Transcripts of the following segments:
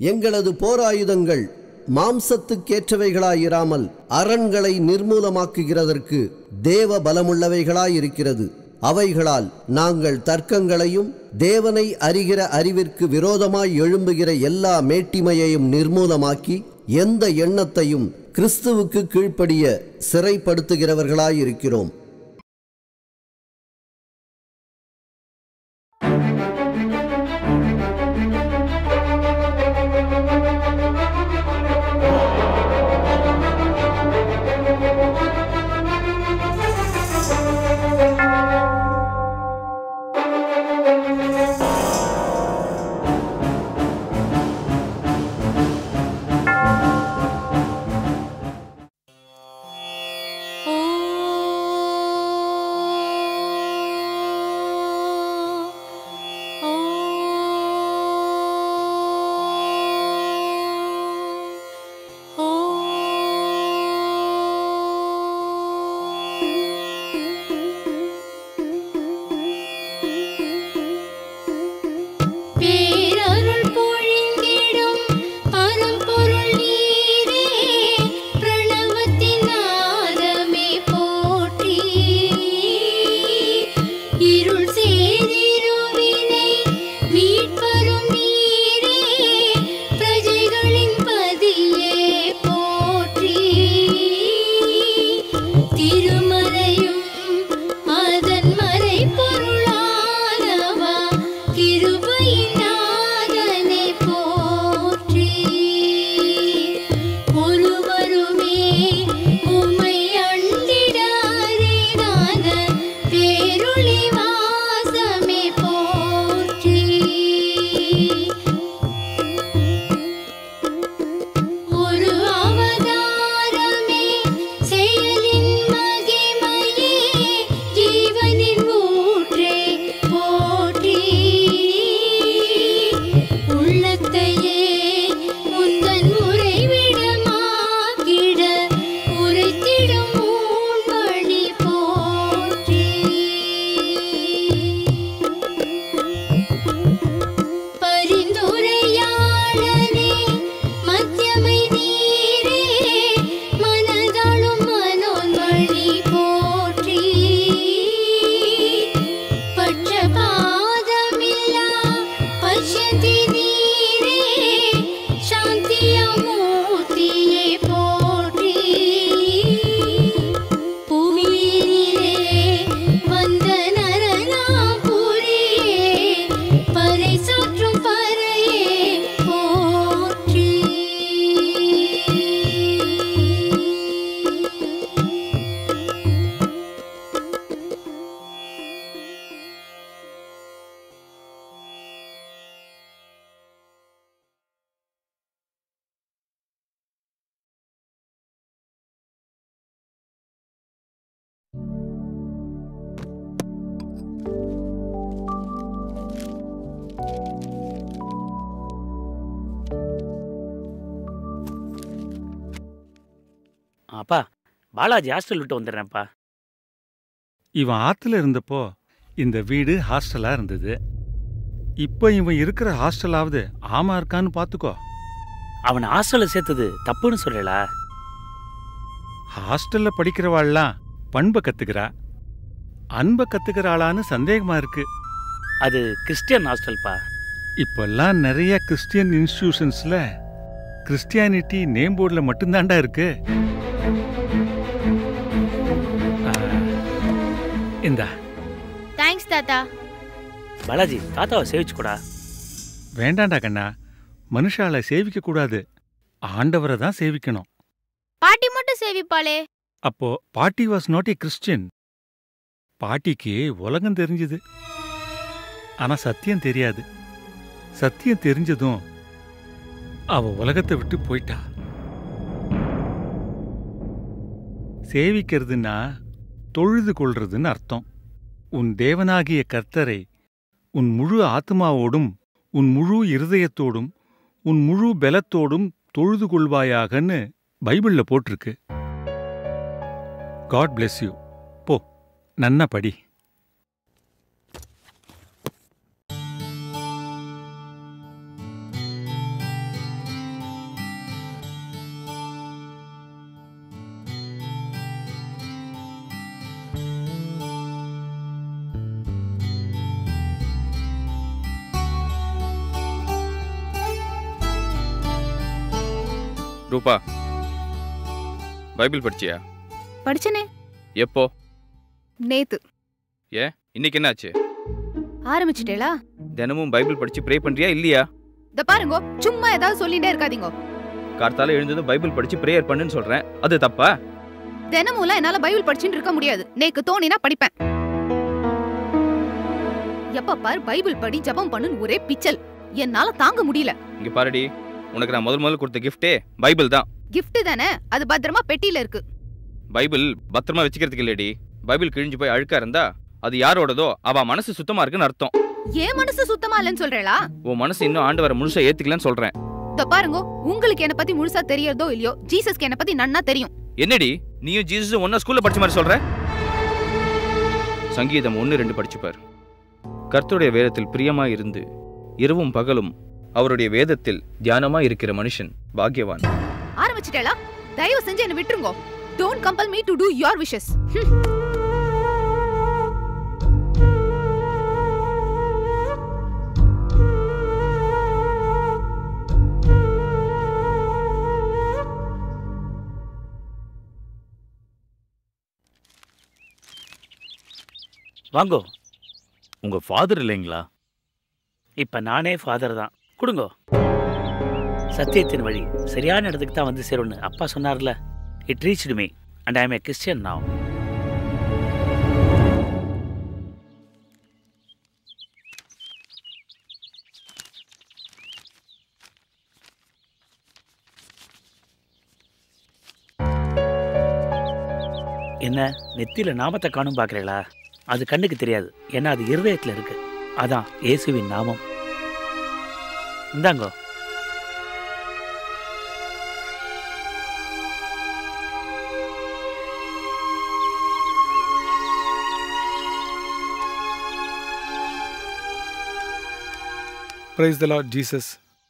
எங்களது போராயுதங்கள் மாம்சத்துக்கேற்றவைகளாயிராமல் அரண்களை நிர்மூலமாக்குகிறதற்கு தேவ பலமுள்ளவைகளாயிருக்கிறது அவைகளால் நாங்கள் தர்க்கங்களையும் தேவனை அறிகிற அறிவிற்கு விரோதமாய் எழும்புகிற எல்லா மேட்டிமையையும் நிர்மூலமாக்கி எந்த எண்ணத்தையும் கிறிஸ்துவுக்கு கீழ்ப்படிய சிறைப்படுத்துகிறவர்களாயிருக்கிறோம் பேரருள் பொழிந்திடும் பரம்பொருள் நீரே பிரணவத்தின் நாதமே போற்றி இருள் சேரிருவினை மீட்பரும் நீரே பிரஜைகளின் பதியே போற்றி திருமறையும் அதன் மறை பொருளானவா கிருபையின் நாதனை போற்றி ஒருவருமே உம்மை அண்டிடாரே நாதன் பேருளி வாசமே போற்றி ஒரு அவதாரமே செயலின் மகிமையே ஜீவனின் ஊற்றே போற்றி உள்ளத்தையே முந்தன் உறைவிடமாக்கிட உரைத்திடும் ஊன்மணி போற்றி பரிந்துரையாளனே மத்தியமை நீரே மனதாளும் மனோன்மணி போற்றி பட்சபாதமில்லா பஷ்யதி நீரே சாந்தியமூர்த்தியே போற்றி புவியினிலே வந்த நரனாபுரியே பறை சாற்றும் பறையே போற்றி அப்பா பாலாஜி ஹாஸ்டல் விட்டு வந்துடுறேன்ப்பா இவன் ஆத்துல இருந்தப்போ இந்த வீடு ஹாஸ்டலா இருந்தது இப்போ இவன் இருக்கிற ஹாஸ்டலாவது ஆமா இருக்கான்னு பாத்துக்கோ அவனை ஹாஸ்டலில் சேர்த்தது தப்புன்னு சொல்லலா ஹாஸ்டல்ல படிக்கிறவாள்லாம் பண்பை கத்துக்கிறா அன்பை கத்துக்கிற ஆளான்னு சந்தேகமா இருக்கு அது கிறிஸ்டியன் ஹாஸ்டல்ப்பா இப்பெல்லாம் நிறைய கிறிஸ்டியன் இன்ஸ்டிடியூஷன்ஸ்ல கிறிஸ்டியானிட்டி நேம் போர்டில் மட்டும்தான்டா இருக்கு ஆ, இந்தா தேங்க்ஸ் தாத்தா பாலாஜி தாத்தாவை சேவிச்சுக்கூடா வேண்டாண்டா கண்ணா மனுஷால சேவிக்க கூடாது ஆண்டவரை தான் சேவிக்கணும் பாட்டி மட்டும் சேவிப்பாளே அப்போ பாட்டி வாஸ் நாட் ஏ கிறிஸ்டியன் பாட்டிக்கு உலகம் தெரிஞ்சது ஆனா சத்தியம் தெரியாது சத்தியம் தெரிஞ்சதும் அவ உலகத்தை விட்டு போயிட்டா சேவிக்கிறதுன்னா தொழுது கொள்றதுன்னு அர்த்தம் உன் தேவனாகிய கர்த்தரை உன் முழு ஆத்மாவோடும் உன் முழு இருதயத்தோடும் உன் முழு பலத்தோடும் தொழுது கொள்வாயாகன்னு பைபிள்ல போட்டிருக்கு காட் bless யூ போ நன்னா படி ரூபா பைபிள் படிச்சியா படிச்சனே எப்போ நேத்து ஏன் இன்னைக்கு என்னாச்சு ஆரம்பிச்சிட்டேளா தினமும் பைபிள் படிச்சு ப்ரே பண்றியா இல்லையா இந்த பாருங்க சும்மா ஏதாவது சொல்லிட்டே இருக்காதீங்க கார்த்தால எழுந்ததும் பைபிள் படிச்சு ப்ரேயர் பண்ணுன்னு சொல்றேன் அது தப்பா தினமும்லாம் என்னால பைபிள் படிச்சுட்டு இருக்க முடியாது நேக்கு தோணினா படிப்பேன் எப்ப பாரு பைபிள் படி ஜெபம் பண்ணுன்னு ஒரே பிச்சல் என்னால தாங்க முடியல இங்க பாருடி உனக்கு நான் முதல் முதல்ல கொடுத்த கிஃப்டே பைபிள் தான் gift தானே அது பத்திரமா பெட்டியில இருக்கு பைபிள் பத்திரமா வச்சுக்கிறதுக்கு இல்லடி பைபிள் கிழிஞ்சு போய் அழுக்கா இருந்தா அது யாரோடதோ அவ மனசு சுத்தமா இருக்குன்னு அர்த்தம் ஏன் மனசு சுத்தமா இல்லைன்னு சொல்றேளா உன் மனசு இன்னும் ஆண்டு வர முழுசா ஏத்துக்கலன்னு சொல்றேன் இந்த பாருங்க உங்களுக்கு என்ன பத்தி முழுசா தெரியறதோ இல்லையோ ஜீசஸ்க்கு என்ன பத்தி நன்னா தெரியும் என்னடி நீயும் ஜீசஸும் ஒன்னா ஸ்கூல்ல படிச்ச மாதிரி சொல்ற சங்கீதம் ஒன்னு ரெண்டு படிச்சுப்பார் கர்த்தருடைய வேதத்தில் பிரியமா இருந்து இரவும் பகலும் அவருடைய வேதத்தில் தியானமா இருக்கிற மனுஷன் பாக்கியவான் ஆரம்பிச்சிட்டேளா தயவு செஞ்சு என்ன விட்டுருங்க don't compel me to do your wishes வாங்கோ உங்க ஃபாதர் இல்லைங்களா இப்ப நானே ஃபாதர் தான் கொடுங்கோ சத்தியத்தின் வழி சரியான இடத்துக்கு தான் வந்து சேரும்னு அப்பா சொன்னார்ல it reached me and I am a Christian now என்ன நெத்தியில நாமத்தை காணும் பார்க்கறீங்களா அது கண்ணுக்கு தெரியாது ஏன்னா அது இருதயத்துல இருக்கு அதான் இயேசுவின் நாமம் இந்தாங்கோ பிரைஸ் த லார்ட் ஜீசஸ்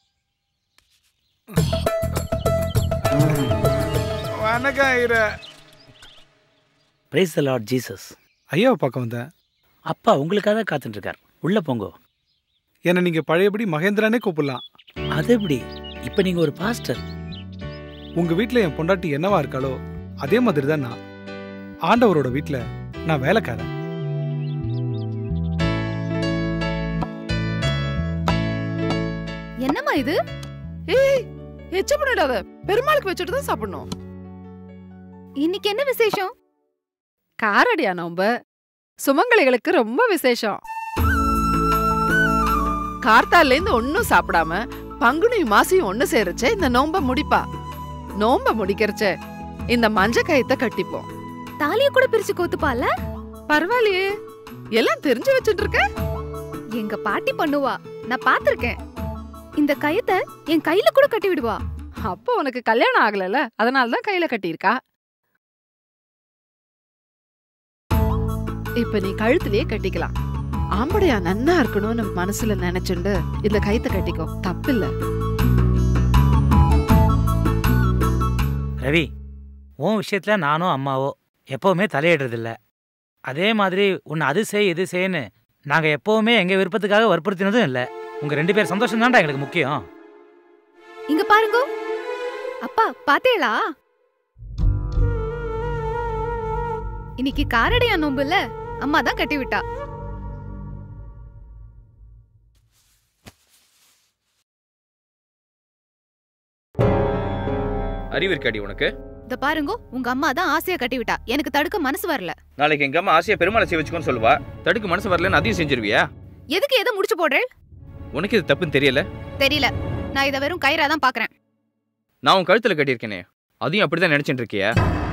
வணக்கம் ஐயரே பிரைஸ் த லார்ட் ஜீசஸ் ஐயாவை பார்க்க வந்தேன் அப்பா உங்களுக்காக தான் காத்துட்டு இருக்கார் உள்ள போங்கோ என்னை நீங்கள் பழையபடி மகேந்திரானே கூப்பிடலாம் அது எப்படி இப்ப நீங்க ஒரு பாஸ்டர் உங்கள் வீட்டில் என் பொண்டாட்டி என்னவா இருக்காளோ அதே மாதிரி தான் நான் ஆண்டவரோட வீட்டில் நான் வேலைக்காரன் என்னம்மா இது ஏய் எச்ச பண்ணிடாத பெருமாளுக்கு வச்சுட்டு தான் சாப்பிடணும் இன்னைக்கு என்ன விசேஷம் காரடியா நோம்ப சுமங்கலிகளுக்கு ரொம்ப விசேஷம் கார்த்தால இருந்து ஒன்னும் சாப்பிடாம பங்குனி மாசியும் ஒண்ணு சேருச்சே இந்த நோம்ப முடிப்பா நோம்ப முடிக்கிறச்ச இந்த மஞ்ச கயத்தை கட்டிப்போம் தாலிய கூட பிரிச்சு கோத்துப்பால பரவாயில்லையே எல்லாம் தெரிஞ்சு வச்சுட்டு இருக்க எங்க பாட்டி பண்ணுவா நான் பாத்திருக்கேன் இந்த கயத்தை என் கையில கூட கட்டி விடுவா அப்போ உனக்கு கல்யாணம் ஆகலல அதனால தான் கையில கட்டியிருக்கா இப்ப நீ கழுத்திலேயே கட்டிக்கலாம் ஆம்படையா நன்னா இருக்கணும்னு மனசுல நினைச்சுண்டு இந்த கயித்தை கட்டிக்கோ தப்பில்ல ரவி உன் விஷயத்துல நானும் அம்மாவோ எப்பவுமே தலையிடுறதில்ல அதே மாதிரி உன்னை அது செய் இது செய்ன்னு நாங்க எப்பவுமே எங்க விருப்பத்துக்காக வற்புறுத்தினதும் இல்லை உங்க ரெண்டு பேர் சந்தோஷம் தான்டா எங்களுக்கு முக்கியம் இங்க பாருங்க அப்பா பாத்தேளா இன்னைக்கு காரடையா நோம்புல அம்மா தான் கட்டி விட்டா அறிவு இருக்காடி உனக்கு இத பாருங்க உங்க அம்மா தான் ஆசையா கட்டி விட்டா எனக்கு தடுக்க மனசு வரல நாளைக்கு எங்க அம்மா ஆசையா பெருமாளை செய்ய வச்சுக்கோன்னு சொல்லுவா தடுக்கு மனசு வரலன்னு அதையும் செஞ்சிருவியா எதுக்கு எதை முடிச்சு போடுறேன் உனக்கு இது தப்புன்னு தெரியல தெரியல நான் இத வெறும் கயிறா தான் பாக்குறேன் நான் உன் கழுத்துல கட்டியிருக்கேனே அதையும் அப்படிதான் நினைச்சிட்டு இருக்கியா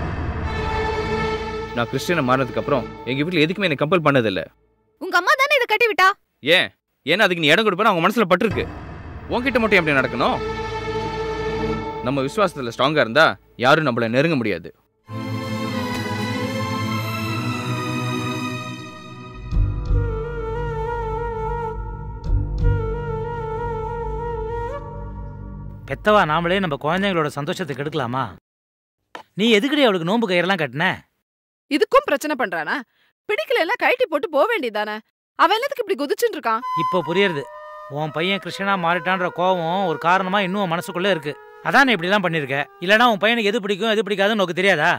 நான் கிறிஸ்டியனை மாறினதுக்கு அப்புறம் எங்க வீட்டுல எதுக்குமே என்னை கம்பல் பண்ணதில்ல உங்க அம்மா தானே இத கட்டி விட்டா ஏன் ஏன்னா அதுக்கு நீ இடம் கொடுப்பேன்னு அவங்க மனசுல பட்டிருக்கு உன்கிட்ட மட்டும் எப்படி நடக்கணும் நம்ம விசுவாசத்துல ஸ்ட்ராங்கா இருந்தா யாரும் நம்மள நெருங்க முடியாது பெத்தவா நாமளே நம்ம குழந்தைங்களோட சந்தோஷத்தை கெடுக்கலாமா நீ எதுக்குடி அவளுக்கு நோன்பு கயிறெல்லாம் கட்டின இதுக்கும் பிரச்சனை பண்றானா பிடிக்கல கழட்டி போட்டு போக வேண்டியதானே அவன் என்னத்துக்கு இப்படி குதிச்சுட்டு இருக்கான் இப்போ புரியுறது உன் பையன் கிருஷ்ணனா மாறிட்டான்ற கோவம் ஒரு காரணமா இன்னும் உன் மனசுக்குள்ள இருக்கு அதான் நீ இப்படிலாம் பண்ணிருக்க இல்லனா உன் பையனுக்கு எது பிடிக்கும் எது பிடிக்காதுன்னு உனக்கு தெரியாதா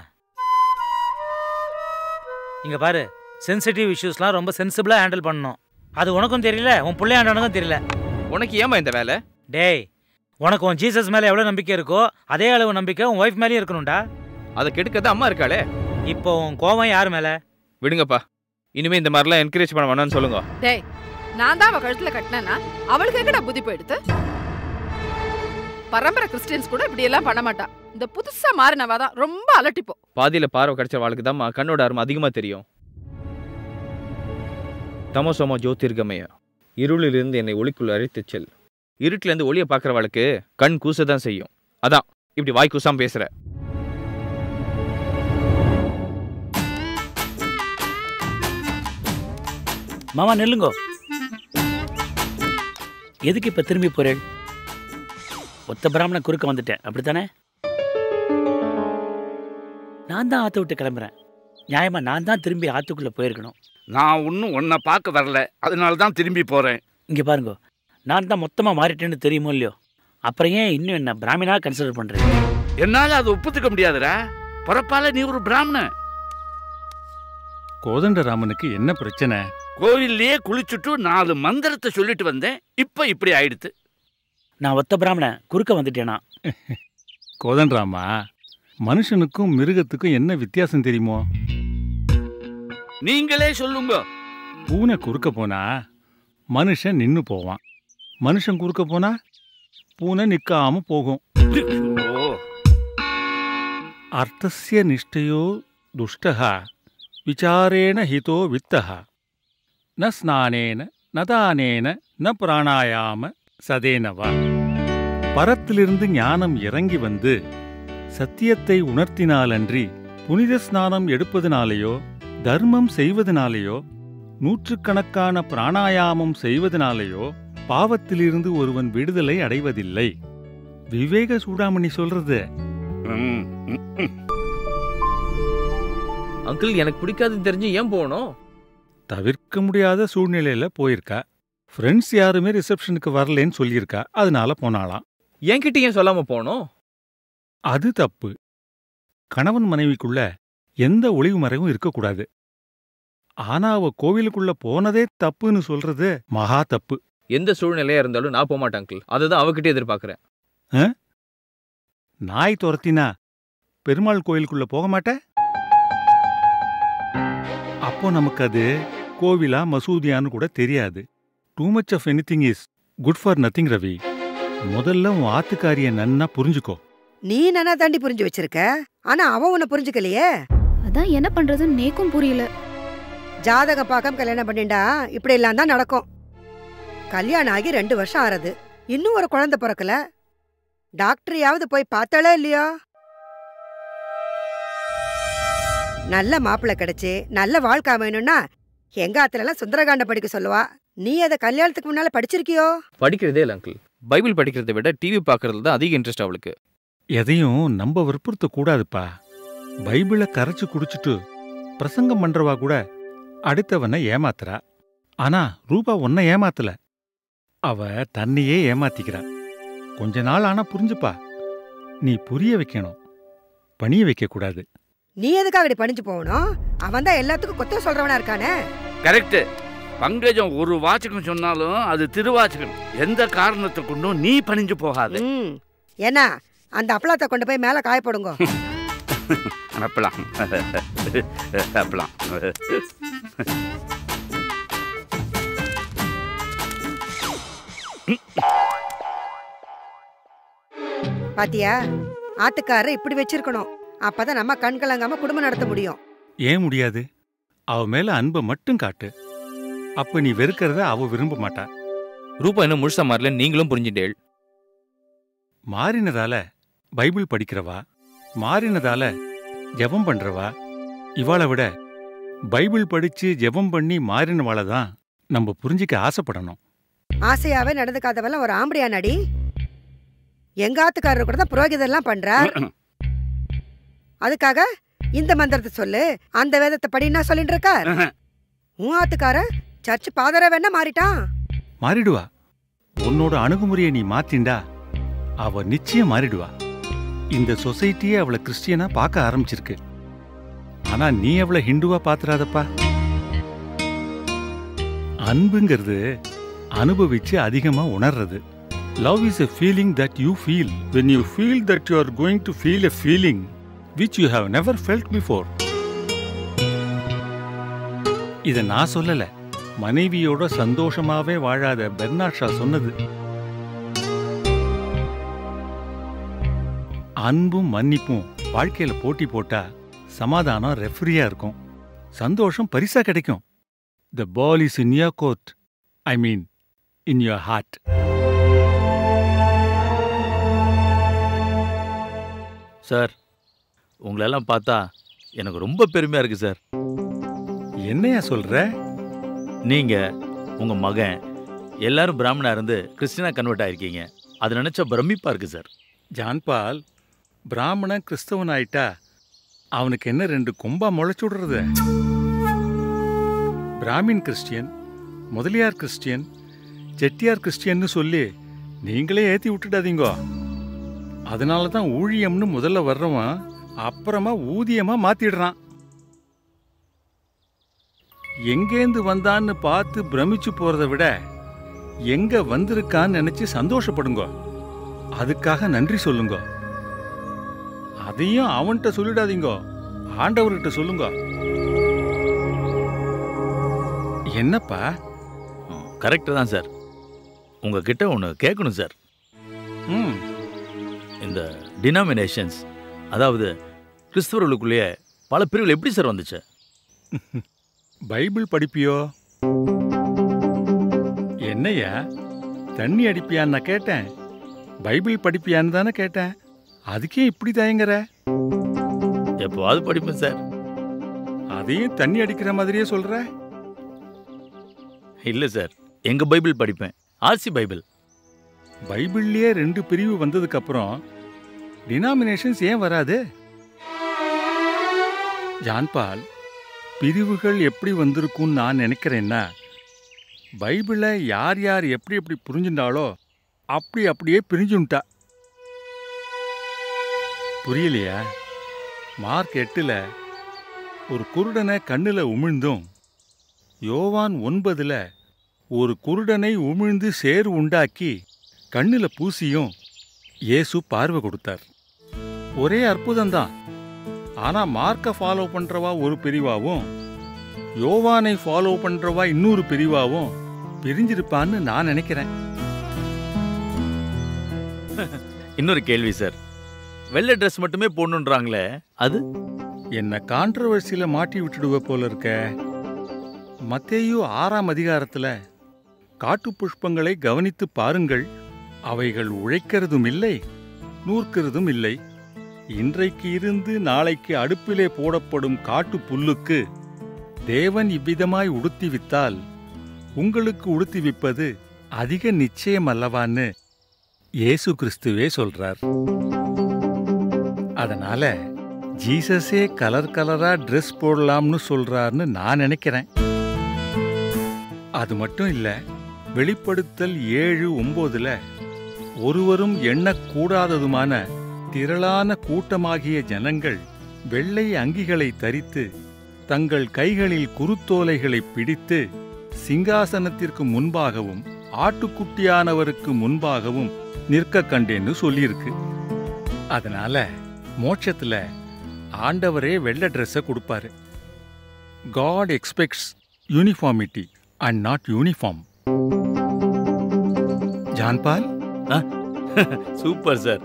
இங்க பாரு சென்சிட்டிவ் இஷ்யூஸ்லாம் ரொம்ப சென்சிபிளா ஹேண்டில் பண்ணணும் அது உனக்கும் தெரியல உன் பிள்ளையாண்டவனுக்கும் தெரியல உனக்கு ஏமா இந்த வேலை டேய் உனக்கு உன் ஜீசஸ் மேல எவ்வளவு நம்பிக்கை இருக்கோ அதே அளவு நம்பிக்கை உன் ஒய்ஃப் மேலயும் இருக்கணும்டா அதை கெடுக்கதான் அம்மா இருக்காளே இப்போ உன் கோவம் யார் மேல விடுங்கப்பா இனிமே இந்த மாதிரிலாம் என்கரேஜ் பண்ண வேணாம்னு சொல்லுங்க டேய் நான் தான் அவ கழுத்துல கட்டினேன்னா அவளுக்கு எங்கடா புத்தி போயிடுத்து பரம்பரை கிறிஸ்டியன்ஸ் கூட இப்படி எல்லாம் பண்ண மாட்டா இந்த புதுசா மாறினவா தான் ரொம்ப அலட்டிப்போ பாதியில பார்வை கிடைச்ச வாழ்க்கை தான் கண்ணோட அருமை அதிகமா தெரியும் தமசோமோ ஜோதிர்கமய இருளிலிருந்து என்னை ஒளிக்குள் அழைத்துச் செல் இருட்டுல இருந்து ஒளியை பார்க்கறவளுக்கு கண் கூச தான் செய்யும் அதான் இப்படி வாய் கூசாம பேசுற மாமா நில்லுங்கோ எதுக்கு இப்ப திரும்பி போறேன் ஒத்த பிராமண குறுக்க வந்துட்டேன் அப்படித்தானே நான் தான் ஆத்த விட்டு கிளம்புறேன் நியாயமா நான் தான் திரும்பி ஆத்துக்குள்ள போயிருக்கணும் நான் இன்னும் உன்னை பார்க்க வரல அதனால தான் திரும்பி போறேன் இங்க பாருங்க நான் தான் மொத்தமா மாறிட்டேன்னு தெரியுமோ இல்லையோ அப்புறம் ஏன் இன்னும் என்ன பிராமினா கன்சிடர் பண்றேன் என்னால அதை ஒப்புத்துக்க முடியாதுடா பிறப்பால நீ ஒரு பிராமணன் கோதண்டராமனுக்கு என்ன பிரச்சனை கோவில்லையே குளிச்சுட்டு நாலு மந்திரத்தை சொல்லிட்டு வந்தேன் இப்ப இப்படி ஆயிடுத்து நான் ஒத்த பிராமண குறுக்க வந்துட்டேனா கோதண்டராமா மனுஷனுக்கும் மிருகத்துக்கும் என்ன வித்தியாசம் தெரியுமோ நீங்களே சொல்லுங்க பூனை குறுக்க போனா மனுஷன் நின்னு போவான் மனுஷன் குறுக்க போனா பூனை நிக்காம போகும் ஐயோ, அர்த்தஸ்ய நிஷ்டையோ துஷ்டः விசாரேண ஹிதோ வித்தः ந ஸ்நானேன ந தானேன ந பிராணாயாம சதேனவா பரத்திலிருந்து ஞானம் இறங்கி வந்து சத்தியத்தை உணர்த்தினாலன்றி புனித ஸ்நானம் எடுப்பதனாலேயோ தர்மம் செய்வதனாலேயோ நூற்றுக்கணக்கான பிராணாயாமம் செய்வதனாலேயோ பாவத்திலிருந்து ஒருவன் விடுதலை அடைவதில்லை விவேக சூடாமணி சொல்றது ம், ம், ம். அங்கிள் எனக்கு பிடிக்காதுன்னு தெரிஞ்சு ஏன் போகணும் தவிர்க்க முடியாத சூழ்நிலையில போயிருக்கா ஃப்ரெண்ட்ஸ் யாருமே ரிசப்ஷனுக்கு வரலேன்னு சொல்லியிருக்கா அதனால போனாளாம் என்கிட்ட ஏன் சொல்லாம போகணும் அது தப்பு கணவன் மனைவிக்குள்ள எந்த ஒளிவு மறைவும் இருக்கக்கூடாது ஆனா அவ கோவிலுக்குள்ள போனதே தப்புன்னு சொல்றது மகா தப்பு எந்த சூழ்நிலையா இருந்தாலும் நான் போக மாட்டேன் அங்கிள் அதை தான் அவகிட்ட எதிர்பார்க்கறேன் நாய் துரத்தினா பெருமாள் கோயிலுக்குள்ள போக மாட்ட அப்போ நமக்கு அது கோவிலா மசூதியான்னு கூட தெரியாது too much of anything is good for nothing Ravi முதல்ல உன் ஆத்துக்காரிய நன்னா புரிஞ்சுக்கோ நீ நானா தாண்டி புரிஞ்சு வச்சிருக்க ஆனா அவன் உன்னை புரிஞ்சுக்கலையே அதான் என்ன பண்றதுன்னு நேக்கும் புரியல ஜாதகம் பார்க்காம கல்யாணம் பண்ணிண்டா இப்படி எல்லாம் தான் நடக்கும் கல்யாணம் ஆகி ரெண்டு வருஷம் ஆறது இன்னும் ஒரு குழந்தை பிறக்கல டாக்டரையாவது போய் பார்த்தாளே இல்லையா நல்ல மாப்பிள்ளை கிடைச்சு நல்ல வாழ்க்கை அமையணும்னா எங்க ஆத்துல எல்லாம் சுந்தரகாண்டம் படிக்க சொல்லுவா நீ அதை கல்யாணத்துக்கு முன்னால படிச்சிருக்கியோ படிக்கிறதே இல்லை அங்கிள் பைபிள் படிக்கிறதை விட டிவி பார்க்கறதுல தான் அதிக இன்ட்ரெஸ்ட் அவளுக்கு எதையும் நம்ப வற்புறுத்த கூடாதுப்பா பைபிளை கரைச்சு குடிச்சிட்டு பிரசங்கம் பண்றவா கூட அடுத்தவனை ஏமாத்துறா ஆனா ரூபா உன்னை ஏமாத்தல அவ தன்னையே ஏமாத்திக்கிறா கொஞ்ச நாள் ஆனா புரிஞ்சுப்பா நீ புரிய வைக்கணும் பணிய வைக்க கூடாது நீ எதுக்காக இப்படி பணிஞ்சு போகணும் அவன் தான் எல்லாத்துக்கும் கொத்த சொல்றவனா இருக்கானே கரெக்ட் பங்கஜம் ஒரு வாச்சகம் சொன்னாலும் அது திருவாச்சகம் எந்த காரணத்தை கொண்டும் நீ பணிஞ்சு போகாது ம் என்ன அந்த அப்பளத்தை கொண்டு போய் மேல காய போடுங்க அனுப்பலாம் அனுப்பலாம் பாத்தியா ஆத்துக்காரரை இப்படி வச்சிருக்கணும் அப்பதான் நம்ம கண் கலங்காம குடும்பம் நடத்த முடியும் ஏன் முடியாது அவ மேல அன்பை மட்டும் காட்டு அப்ப நீ வெறுக்கிறத அவ விரும்ப மாட்டா ரூபா இன்னும் முழுசா மாறல நீங்களும் புரிஞ்சுட்டேள் மாறினதால பைபிள் படிக்கிறவா மாறினதால ஜெபம் பண்றவா இவாளை விட பைபிள் படிச்சு ஜெபம் பண்ணி மாறினவாளை தான் நம்ம புரிஞ்சிக்க ஆசைப்படணும் ஆசையாவே நடந்துக்காதவெல்லாம் ஒரு ஆம்படியா நடி எங்க ஆத்துக்காரர் கூட தான் புரோகிதெல்லாம் பண்றார் அதுக்காக இந்த மந்திரத்தை சொல்லு அந்த வேதத்தை படின்னா சொல்லிட்டு இருக்கார் உன் ஆத்துக்கார சர்ச் பாதர வேணா மாறிட்டான் மாறிடுவா உன்னோட அணுகுமுறையை நீ மாத்திண்டா அவ நிச்சயம் மாறிடுவா இந்த சொசைட்டியே அவளை கிறிஸ்டியனா பார்க்க ஆரம்பிச்சிருக்கு ஆனா நீ அவளை ஹிந்துவா பாத்துறாதப்பா அன்புங்கிறது அனுபவிச்சு அதிகமா உணர்றது love is a feeling that you feel when you feel that you are going to feel a feeling which you have never felt before இதை நான் சொல்லல மனைவியோட சந்தோஷமாவே வாழாத பெர்னாட் ஷா சொன்னது அன்பும் மன்னிப்பும் வாழ்க்கையில போட்டி போட்டா சமாதானம் ரெஃப்ரியா இருக்கும் சந்தோஷம் பரிசா கிடைக்கும் the ball is in your court I mean in your heart sir உங்களெல்லாம் பார்த்தா எனக்கு ரொம்ப பெருமையாக இருக்குது சார் என்னையா சொல்ற நீங்கள் உங்கள் மகன் எல்லாரும் பிராமணா இருந்து கிறிஸ்டினா கன்வெர்ட் ஆயிருக்கீங்க அது நினச்சா பிரமிப்பாக இருக்குது சார் ஜான்பால் பிராமணன் கிறிஸ்தவன் ஆயிட்டா அவனுக்கு என்ன ரெண்டு கொம்பா முளைச்சு விடுறது Brahmin Christian Mudaliar Christian Chettiar கிறிஸ்டியன்னு சொல்லி நீங்களே ஏத்தி விட்டுடாதீங்கோ அதனால தான் ஊழியம்னு முதல்ல வர்றவன் அப்புறமா ஊதியமா மாத்திடுறான் எங்கேந்து வந்தான்னு பார்த்து பிரமிச்சு போறதை விட எங்க வந்திருக்கான்னு நினைச்சு சந்தோஷப்படுங்க அதுக்காக நன்றி சொல்லுங்க அதையும் அவன்கிட்ட சொல்லிடாதீங்க ஆண்டவர்கிட்ட சொல்லுங்க என்னப்பா கரெக்டு தான் சார் உங்ககிட்ட ஒன்று கேட்கணும் சார் ம் இந்த டினாமினேஷன்ஸ் அதாவது கிறிஸ்தவர்களுக்குள்ளேயே பல பிரிவுகள் எப்படி சார் வந்துச்சு பைபிள் படிப்பியோ என்னையா தண்ணி அடிப்பியான்னு நான் கேட்டேன் பைபிள் படிப்பியான்னு தானே கேட்டேன் அதுக்கே இப்படி தயங்குற எப்போவாது படிப்பேன் சார் அதையும் தண்ணி அடிக்கிற மாதிரியே சொல்ற இல்லை சார் எங்கள் பைபிள் படிப்பேன் ஆர்சி பைபிள் பைபிள்லயே ரெண்டு பிரிவு வந்ததுக்கு அப்புறம் டினாமினேஷன்ஸ் ஏன் வராது ஜான்பால் பிரிவுகள் எப்படி வந்திருக்கும்னு நான் நினைக்கிறேன்னா பைபிளை யார் யார் எப்படி எப்படி புரிஞ்சுட்டாளோ அப்படி அப்படியே பிரிஞ்சுட்டா புரியலையா மார்க் எட்டுல ஒரு குருடனை கண்ணுல உமிழ்ந்தும் யோவான் ஒன்பதுல ஒரு குருடனை உமிழ்ந்து சேறு உண்டாக்கி கண்ணுல பூசியும் இயேசு பார்வை கொடுத்தார் ஒரே அற்புதம்தான் ஆனா மார்க்க ஃபாலோ பண்றவா ஒரு பிரிவாவும் யோவானை ஃபாலோ பண்றவா இன்னொரு பிரிவாவும் பிரிஞ்சிருப்பான்னு நான் நினைக்கிறேன் இன்னொரு கேள்வி சார் வெள்ளை ட்ரெஸ் மட்டுமே போடணுன்றாங்களே அது என்ன கான்ட்ரவர்சியில மாட்டி விட்டுடுவ போல இருக்க மத்தேயு ஆறாம் அதிகாரத்துல காட்டு புஷ்பங்களை கவனித்து பாருங்கள் அவைகள் உழைக்கிறதும் இல்லை நூற்கிறதும் இல்லை இன்றைக்கு இருந்து நாளைக்கு அடுப்பிலே போடப்படும் காட்டு புல்லுக்கு தேவன் இவ்விதமாய் உடுத்திவித்தால் உங்களுக்கு உடுத்திவிப்பது அதிக நிச்சயம் அல்லவான்னு இயேசு கிறிஸ்துவே சொல்றார் அதனால ஜீசஸே கலர் கலரா ட்ரெஸ் போடலாம்னு சொல்றாருன்னு நான் நினைக்கிறேன் அது மட்டும் இல்ல வெளிப்படுத்தல் ஏழு ஒன்பதுல ஒருவரும் எண்ணக்கூடாததுமான திரளான கூட்டமாகிய ஜனங்கள் வெள்ளை அங்கிகளை தரித்து தங்கள் கைகளில் குருத்தோலைகளை பிடித்து சிங்காசனத்திற்கு முன்பாகவும் ஆட்டுக்குட்டியானவருக்கு முன்பாகவும் நிற்க கண்டேன்னு சொல்லியிருக்கு அதனால மோட்சத்துல ஆண்டவரே வெள்ளை ட்ரெஸ்ஸை கொடுப்பாரு God expects uniformity and not uniform John Paul super sir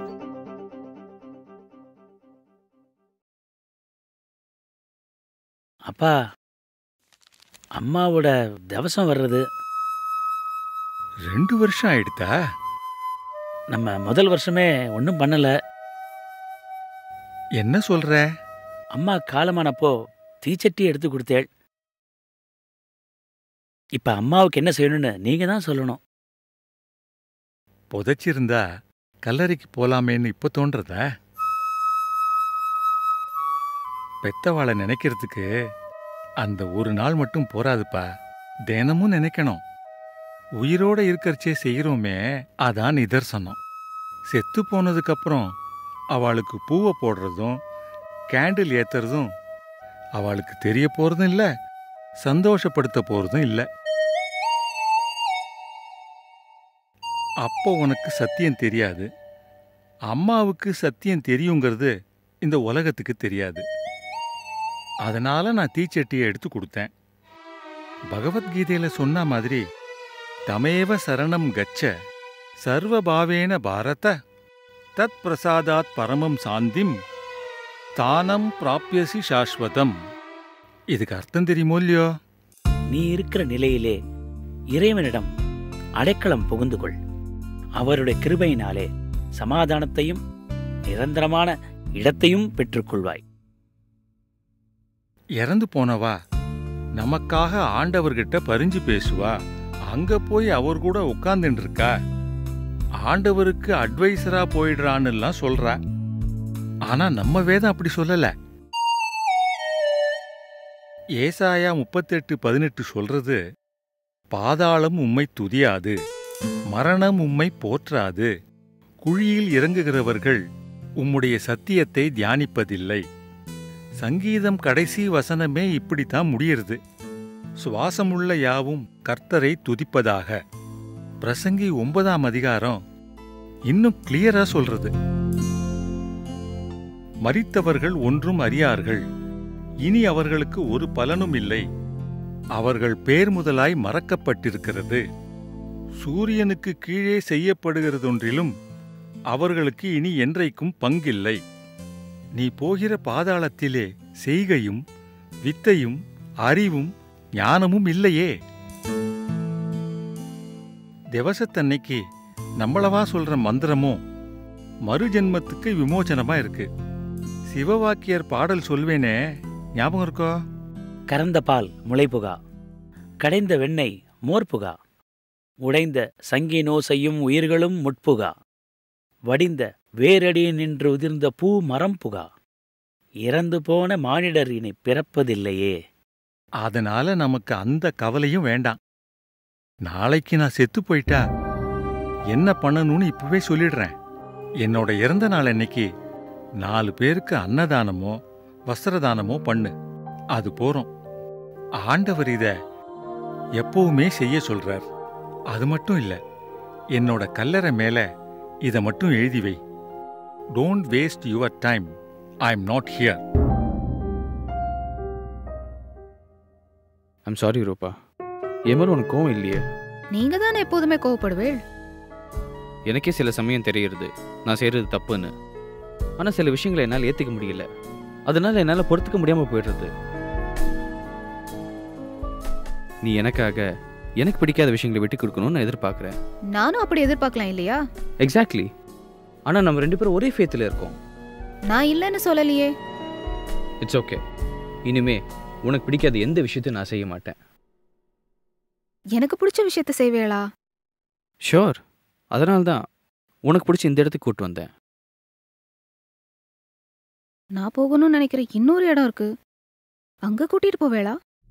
அப்பா அம்மாவோட தவசம் வர்றது ரெண்டு வருஷம் ஆயிடுதா நம்ம முதல் வருஷமே ஒன்றும் பண்ணல என்ன சொல்ற அம்மா காலமானப்போ தீச்சட்டி எடுத்து கொடுத்தேள் இப்ப அம்மாவுக்கு என்ன செய்யணும்னு நீங்க தான் சொல்லணும் புதைச்சிருந்தா கல்லறைக்கு போலாமேன்னு இப்ப தோன்றதா பெத்தவாளை நினைக்கிறதுக்கு அந்த ஒரு நாள் மட்டும் போராதுப்பா தினமும் நினைக்கணும் உயிரோட இருக்கறச்சே செய்கிறோமே அதான் நிதர்சனம் செத்து போனதுக்கப்புறம் அவளுக்கு பூவை போடுறதும் கேண்டில் ஏத்துறதும் அவளுக்கு தெரிய போறதும் இல்லை சந்தோஷப்படுத்த போறதும் இல்லை அப்போ உனக்கு சத்தியம் தெரியாது அம்மாவுக்கு சத்தியம் தெரியுங்கிறது இந்த உலகத்துக்கு தெரியாது அதனால நான் தீச்சட்டியை எடுத்து கொடுத்தேன் பகவத்கீதையில சொன்ன மாதிரி தமேவ சரணம் கச்ச சர்வபாவேன பாரத தத் பிரசாதாத் பரமம் சாந்திம் தானம் பிராப்யசி சாஸ்வதம் இதுக்கு அர்த்தம் தெரியுமோ இல்லையோ நீ இருக்கிற நிலையிலே இறைவனிடம் அடைக்கலம் புகுந்து கொள் அவருடைய கிருபையினாலே சமாதானத்தையும் நிரந்தரமான இடத்தையும் பெற்றுக்கொள்வாய் இறந்து போனவா நமக்காக ஆண்டவர்கிட்ட பரிஞ்சு பேசுவா அங்க போய் அவர் கூட உட்கார்ந்துட்டு இருக்கா ஆண்டவருக்கு அட்வைசரா போயிடுறான்னு எல்லாம் சொல்றா ஆனா நம்ம வேதம் அப்படி சொல்லல ஏசாயா முப்பத்தெட்டு பதினெட்டு சொல்றது பாதாளம் உம்மை துதியாது மரணம் உம்மை போற்றாது குழியில் இறங்குகிறவர்கள் உம்முடைய சத்தியத்தை தியானிப்பதில்லை சங்கீதம் கடைசி வசனமே இப்படித்தான் முடியறது சுவாசமுள்ள யாவும் கர்த்தரை துதிப்பதாக பிரசங்கி ஒன்பதாம் அதிகாரம் இன்னும் கிளியரா சொல்றது மரித்தவர்கள் ஒன்றும் அறியார்கள் இனி அவர்களுக்கு ஒரு பலனும் இல்லை அவர்கள் பேர் முதலாய் மறக்கப்பட்டிருக்கிறது சூரியனுக்கு கீழே செய்யப்படுகிறதொன்றிலும் அவர்களுக்கு இனி என்றைக்கும் பங்கில்லை நீ போகிற பாதாளத்திலே செய்கையும் வித்தையும் அறிவும் ஞானமும் இல்லையே திவசத்தன்னைக்கு நம்மளவா சொல்ற மந்திரமும் மறுஜென்மத்துக்கு விமோசனமா இருக்கு சிவவாக்கியர் பாடல் சொல்வேனே ஞாபகம் இருக்கோ கறந்த பால் முளைப்புகா கடைந்த வெண்ணெய் மோர்புகா உடைந்த சங்கி நோசையும் உயிர்களும் முட்புகா வடிந்த வேரடி நின்று உதிர்ந்த பூ மரம் புகா இறந்து போன மானிடர் இனி பிறப்பதில்லையே அதனால நமக்கு அந்த கவலையும் வேண்டாம் நாளைக்கு நான் செத்து போயிட்டா என்ன பண்ணணும்னு இப்பவே சொல்லிடுறேன் என்னோட இறந்த நாள் அன்னைக்கு நாலு பேருக்கு அன்னதானமோ வஸ்திரதானமோ பண்ணு அது போறோம் ஆண்டவர் இத எப்பவுமே செய்ய சொல்றார் அது மட்டும் இல்ல என்னோட கல்லறை மேல இத மட்டும் எழுதி வை don't waste your time I am not here I'm sorry Rupa என் மேல உனக்கு கோவம் இல்லையே நீங்க தானே எப்போதுமே கோவப்படுவேள் எனக்கே சில சமயம் தெரியுது நான் செய்கிறது தப்புன்னு ஆனால் சில விஷயங்களை என்னால் ஏற்றுக்க முடியல அதனால என்னால் பொறுத்துக்க முடியாமல் போயிடுறது நீ எனக்காக எனக்கு பிடிக்காத விஷயங்களை விட்டு கொடுக்கணும்னு நான் எதிர்பார்க்குறேன் நானும் அப்படி எதிர்பார்க்கலாம் இல்லையா எக்ஸாக்ட்லி ஆனால் நம்ம ரெண்டு பேரும் ஒரே ஃபேத்தில் இருக்கோம் நான் இல்லைன்னு சொல்லலையே இட்ஸ் ஓகே இனிமே உனக்கு பிடிக்காத எந்த விஷயத்தையும் நான் செய்ய மாட்டேன் எனக்கு பிடிச்ச விஷயத்த செய்வேளா ஷோர் அதனால தான் உனக்கு பிடிச்ச இந்த இடத்துக்கு கூட்டு வந்தேன் நான் போகணும்னு நினைக்கிற இன்னொரு இடம் இருக்கு அங்க கூட்டிட்டு போவேளா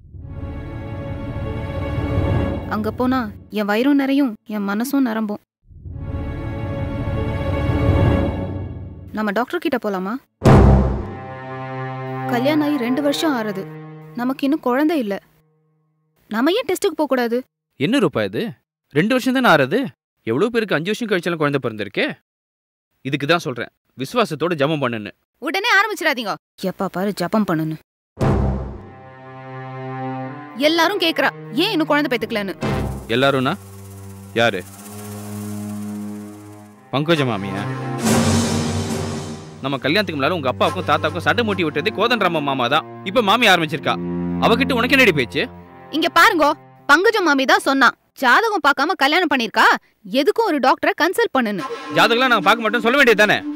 அங்க போனா என் வயிறும் நிறையும் என் மனசும் நிரம்பும் நம்ம டாக்டர் கிட்ட போலாமா கல்யாணம் ஆகி ரெண்டு வருஷம் ஆறுது நமக்கு இன்னும் குழந்தை இல்ல நம்ம ஏன் டெஸ்ட்டுக்கு போக கூடாது என்ன ரூபா இது ரெண்டு வருஷம் தானே ஆறது எவ்வளோ பேருக்கு அஞ்சு வருஷம் கழிச்சாலும் குழந்தை பிறந்திருக்கே இதுக்கு தான் சொல்கிறேன் விசுவாசத்தோட ஜெபம் பண்ணுன்னு உடனே ஆரம்பிச்சிடாதீங்க எப்பா பாரு ஜபம் பண்ணுன்னு எல்லாரும் கேக்குறா ஏன் இன்னும் குழந்தை பெத்துக்கலன்னு எல்லாரும்னா யாரு பங்கஜ மாமியா நம்ம கல்யாணத்துக்கு முன்னால உங்க அப்பாவுக்கும் தாத்தாவுக்கும் சண்டை மூட்டி விட்டது கோதண்டராம மாமா தான் இப்ப மாமி ஆரம்பிச்சிருக்கா அவகிட்ட உனக்கு என்னடி பேச்சு இங்க பாருங்கோ பங்குஜ மாமி தான் சொன்னா ஜாதகம் பார்க்காம கல்யாணம் பண்ணிருக்கா எதுக்கும் ஒரு டாக்டரை கன்சல்ட் பண்ணுன்னு ஜாதகம்லாம் நாங்க பார்க்க மாட்டோம் சொல்ல வேண்டியது தானே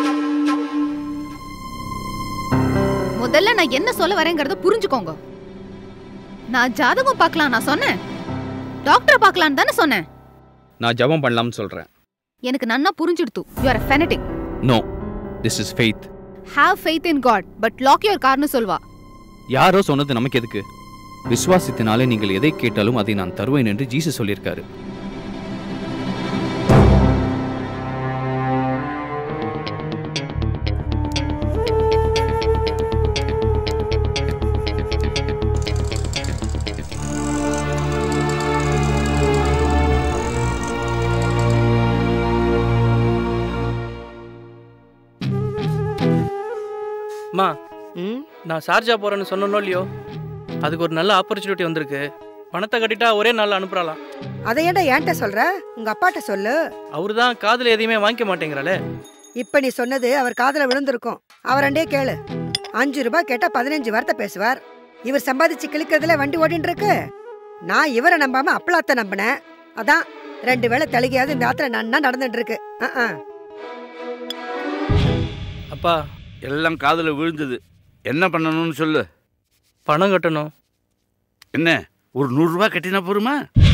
முதல்ல நான் என்ன சொல்ல வரேங்கிறத புரிஞ்சுக்கோங்க நான் ஜாதகம் பார்க்கலாம் நான் சொன்னேன் டாக்டர் பார்க்கலான்னு தானே சொன்னேன் நான் ஜெபம் பண்ணலாம்னு சொல்றேன் எனக்கு நன்னா புரிஞ்சிடுத்து you are fanatic no this is faith have faith in God but lock your கார்னு சொல்வா யாரோ சொன்னது நமக்கு எதுக்கு விசுவாசத்தினாலே நீங்கள் எதை கேட்டாலும் அதை நான் தருவேன் என்று ஜீசஸ் சொல்லியிருக்காரு அம்மா ம் நான் ஷார்ஜா போறேன்னு சொன்னனோ இல்லையோ அதுக்கு ஒரு நல்ல ஆப்பர்ச்சுனிட்டி வந்திருக்கு பணத்தை கட்டிட்டா ஒரே நாள்ல அனுப்புறாளாம் அதை ஏன்டா ஏன்ட்ட சொல்ற உங்க அப்பாட்ட சொல்லு அவரு தான் காதுல எதையுமே வாங்கிக்க மாட்டேங்கிறாளே இப்ப நீ சொன்னது அவர் காதுல விழுந்திருக்கும் அவரண்டே கேளு அஞ்சு ரூபாய் கேட்டா பதினஞ்சு வார்த்தை பேசுவார் இவர் சம்பாதிச்சு கிழிக்கிறதுல வண்டி ஓடிட்டு இருக்கு நான் இவரை நம்பாம அப்பளாத்த நம்பினேன் அதான் ரெண்டு வேளை தலிகையாவது இந்த ஆத்திர நன்னா நடந்துட்டு இருக்கு அஹ், அஹ். அப்பா எல்லாம் காதுல விழுந்தது என்ன பண்ணணும்னு சொல்லு பணம் கட்டணும் என்ன ஒரு நூறுரூவா கட்டினா போருமா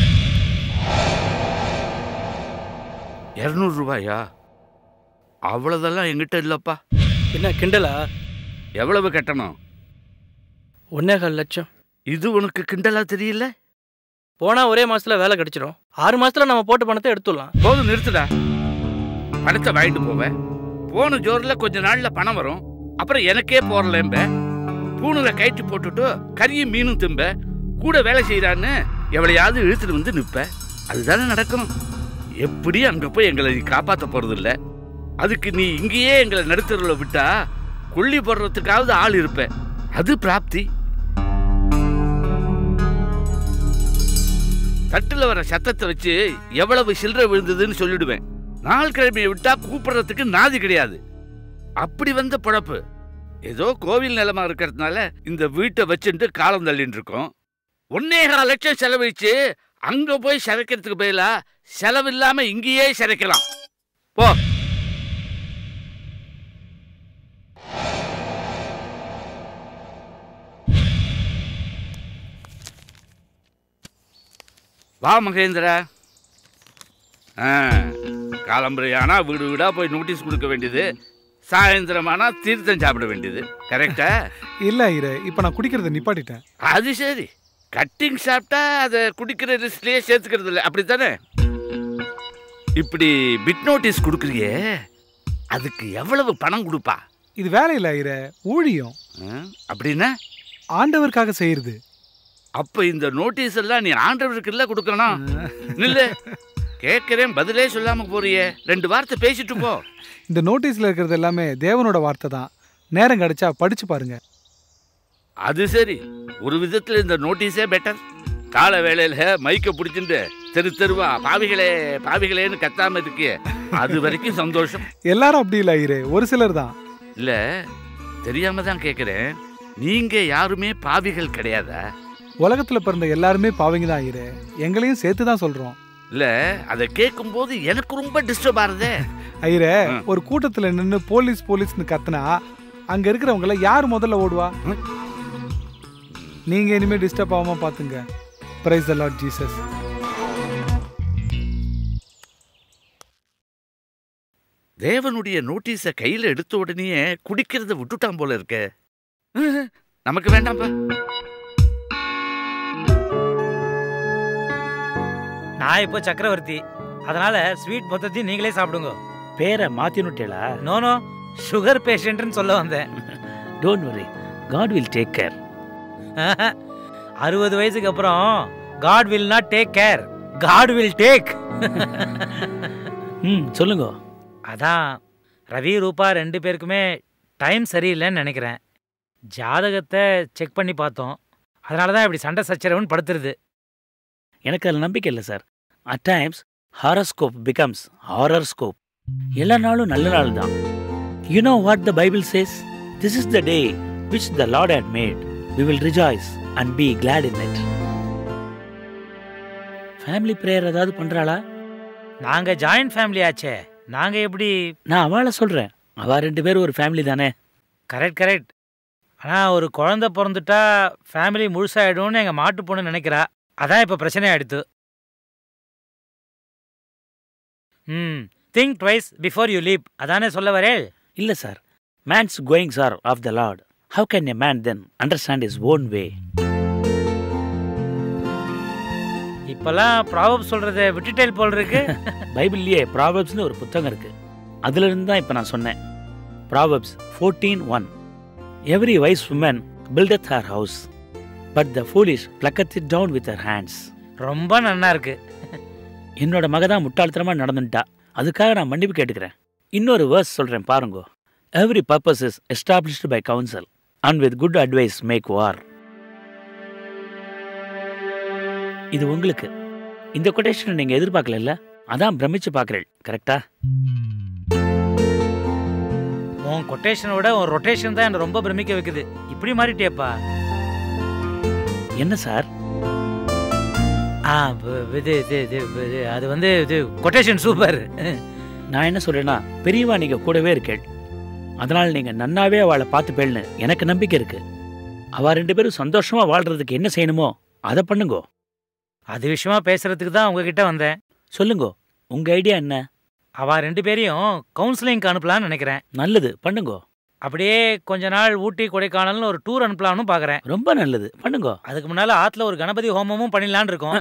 இரநூறு ரூபாயா அவ்வளோதெல்லாம் எங்கிட்ட இல்லைப்பா என்ன கிண்டலா எவ்வளவு கட்டணும் ஒன்னே கால் லட்சம் இது உனக்கு கிண்டலா தெரியல போனா ஒரே மாசத்துல வேலை கிடைச்சிரும் ஆறு மாசத்துல நம்ம போட்ட பணத்தை எடுத்துடலாம் போதும் நிறுத்துடா பணத்தை வாங்கிட்டு போவேன் போன ஜோரில் கொஞ்ச நாள்ல பணம் வரும் அப்புறம் எனக்கே போறலேம்ப பூணுல கயிற்று போட்டுட்டு கறியும் மீனும் திம்ப கூட வேலை செய்யறான்னு எவளையாவது இழுத்துட்டு வந்து நிப்ப அதுதானே நடக்கும் எப்படி அங்க போய் எங்களை நீ காப்பாத்த போறது இல்ல அதுக்கு நீ இங்கேயே எங்களை நடுத்தருவில் விட்டா கொல்லி போடுறதுக்காவது ஆள் இருப்ப அது பிராப்தி தட்டுல வர சத்தத்தை வச்சு எவ்வளவு சில்லறை விழுந்ததுன்னு சொல்லிடுவேன் நாள் கிழமையை விட்டா கூப்பிடுறதுக்கு நாதி கிடையாது அப்படி வந்த பொழப்பு ஏதோ கோவில் நிலமா இருக்கிறதுனால இந்த வீட்டை வச்சுட்டு காலம் தள்ளிட்டு இருக்கோம் ஒன்னேகால் லட்சம் செலவழிச்சு அங்க போய் சிறைக்கிறதுக்கு பதிலா செலவில்லாம இங்கேயே சிறைக்கலாம் போ வா மகேந்திரா ஆ காலம்பரையானா வீடு வீடா போய் நோட்டீஸ் கொடுக்க வேண்டியது சாயந்தரமானா தீர்த்தம் சாப்பிட வேண்டியது கரெக்டா இல்ல ஐயரே இப்ப நான் குடிக்கிறத நிப்பாட்டிட்டேன் அது சரி கட்டிங் சாப்பிட்டா அதை குடிக்கிற லிஸ்ட்லயே சேர்த்துக்கிறது இல்லை அப்படித்தானே இப்படி பிட் நோட்டீஸ் கொடுக்குறியே அதுக்கு எவ்வளவு பணம் கொடுப்பா இது வேலை இல்ல ஐயரே ஊழியம் ஆ, அப்படின்னா ஆண்டவருக்காக செய்யறது அப்ப இந்த நோட்டீஸ் எல்லாம் நீ ஆண்டவருக்கு இல்ல கொடுக்கணும் நில்லு கேட்கிறேன் பதிலே சொல்லாம போறியே ரெண்டு வார்த்தை பேசிட்டு போ இந்த நோட்டீஸ்ல இருக்கிறது எல்லாமே தேவனோட வார்த்தை தான் நேரம் கிடைச்சா படிச்சு பாருங்க அது சரி ஒரு விதத்துல இந்த நோட்டீஸே பெட்டர் கால வேளையில மைக்க பிடிச்சிட்டு தெரு தெருவா பாவிகளே பாவிகளேன்னு கத்தாம இருக்கே அது வரைக்கும் சந்தோஷம் எல்லாரும் அப்படி இல்ல ஐயரே ஒரு சிலர் தான் இல்ல தெரியாம தான் கேக்குறேன் நீங்க யாருமே பாவிகள் கிடையாதா உலகத்துல பிறந்த எல்லாருமே பாவங்க தான் ஐயரே எங்களையும் சேர்த்து தான் சொல்றோம் இல்ல அதை கேட்கும்போது எனக்கு ரொம்ப டிஸ்டர்ப் ஆகுதே ஐயரே ஒரு கூட்டத்துல நின்னு போலீஸ் போலீஸ்னு கத்துனா அங்க இருக்கிறவங்கள யார் முதல்ல ஓடுவா நீங்க இனிமே டிஸ்டர்ப் ஆகாம பாத்துங்க பிரைஸ் த லார்ட் ஜீசஸ் தேவனுடைய நோட்டீஸை கையில எடுத்த உடனே குடிக்கிறத விட்டுட்டான் போல இருக்க நமக்கு வேண்டாம்ப்பா நான் இப்போ சக்கரவர்த்தி அதனால ஸ்வீட் மொத்தத்தையும் நீங்களே சாப்பிடுங்க பேரை மாத்தினுட்டேளா நோ நோ சுகர் பேஷண்ட்னு சொல்ல வந்தேன் don't worry God will take care அறுபது வயசுக்கு அப்புறம் God will not take care God will take ம் சொல்லுங்க அதான் ரவி ரூபா ரெண்டு பேருக்குமே டைம் சரியில்லைன்னு நினைக்கிறேன் ஜாதகத்தை செக் பண்ணி பார்த்தோம் அதனால தான் இப்படி சண்டை சச்சரவுன்னு படுத்துருது எனக்கு அதில் நம்பிக்கை இல்லை sir at times horoscope becomes horror எல்லா நாளும் நல்ல நாள் தான் you know what the Bible says this is the day which the lord had made we will rejoice and be glad in it family prayer ஏதாவது பண்றாளா நாங்க joint family ஆச்சே நாங்க எப்படி நான் அவளை சொல்றேன் அவ ரெண்டு பேரும் ஒரு ஃபேமிலி தானே கரெக்ட் கரெக்ட் ஆனா ஒரு குழந்தை பிறந்துட்டா ஃபேமிலி முழுசாயிடும்னு எங்க மாட்டு பொண்ணு நினைக்கிறா அதான் இப்ப பிரச்சனை ஆயிடுத்து ம் think twice before you leap அதானே சொல்ல வரேன் இல்ல sir man's goings are of the lord how can a man then understand his own way இப்பெல்லாம் ப்ராபப் சொல்றதை விட்டுட்டேல் போல் இருக்கு பைபிள்லயே ப்ராவப்ஸ்னு ஒரு புத்தகம் இருக்கு அதுல இருந்து தான் இப்போ நான் சொன்னேன் Proverbs fourteen one every wise woman buildeth her house but the foolish plucketh it down with her hands ரொம்ப நன்னா இருக்கு என்னோட மக தான் முட்டாள்தனமா நடந்துட்டா அதுக்காக நான் மன்னிப்பு கேட்டுக்கிறேன் இன்னொரு வேர்ஸ் சொல்றேன் பாருங்க Every purpose is established by counsel, and with good advice make war. இது உங்களுக்கு இந்த கொட்டேஷனை நீங்க எதிர்பார்க்கல அதான் பிரமிச்சு பார்க்கறேன் கரெக்டா உன் கொட்டேஷனோட உன் ரொட்டேஷன் தான் என்ன ரொம்ப பிரமிக்க வைக்குது இப்படி மாறிட்டியப்பா என்ன சார் ஆ ப- இது இது இது இது அது வந்து இது கொட்டேஷன் சூப்பர் நான் என்ன சொல்றேன்னா பெரியவா நீங்க கூடவே இருக்கேள் அதனால நீங்க நன்னாவே அவளை பார்த்துப்பேள்னு எனக்கு நம்பிக்கை இருக்கு அவ ரெண்டு பேரும் சந்தோஷமா வாழ்றதுக்கு என்ன செய்யணுமோ அதை பண்ணுங்கோ அது விஷயமா பேசுறதுக்கு தான் உங்ககிட்ட வந்தேன் சொல்லுங்கோ உங்க ஐடியா என்ன அவ ரெண்டு பேரையும் கவுன்சிலிங்க்கு அனுப்பலாம்னு நினைக்கிறேன் நல்லது பண்ணுங்கோ அப்படியே கொஞ்ச நாள் ஊட்டி கொடைக்கானல்னு ஒரு டூர் அனுப்பலாம்னு பார்க்கறேன் ரொம்ப நல்லது பண்ணுங்கோ அதுக்கு முன்னால ஆத்துல ஒரு கணபதி ஹோமமும் பண்ணிடலான்னு இருக்கோம்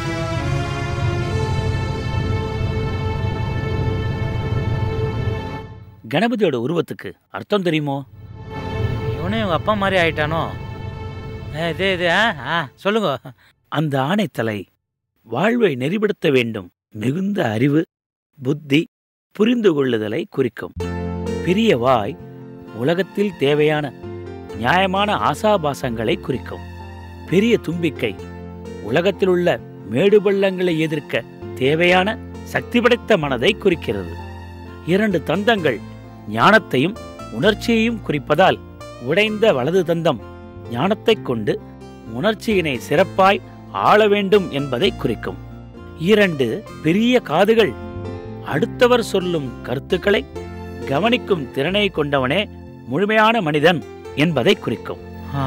கணபதியோட உருவத்துக்கு அர்த்தம் தெரியுமோ இவனும் இவங்க அப்பா மாதிரி ஆயிட்டானோ ஏ, இது இது ஆ ஆ சொல்லுங்க அந்த ஆணைத்தலை வாழ்வை நெறிப்படுத்த வேண்டும் மிகுந்த அறிவு புத்தி புரிந்து கொள்ளுதலை குறிக்கும் பெரிய வாய் உலகத்தில் தேவையான நியாயமான ஆசாபாசங்களை குறிக்கும் பெரிய தும்பிக்கை உலகத்தில் உள்ள மேடு பள்ளங்களை எதிர்க்க தேவையான சக்தி படைத்த மனதை குறிக்கிறது இரண்டு தந்தங்கள் ஞானத்தையும் உணர்ச்சியையும் குறிப்பதால் உடைந்த வலது தந்தம் ஞானத்தைக் கொண்டு உணர்ச்சியினை சிறப்பாய் ஆள வேண்டும் என்பதை குறிக்கும் இரண்டு பெரிய காதுகள் அடுத்தவர் சொல்லும் கருத்துக்களை கவனிக்கும் திறனை கொண்டவனே முழுமையான மனிதன் என்பதை குறிக்கும் ஆ,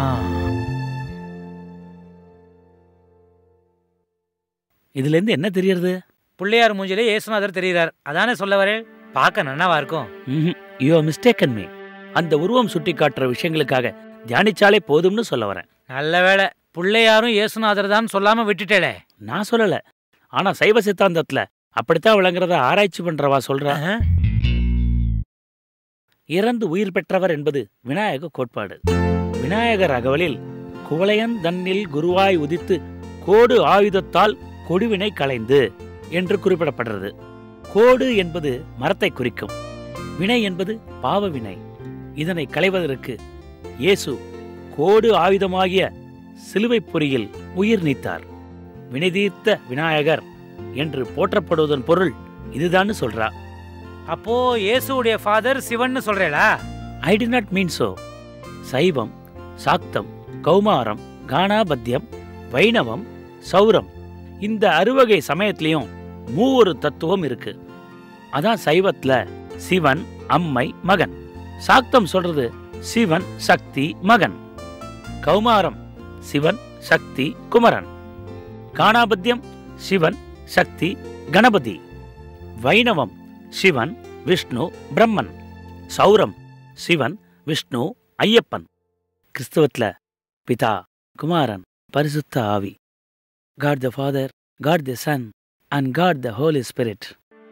இதுல இருந்து என்ன தெரியறது பிள்ளையார் மூஞ்சிலே இயேசுநாதர் தெரிகிறார் அதானே சொல்ல வரேன் பார்க்க நன்னாவா இருக்கும் யூ மிஸ்டேக்கன் மீ அந்த உருவம் சுட்டி காட்டுற விஷயங்களுக்காக தியானிச்சாலே போதும்னு சொல்ல வரேன் நல்ல வேளை பிள்ளையாரும் இயேசுநாதர் தான் சொல்லாம விட்டுட்டேளே நான் சொல்லல ஆனா சைவ சித்தாந்தத்துல அப்படித்தான் விளங்குறத ஆராய்ச்சி பண்றவா சொல்றா இறந்து உயிர் பெற்றவர் என்பது விநாயக கோட்பாடு விநாயகர் அகவலில் குவளையன் தன்னில் குருவாய் உதித்து கோடு ஆயுதத்தால் கொடுவினை களைந்து என்று குறிப்பிடப்படுறது கோடு என்பது மரத்தை குறிக்கும் வினை என்பது பாவ வினை இதனை களைவதற்கு இயேசு கோடு ஆயுதமாகிய சிலுவைப் பொறியில் உயிர் நீத்தார் வினைதீர்த்த விநாயகர் என்று போற்றப்படுவதன் பொருள் இதுதான்னு சொல்றா அப்போ இயேசுடைய ஃபாதர் சிவன்னு சொல்றேளா I did not mean so சைவம் சாக்தம் கௌமாரம் கானாபத்தியம் வைணவம் சௌரம் இந்த அறுவகை சமயத்திலையும் மூவொரு தத்துவம் இருக்கு அதான் சைவத்துல சிவன் அம்மை மகன் சாக்தம் சொல்றது சிவன் சக்தி மகன் கௌமாரம் சிவன் சக்தி குமரன் காணாபத்தியம் சிவன் சக்தி கணபதி வைணவம் சிவன் விஷ்ணு பிரம்மன் சௌரம் சிவன் விஷ்ணு ஐயப்பன் கிறிஸ்தவத்துல பிதா குமாரன் பரிசுத்த ஆவி God the father God the son and God the holy spirit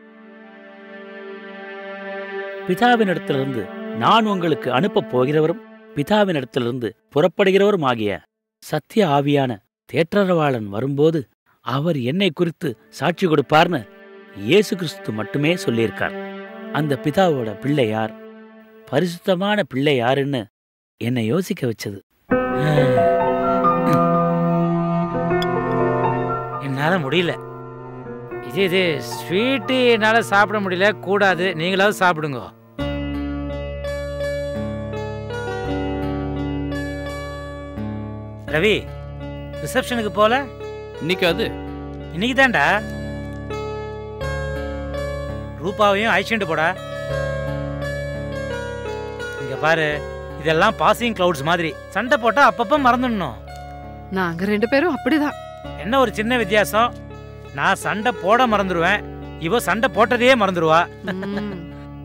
பிதாவினிடத்திலிருந்து நான் உங்களுக்கு அனுப்பப் போகிறவரும் பிதாவினிடத்திலிருந்து புறப்படுகிறவரும் ஆகிய சத்திய ஆவியான தேற்றரவாளன் வரும்போது அவர் என்னை குறித்து சாட்சி கொடுப்பார்னு இயேசு கிறிஸ்து மட்டுமே சொல்லியிருக்கார் அந்த பிதாவோட பிள்ளை யார் பரிசுத்தமான பிள்ளை யாருன்னு என்னை யோசிக்க வச்சது என்னால முடியல இது இது ஸ்வீட்டு என்னால சாப்பிட முடியல கூடாது நீங்களாவது சாப்பிடுங்க ரவி ரிசப்ஷனுக்கு போல இன்னைக்கு அது இன்னைக்கு தான்டா ரூபாவையும் அழிச்சுட்டு போடா இங்க பாரு இதெல்லாம் பாசிங் கிளவுட்ஸ் மாதிரி சண்டை போட்டா அப்பப்ப மறந்துடணும் நாங்க ரெண்டு பேரும் அப்படிதான் என்ன ஒரு சின்ன வித்தியாசம் நான் சண்டை போட மறந்துடுவேன் இவ சண்டை போட்டதையே மறந்துடுவா ம்.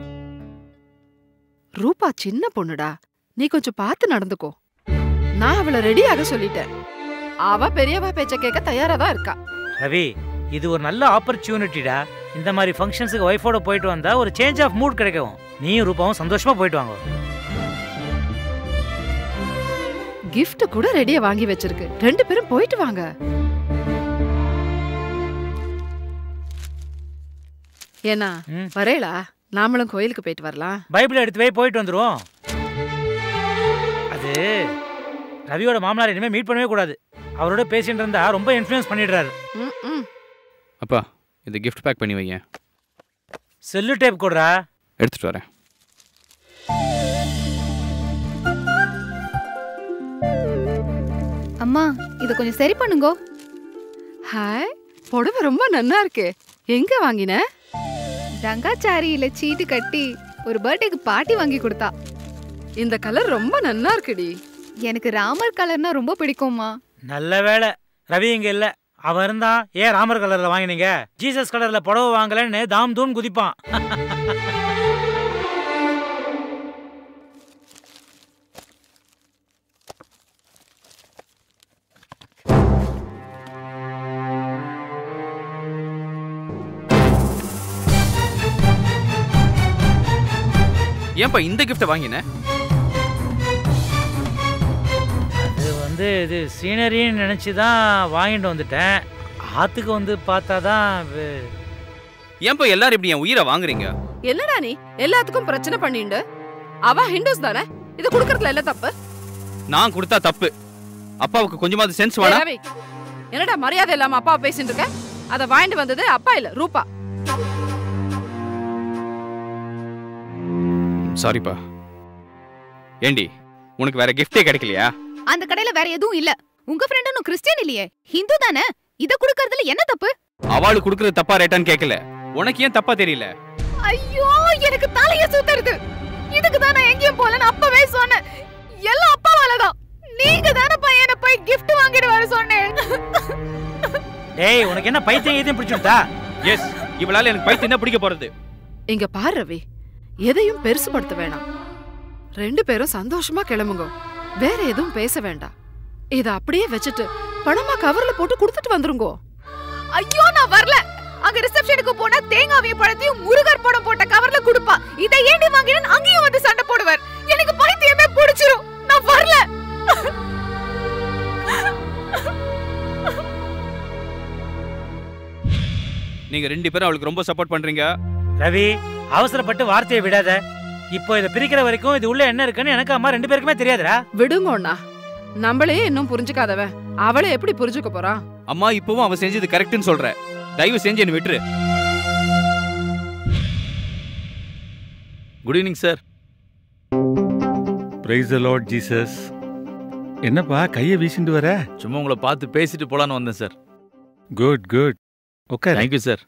ரூபா சின்ன பொண்ணுடா நீ கொஞ்சம் பார்த்து நடந்துக்கோ நான் அவளை ரெடியாக சொல்லிட்டேன் அவ பெரியவா பேச்ச கேட்க தயாரா தான் இருக்கா ரவி இது ஒரு நல்ல ஆப்பர்ச்சுனிட்டிடா இந்த மாதிரி ஃபங்க்ஷன்ஸுக்கு ஒய்ஃபோட போயிட்டு வந்தா ஒரு சேஞ்ச் ஆஃப் மூட் கிடைக்கும் நீயும் ரூபாவும் சந்தோஷமா போயிட்டு வாங்க gift கூட ரெடியா வாங்கி வச்சிருக்கு ரெண்டு பேரும் போயிட்டு வாங்க ஏன்னா ம். வரேளா நாமளும் கோயிலுக்கு போயிட்டு வரலாம் பைபிள் எடுத்து போய் போயிட்டு வந்துருவோம் அது ரவியோட மாமனார் இனிமேல் மீட் பண்ணவே கூடாது அவரோட பேசிட்டு இருந்தா ரொம்ப இன்ஃப்ளூயன்ஸ் பண்ணிடுறாரு ம், ம். அப்பா இந்த கிஃப்ட் பேக் பண்ணி வைங்க செல்லு டேப் கொடுறா எடுத்துட்டு வரேன் அம்மா இதை கொஞ்சம் சரி பண்ணுங்கோ ஹாய் புடவை ரொம்ப நன்னா இருக்கே எங்க வாங்கின ரங்காச்சாரியில சீட்டு கட்டி ஒரு பர்த்டேக்கு பாட்டி வாங்கி கொடுத்தா இந்த கலர் ரொம்ப நன்னா இருக்குடி எனக்கு ராமர் கலர்னா ரொம்ப பிடிக்கும்மா நல்ல வேளை ரவி இங்க இல்ல அவன் இருந்தான் ஏன் ராமர் கலர்ல வாங்கினீங்க ஜீசஸ் கலர்ல புடவை வாங்கலன்னு தாம் தூம் குதிப்பான் ஏன்பா இந்த கிஃப்ட்டை வாங்கினேன் அது வந்து இது சீனரின்னு நினைச்சு தான் வாங்கிட்டு வந்துட்டேன் ஆத்துக்கு வந்து பார்த்தா தான் வே- ஏன்பா எல்லாரும் இப்படி என் உயிரை வாங்குறீங்க என்னடா நீ எல்லாத்துக்கும் பிரச்சனை பண்ணிண்டு அவ ஹிந்துஸ் தானே இது குடுக்கறதுல இல்ல தப்பு நான் கொடுத்தா தப்பு அப்பாவுக்கு கொஞ்சமாவது சென்ஸ் ஏய், வேணா ரவி என்னடா மரியாதை இல்லாம அப்பா பேசிட்டு இருக்க அத வாங்கிட்டு வந்தது அப்பா இல்ல ரூபா சாரிப்பா ஏண்டி உனக்கு வேற கிஃப்டே கிடைக்கலையா அந்த கடையில வேற எதுவும் இல்ல உங்க ஃப்ரெண்ட் ஒன்னும் கிறிஸ்டியன் இல்லையே ஹிந்து தானே இத குடுக்கறதுல என்ன தப்பு அவளுக்கு கொடுக்கறது தப்பா ரைட்டான்னு கேட்கல உனக்கு ஏன் தப்பா தெரியல ஐயோ எனக்கு தலைய சுத்துறது இதுக்கு தான் நான் எங்கேயும் போலன்னு அப்பவே சொன்னேன் எல்லாம் அப்பாவால தான் நீங்க தானே பையனை போய் கிஃப்ட் வாங்கிட்டு வர சொன்னேன் டேய் உனக்கு என்ன பைத்தியம் எதையும் பிடிச்சுட்டா எஸ் இவளால எனக்கு பைத்தியம் என்ன பிடிக்க போறது இங்க பாரு ரவி எதையும் பெருசுபடுத்த வேணாம் ரெண்டு பேரும் சந்தோஷமா கிளம்புங்க வேற எதுவும் பேச வேண்டாம் இத அப்படியே வச்சுட்டு பணமா கவர்ல போட்டு கொடுத்துட்டு வந்துருங்கோ ஐயோ நான் வரல அங்க ரிசப்ஷனுக்கு போனா தேங்காவையும் பழத்தையும் முருகர் படம் போட்ட கவர்ல குடுப்பா இதை ஏண்டி வாங்கினு அங்கேயும் வந்து சண்டை போடுவார் எனக்கு பைத்தியமே பிடிச்சிரும் நான் வரல நீங்க ரெண்டு பேரும் அவளுக்கு ரொம்ப சப்போர்ட் பண்றீங்க ரவி அவசரப்பட்டு வார்த்தையை விடாத இப்போ இதை பிரிக்கிற வரைக்கும் இது உள்ள என்ன இருக்குன்னு எனக்கு அம்மா ரெண்டு பேருக்குமே தெரியாதுடா விடுங்கோண்ணா நம்மளே இன்னும் புரிஞ்சுக்காதவன் அவளை எப்படி புரிஞ்சுக்க போறான் அம்மா இப்பவும் அவ செஞ்சது கரெக்ட்னு சொல்ற தயவு செஞ்சு என்ன விட்டுரு good evening sir praise lord Jesus என்னப்பா கையை வீசிட்டு வர சும்மா உங்களை பார்த்து பேசிட்டு போலான்னு வந்தேன் sir good good okay thank you sir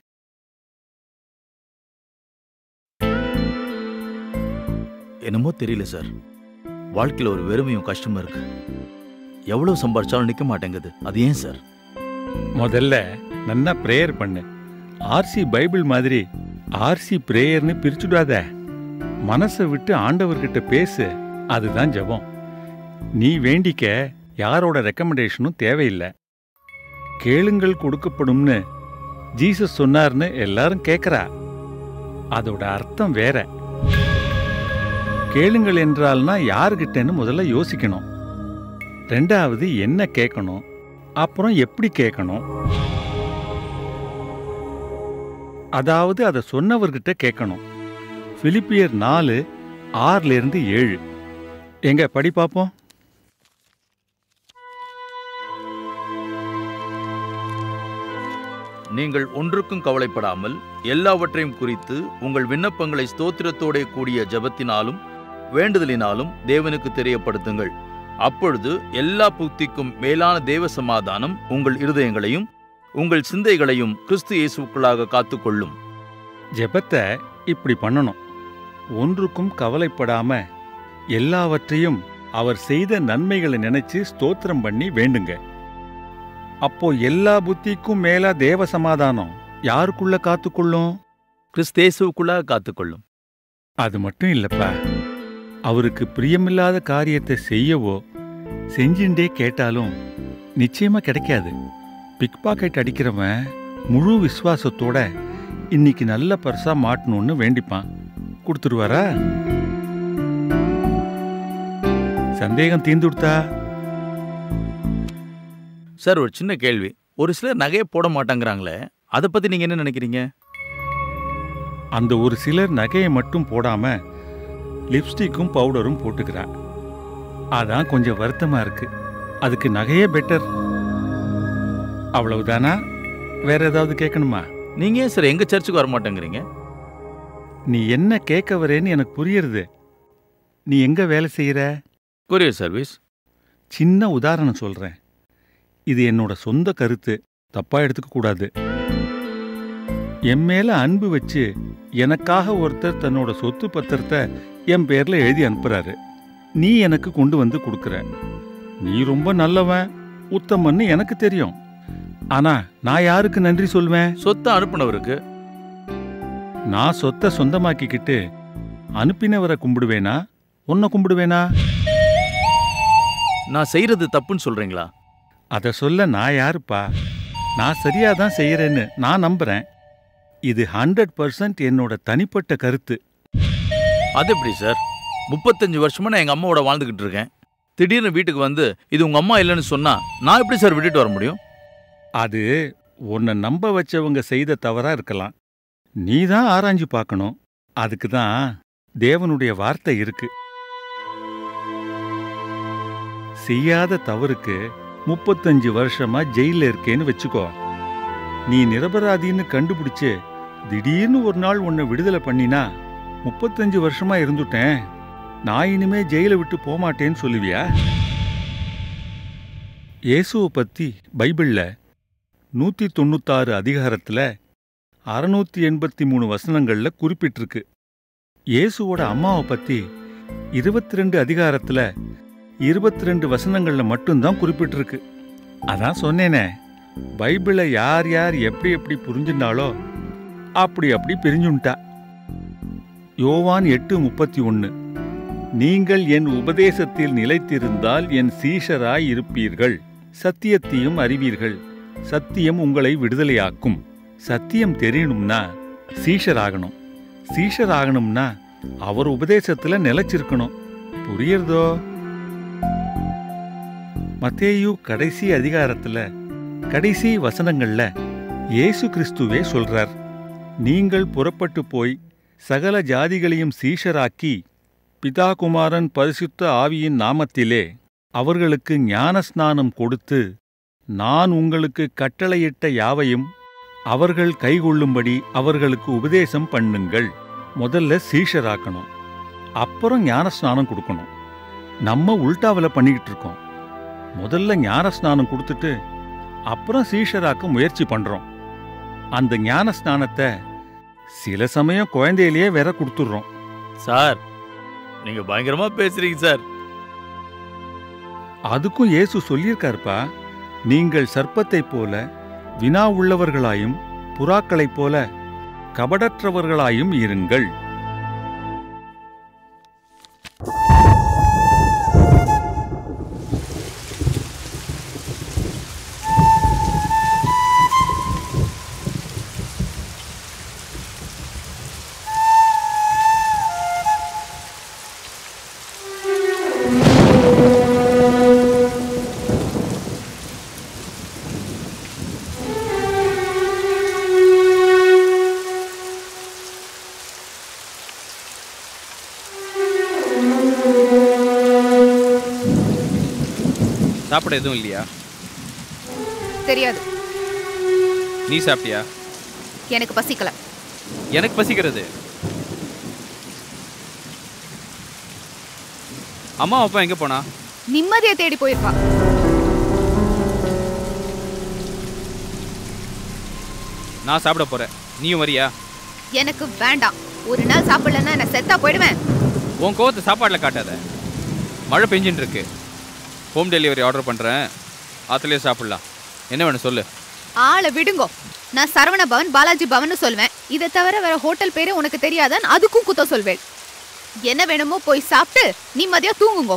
என்னமோ தெரியல சார் வாழ்க்கையில் ஒரு வெறுமையும் கஷ்டமும் இருக்கு எவ்வளவு சம்பாரிச்சாலும் நிற்க மாட்டேங்குது அது ஏன் சார் முதல்ல நன்னா ப்ரேயர் பண்ணு ஆர்சி பைபிள் மாதிரி ஆர்சி பிரேயர்னு பிரிச்சுடாத மனசை விட்டு ஆண்டவர்கிட்ட பேசு அதுதான் ஜெபம் நீ வேண்டிக்க யாரோட ரெக்கமெண்டேஷனும் தேவையில்லை கேளுங்கள் கொடுக்கப்படும்னு ஜீசஸ் சொன்னார்னு எல்லாரும் கேட்கறா அதோட அர்த்தம் வேற கேளுங்கள் என்றால்னா யாருகிட்டன்னு முதல்ல யோசிக்கணும் ரெண்டாவது என்ன கேட்கணும் அப்புறம் எப்படி கேட்கணும் அதாவது அதை சொன்னவர்கிட்ட கேட்கணும் பிலிப்பியர் நாலு ஆறுல இருந்து ஏழு எங்க படி பார்ப்போம் நீங்கள் ஒன்றுக்கும் கவலைப்படாமல் எல்லாவற்றையும் குறித்து உங்கள் விண்ணப்பங்களை ஸ்தோத்திரத்தோடே கூடிய ஜெபத்தினாலும் வேண்டுதலினாலும் தேவனுக்கு தெரியப்படுத்துங்கள் அப்பொழுது எல்லா புத்திக்கும் மேலான தேவ சமாதானம் உங்கள் இருதயங்களையும் உங்கள் சிந்தைகளையும் கிறிஸ்து இயேசுக்குள்ளாக காத்துக்கொள்ளும் ஜெபத்தை இப்படி பண்ணணும் ஒன்றுக்கும் கவலைப்படாம எல்லாவற்றையும் அவர் செய்த நன்மைகளை நினைச்சு ஸ்தோத்திரம் பண்ணி வேண்டுங்க அப்போ எல்லா புத்திக்கும் மேலா தேவ சமாதானம் யாருக்குள்ள காத்துக்கொள்ளும் கிறிஸ்தேசுக்குள்ளாக காத்துக்கொள்ளும் அது மட்டும் இல்லப்பா அவருக்கு பிரியமில்லாத காரியத்தை செய்யவோ செஞ்சுட்டே கேட்டாலும் நிச்சயமா கிடைக்காது பிக் பாக்கெட் அடிக்கிறவன் முழு விசுவாசத்தோட இன்னைக்கு நல்ல பரிசா மாட்டணும்னு வேண்டிப்பான் கொடுத்துருவாரா சந்தேகம் தீந்துடுத்தா சார் ஒரு சின்ன கேள்வி ஒரு சிலர் நகையை போட மாட்டாங்கிறாங்களே அதை பத்தி நீங்க என்ன நினைக்கிறீங்க அந்த ஒரு சிலர் நகையை மட்டும் போடாம லிப்ஸ்டிக்கும் பவுடரும் போட்டுக்கிறா அதான் கொஞ்சம் வருத்தமா இருக்கு அதுக்கு நகையே பெட்டர் அவ்வளவுதானா வேற ஏதாவது கேட்கணுமா நீங்க ஏன் சார் எங்க சர்ச்சுக்கு வர மாட்டேங்கிறீங்க நீ என்ன கேட்க வரேன்னு எனக்கு புரியுறது நீ எங்க வேலை செய்யற கொரியர் சர்வீஸ் சின்ன உதாரணம் சொல்றேன் இது என்னோட சொந்த கருத்து தப்பா எடுத்துக்க கூடாது என் மேல அன்பு வச்சு எனக்காக ஒருத்தர் தன்னோட சொத்து பத்திரத்தை என் பேர்ல எழுதி அனுப்புறாரு நீ எனக்கு கொண்டு வந்து கொடுக்குற நீ ரொம்ப நல்லவன் உத்தமன்னு எனக்கு தெரியும் ஆனா நான் யாருக்கு நன்றி சொல்வேன் சொத்தை அனுப்புனவருக்கு நான் சொத்தை சொந்தமாக்கிக்கிட்டு அனுப்பினவரை கும்பிடுவேனா உன்னை கும்பிடுவேனா நான் செய்யறது தப்புன்னு சொல்றீங்களா அதை சொல்ல நான் யாருப்பா நான் சரியா தான் செய்யறேன்னு நான் நம்புறேன் இது ஹண்ட்ரட் பர்சன்ட் என்னோட தனிப்பட்ட கருத்து அது எப்படி சார் முப்பத்தஞ்சு வருஷமா நான் எங்க அம்மாவோட வாழ்ந்துகிட்டு இருக்கேன் திடீர்னு வீட்டுக்கு வந்து இது உங்க அம்மா இல்லைன்னு சொன்னா நான் எப்படி சார் விட்டுட்டு வர முடியும் அது உன்னை நம்ப வச்சவங்க செய்த தவறா இருக்கலாம் நீ தான் ஆராய்ஞ்சு பார்க்கணும் அதுக்கு தான் தேவனுடைய வார்த்தை இருக்கு செய்யாத தவறுக்கு முப்பத்தஞ்சு வருஷமா ஜெயில இருக்கேன்னு வச்சுக்கோ நீ நிரபராதின்னு கண்டுபிடிச்சு திடீர்னு ஒரு நாள் உன்னை விடுதலை பண்ணினா முப்பத்தஞ்சு வருஷமா இருந்துட்டேன் நான் இனிமே ஜெயில விட்டு போமாட்டேன்னு சொல்லுவியா இயேசுவை பத்தி பைபிள்ல நூத்தி தொண்ணூத்தாறு அதிகாரத்துல அறுநூத்தி எண்பத்தி மூணு வசனங்கள்ல குறிப்பிட்டிருக்கு இயேசுவோட அம்மாவை பத்தி இருபத்தி ரெண்டு அதிகாரத்துல இருபத்தி ரெண்டு வசனங்கள்ல மட்டும்தான் குறிப்பிட்டிருக்கு அதான் சொன்னேனே பைபிளை யார் யார் எப்படி எப்படி புரிஞ்சுட்டாலோ அப்படி அப்படி பிரிஞ்சுட்டா யோவான் எட்டு முப்பத்தி ஒன்னு நீங்கள் என் உபதேசத்தில் நிலைத்திருந்தால் என் சீஷராய் இருப்பீர்கள் சத்தியத்தையும் அறிவீர்கள் சத்தியம் உங்களை விடுதலையாக்கும் சத்தியம் தெரியணும்னா சீஷராகணும் சீஷராகணும்னா அவர் உபதேசத்துல நிலைச்சிருக்கணும் புரியுறதோ மத்தேயு கடைசி அதிகாரத்துல கடைசி வசனங்கள்ல இயேசு கிறிஸ்துவே சொல்றார் நீங்கள் புறப்பட்டு போய் சகல ஜாதிகளையும் சீஷராக்கி பிதா குமாரன் பரிசுத்த ஆவியின் நாமத்திலே அவர்களுக்கு ஞானஸ்நானம் கொடுத்து நான் உங்களுக்கு கட்டளையிட்ட யாவையும் அவர்கள் கைகொள்ளும்படி அவர்களுக்கு உபதேசம் பண்ணுங்கள் முதல்ல சீஷராக்கணும் அப்புறம் ஞானஸ்நானம் கொடுக்கணும் நம்ம உல்டாவில் பண்ணிக்கிட்டு இருக்கோம் முதல்ல ஞானஸ்நானம் கொடுத்துட்டு அப்புறம் சீஷராக்க முயற்சி பண்றோம் அந்த ஞானஸ்நானத்தை சில சமயம் குழந்தையிலேயே வேற கொடுத்துடுறோம் சார் நீங்க பயங்கரமா பேசுறீங்க சார் அதுக்கும் இயேசு சொல்லியிருக்காருப்பா நீங்கள் சர்ப்பத்தைப் போல வினா உள்ளவர்களாயும் புறாக்களைப் போல கபடற்றவர்களாயும் இருங்கள் சாப்பிட எதுவும் இல்லையா தெரியாது நீ சாப்பிட்டியா எனக்கு பசிக்கல எனக்கு பசிக்கிறது அம்மா அப்பா எங்க போனா நிம்மதியை தேடி போயிருப்பா நான் சாப்பிட போறேன் நீயும் வரியா எனக்கு வேண்டாம் ஒரு நாள் சாப்பிடலன்னா நான் செத்தா போயிடுவேன் உன் கோவத்தை சாப்பாடுல காட்டாத மழை பெஞ்சின்னு இருக்கு ஹோம் டெலிவரி ஆர்டர் பண்றேன் அதுலயே சாப்பிடலாம் என்ன வேணும் சொல்லு ஆளை விடுங்கோ நான் சரவண பவன் பாலாஜி பவன் சொல்வேன் இதை தவிர வேற ஹோட்டல் பேரு உனக்கு தெரியாதான் அதுக்கும் குத்தம் சொல்வேன் என்ன வேணுமோ போய் சாப்பிட்டு நிம்மதியா தூங்குங்கோ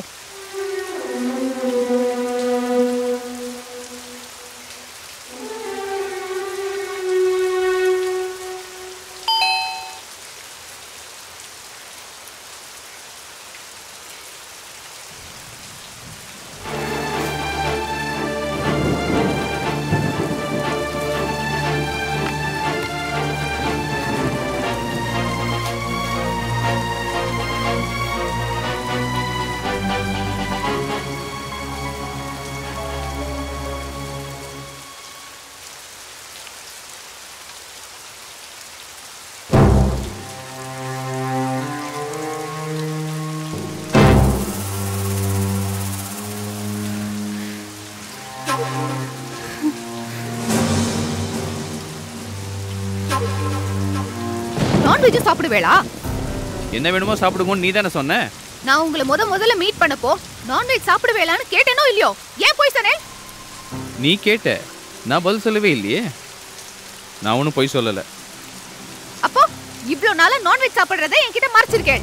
நான்வெஜ் சாப்பிடுவேளா என்ன வேணுமோ சாப்பிடுங்கன்னு நீ தானே சொன்ன நான் உங்களை முத முதல்ல மீட் பண்ணப்போ நான்வெஜ் சாப்பிடுவேளான்னு கேட்டேனோ இல்லையோ ஏன் போய் சொன்னேன் நீ கேட்ட நான் பதில் சொல்லவே இல்லையே நான் ஒன்றும் பொய் சொல்லலை அப்போ இவ்ளோ நாளா நான்வெஜ் சாப்பிடுறதை என்கிட்ட மறைச்சிருக்கேன்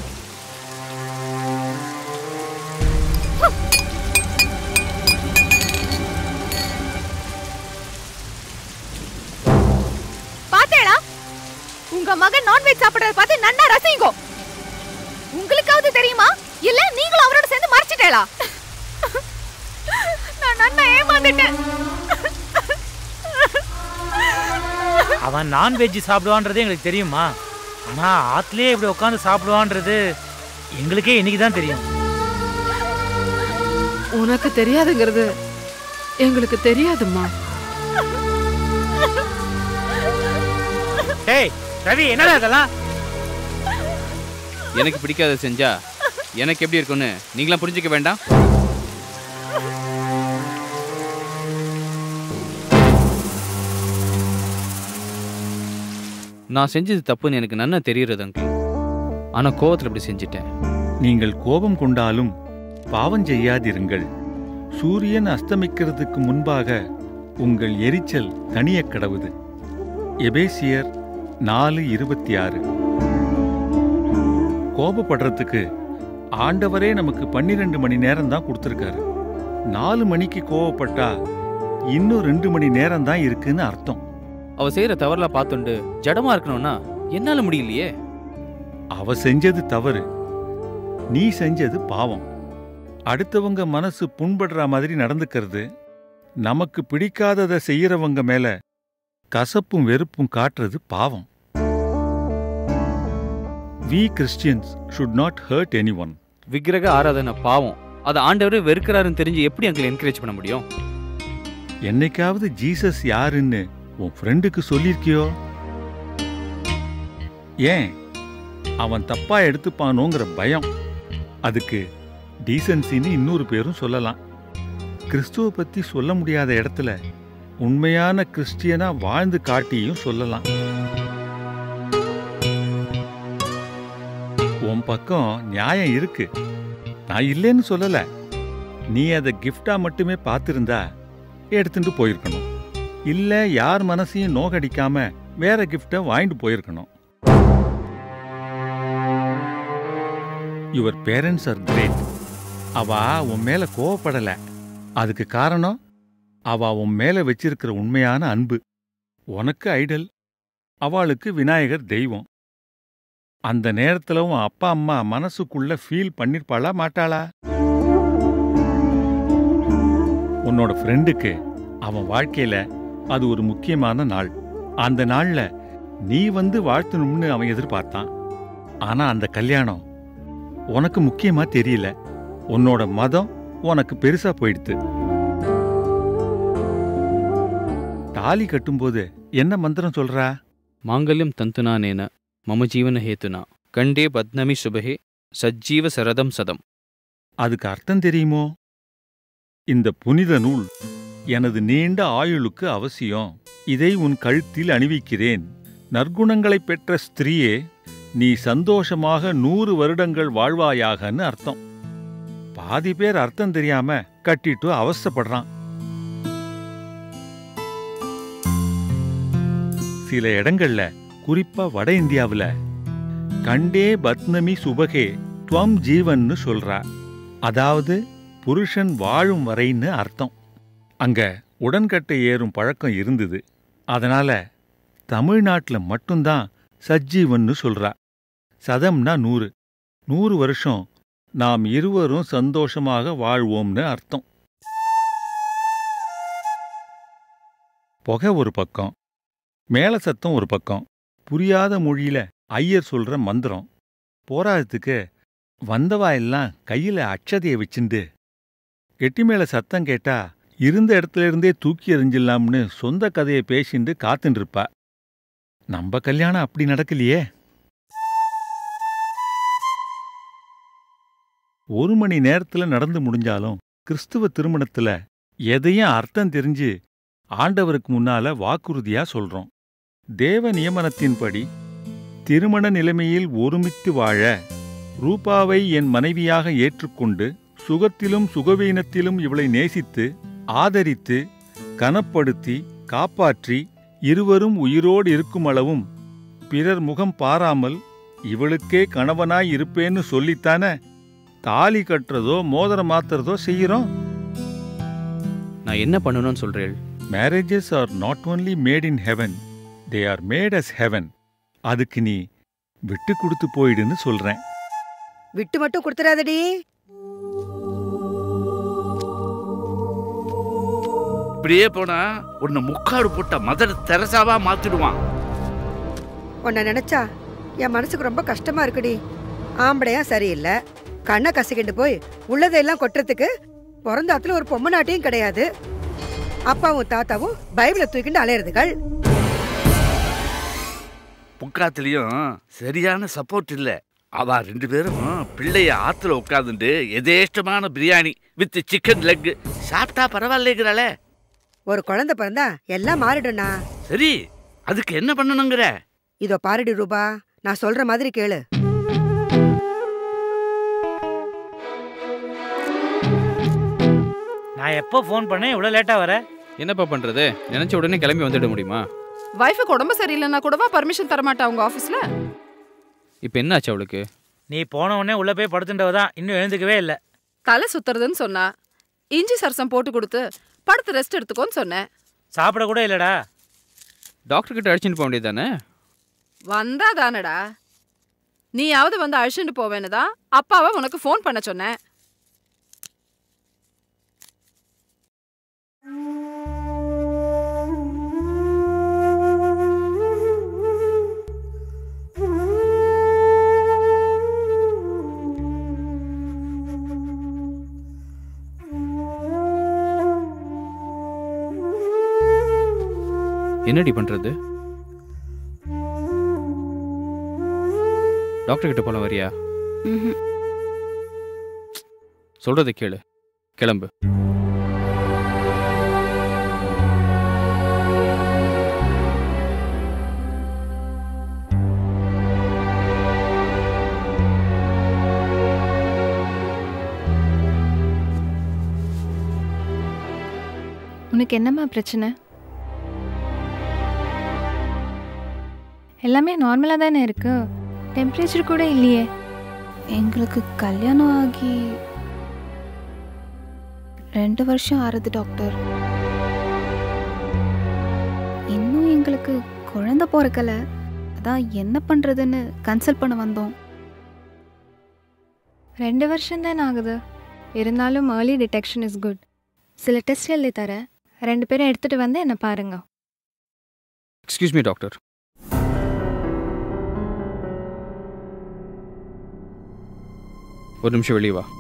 பாத்தேடா உங்க மகன் நான்வெஜ் சாப்பிடுறத பார்த்து நன்னா ரசிங்கோ உங்களுக்காவது தெரியுமா இல்ல நீங்களும் அவரோட சேர்ந்து மறைச்சிட்டேளா நான் நன்னா ஏமாந்துட்டேன் அவன் நான்வெஜ் சாப்பிடுவான்றது எங்களுக்கு தெரியுமா ஆனா ஆத்துலயே இப்படி உட்காந்து சாப்பிடுவான்றது எங்களுக்கே இன்னைக்கு தான் தெரியும் உனக்கு தெரியாதுங்கிறது எங்களுக்கு தெரியாதும்மா டேய் ரவி என்னடா இதெல்லாம் எனக்கு பிடிக்காத செஞ்சா எனக்கு எப்படி இருக்கும்னு நீங்களாம் புரிஞ்சுக்க வேண்டாம் நான் செஞ்சது தப்புன்னு எனக்கு நன்னா தெரியுறது அங்கிள் ஆனா கோவத்துல இப்படி செஞ்சுட்டேன் நீங்கள் கோபம் கொண்டாலும் பாவம் செய்யாதிருங்கள் சூரியன் அஸ்தமிக்கிறதுக்கு முன்பாக உங்கள் எரிச்சல் தணியக் கடவுது எபேசியர் நாலு இருபத்தி ஆறு கோபப்படுறதுக்கு ஆண்டவரே நமக்கு பன்னிரெண்டு மணி நேரம் தான் கொடுத்துருக்காரு நாலு மணிக்கு கோவப்பட்டா இன்னும் ரெண்டு மணி நேரம் தான் இருக்குன்னு அர்த்தம் அவ செய்யற தவறுலாம் பார்த்துண்டு ஜடமா இருக்கணும்னா என்னால முடியலையே அவ செஞ்சது தவறு நீ செஞ்சது பாவம் அடுத்தவங்க மனசு புண்படுற மாதிரி நடந்துக்கிறது நமக்கு பிடிக்காததை செய்யறவங்க மேல கசப்பும் வெறுப்பும் காட்டுறது பாவம் we Christians should not hurt anyone விக்கிரக ஆராதனை பாவம் அதை ஆண்டவரே வெறுக்கிறாருன்னு தெரிஞ்சு எப்படி அங்கிள் என்கரேஜ் பண்ண முடியும் என்னைக்காவது ஜீசஸ் யாருன்னு உன் ஃப்ரெண்டுக்கு சொல்லியிருக்கியோ ஏன் அவன் தப்பா எடுத்துப்பானோங்கிற பயம் அதுக்கு டீசன்சின்னு இன்னொரு பேரும் சொல்லலாம் கிறிஸ்துவ பத்தி சொல்ல முடியாத இடத்துல உண்மையான கிறிஸ்டியனா வாழ்ந்து காட்டியும் சொல்லலாம் உன் பக்கம் நியாயம் இருக்கு நான் இல்லைன்னு சொல்லல நீ அதை கிஃப்டா மட்டுமே பார்த்திருந்தா எடுத்துட்டு போயிருக்கணும் இல்ல யார் மனசையும் நோகடிக்காம வேற கிஃப்ட வாங்கிட்டு போயிருக்கணும் யுவர் பேரண்ட்ஸ் ஆர் கிரேட் அவ உன் மேல கோவப்படல அதுக்கு காரணம் அவ உன் மேல வச்சிருக்கிற உண்மையான அன்பு உனக்கு ஐடல் அவளுக்கு விநாயகர் தெய்வம் அந்த நேரத்துல உன் அப்பா அம்மா மனசுக்குள்ள ஃபீல் பண்ணிருப்பாளா மாட்டாளா உன்னோட ஃப்ரெண்டுக்கு அவன் வாழ்க்கையில அது ஒரு முக்கியமான நாள் அந்த நாள்ல நீ வந்து வாழ்த்தணும்னு அவன் எதிர்பார்த்தான் ஆனா அந்த கல்யாணம் உனக்கு முக்கியமா தெரியல உன்னோட மதம் உனக்கு பெருசா போயிடுத்து தாலி கட்டும்போது என்ன மந்திரம் சொல்றா மாங்கல்யம் தந்துனானேன மம ஜீவன ஹேத்துனா கண்டே பத்னமி சுபகே சஜ்ஜீவ சரதம் சதம் அதுக்கு அர்த்தம் தெரியுமோ இந்த புனித நூல் எனது நீண்ட ஆயுளுக்கு அவசியம் இதை உன் கழுத்தில் அணிவிக்கிறேன் நற்குணங்களைப் பெற்ற ஸ்திரீயே நீ சந்தோஷமாக நூறு வருடங்கள் வாழ்வாயாகன்னு அர்த்தம் பாதி பேர் அர்த்தம் தெரியாம கட்டிட்டு அவஸ்தைப்படுறான் சில இடங்கள்ல குறிப்பா வட இந்தியாவுல கண்டே பத்னமி சுபகே துவம் ஜீவன்னு சொல்றா அதாவது புருஷன் வாழும் வரைன்னு அர்த்தம் அங்க உடன்கட்டை ஏறும் பழக்கம் இருந்தது அதனால தமிழ்நாட்டுல மட்டும்தான் சஜ்ஜீவன்னு சொல்றா சதம்னா நூறு நூறு வருஷம் நாம் இருவரும் சந்தோஷமாக வாழ்வோம்னு அர்த்தம் புகை ஒரு பக்கம் மேல சத்தம் ஒரு பக்கம் புரியாத மொழியில ஐயர் சொல்ற மந்திரம் போராதத்துக்கு வந்தவா எல்லாம் கையில அட்சதையை வச்சுண்டு கெட்டி மேல சத்தம் கேட்டா இருந்த இடத்துல இருந்தே தூக்கி எறிஞ்சிடலாம்னு சொந்த கதையை பேசிண்டு காத்துட்டு இருப்பா நம்ம கல்யாணம் அப்படி நடக்கலையே ஒரு மணி நேரத்துல நடந்து முடிஞ்சாலும் கிறிஸ்துவ திருமணத்துல எதையும் அர்த்தம் தெரிஞ்சு ஆண்டவருக்கு முன்னால வாக்குறுதியா சொல்றோம் தேவ நியமனத்தின்படி திருமண நிலைமையில் ஒருமித்து வாழ ரூபாவை என் மனைவியாக ஏற்றுக்கொண்டு சுகத்திலும் சுகவீனத்திலும் இவளை நேசித்து ஆதரித்து கனப்படுத்தி காப்பாற்றி இருவரும் உயிரோடு இருக்கும் அளவும் பிறர் முகம் பாராமல் இவளுக்கே கணவனாய் இருப்பேன்னு சொல்லித்தானே தாலி கட்டுறதோ மோதிரம் மாத்துறதோ செய்கிறோம் நான் என்ன பண்ணணும்னு சொல்றேன் marriages are not only made in heaven they are made as heaven அதுக்கு நீ விட்டு கொடுத்து போயிடுன்னு சொல்றேன் விட்டு மட்டும் கொடுத்துறாதடி இப்படியே போனா உன்னை முக்காடு போட்ட மதர் தெரசாவா மாத்திடுவான் உன்னை நினைச்சா என் மனசுக்கு ரொம்ப கஷ்டமா இருக்குடி ஆம்படையா சரியில்லை கண்ணை கசக்கிட்டு போய் உள்ளதையெல்லாம் கொட்டுறதுக்கு பிறந்தாத்துல ஒரு பொம்மை நாட்டையும் கிடையாது அப்பாவும் தாத்தாவும் பைபிளை தூக்கிட்டு அலையிறதுகள் புக்காத்துலயும் சரியான சப்போர்ட் இல்ல அவ ரெண்டு பேரும் பிள்ளைய ஆத்துல உட்காந்துட்டு எதேஷ்டமான பிரியாணி வித் சிக்கன் லெக் சாப்பிட்டா பரவாயில்லைங்கிறாளே ஒரு குழந்தை பிறந்தா எல்லாம் மாறிடும்னா சரி அதுக்கு என்ன பண்ணணுங்கிற இதோ பாருடி ரூபா நான் சொல்ற மாதிரி கேளு நான் எப்போ ஃபோன் பண்ணேன் இவ்வளோ லேட்டாக வர என்னப்பா பண்றது நினைச்ச உடனே கிளம்பி வந்துட முடியுமா வைஃபுக்கு உடம்பு சரியில்லைன்னா கூடவா பர்மிஷன் தர மாட்டா உங்க ஆபீஸ்ல இப்போ என்ன ஆச்சு அவளுக்கு நீ போன உடனே உள்ளே போய் படுத்துட்டவ தான் இன்னும் எழுந்துக்கவே இல்லை தலை சுத்துறதுன்னு சொன்னா இஞ்சி சரசம் போட்டு கொடுத்து படுத்து ரெஸ்ட் எடுத்துக்கோன்னு சொன்னேன் சாப்பிட கூட இல்லைடா டாக்டர் கிட்ட அழைச்சிட்டு போக வேண்டியது தானே வந்தா தானடா நீயாவது வந்து அழிச்சுட்டு போவேன்னு தான் அப்பாவை உனக்கு ஃபோன் பண்ண சொன்னேன் என்னடி பண்றது டாக்டர் கிட்ட போலாம் வரியா சொல்றதை கேளு கிளம்பு உனக்கு என்னம்மா பிரச்சனை எல்லாமே நார்மலாக தானே இருக்கு டெம்பரேச்சர் கூட இல்லையே எங்களுக்கு கல்யாணம் ஆகி ரெண்டு வருஷம் ஆறுது டாக்டர் இன்னும் எங்களுக்கு குழந்தை பிறக்கல அதான் என்ன பண்ணுறதுன்னு கன்சல்ட் பண்ண வந்தோம் ரெண்டு வருஷம் தானே ஆகுது இருந்தாலும் ஏர்லி டிடெக்ஷன் இஸ் குட் சில டெஸ்ட் எழுதி தரேன் ரெண்டு பேரும் எடுத்துகிட்டு வந்து என்னை பாருங்க எக்ஸ்கியூஸ் மீ டாக்டர் ஒரு நிமிஷம் வெளியே வா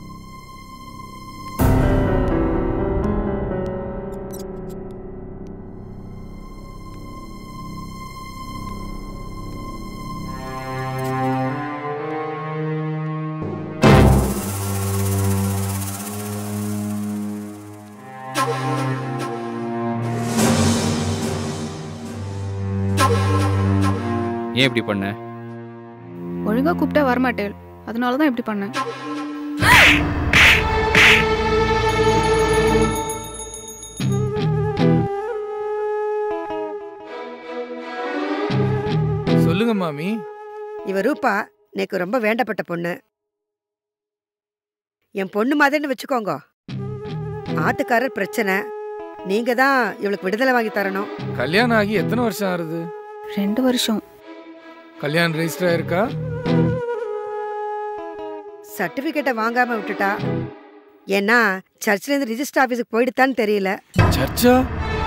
ஏன் இப்படி பண்ண ஒழுங்காக கூப்பிட்டா வரமாட்டேன் அதனால தான் இப்படி பண்ணேன் சொல்லுங்க மாமி இவ ரூபா எனக்கு ரொம்ப வேண்டப்பட்ட பொண்ணு என் பொண்ணு மாதிரின்னு வச்சுக்கோங்க ஆத்துக்காரர் பிரச்சனை நீங்க தான் இவளுக்கு விடுதலை வாங்கி தரணும் கல்யாணம் ஆகி எத்தனை வருஷம் ஆறுது ரெண்டு வருஷம் கல்யாணம் ரெஜிஸ்டர் ஆயிருக்கா சர்டிபிகேட்டை வாங்காம விட்டுட்டா ஏன்னா சர்ச்சில் இருந்து ரிஜிஸ்டர் ஆஃபீஸுக்கு போயிடுத்தான்னு தெரியல சர்ச்சா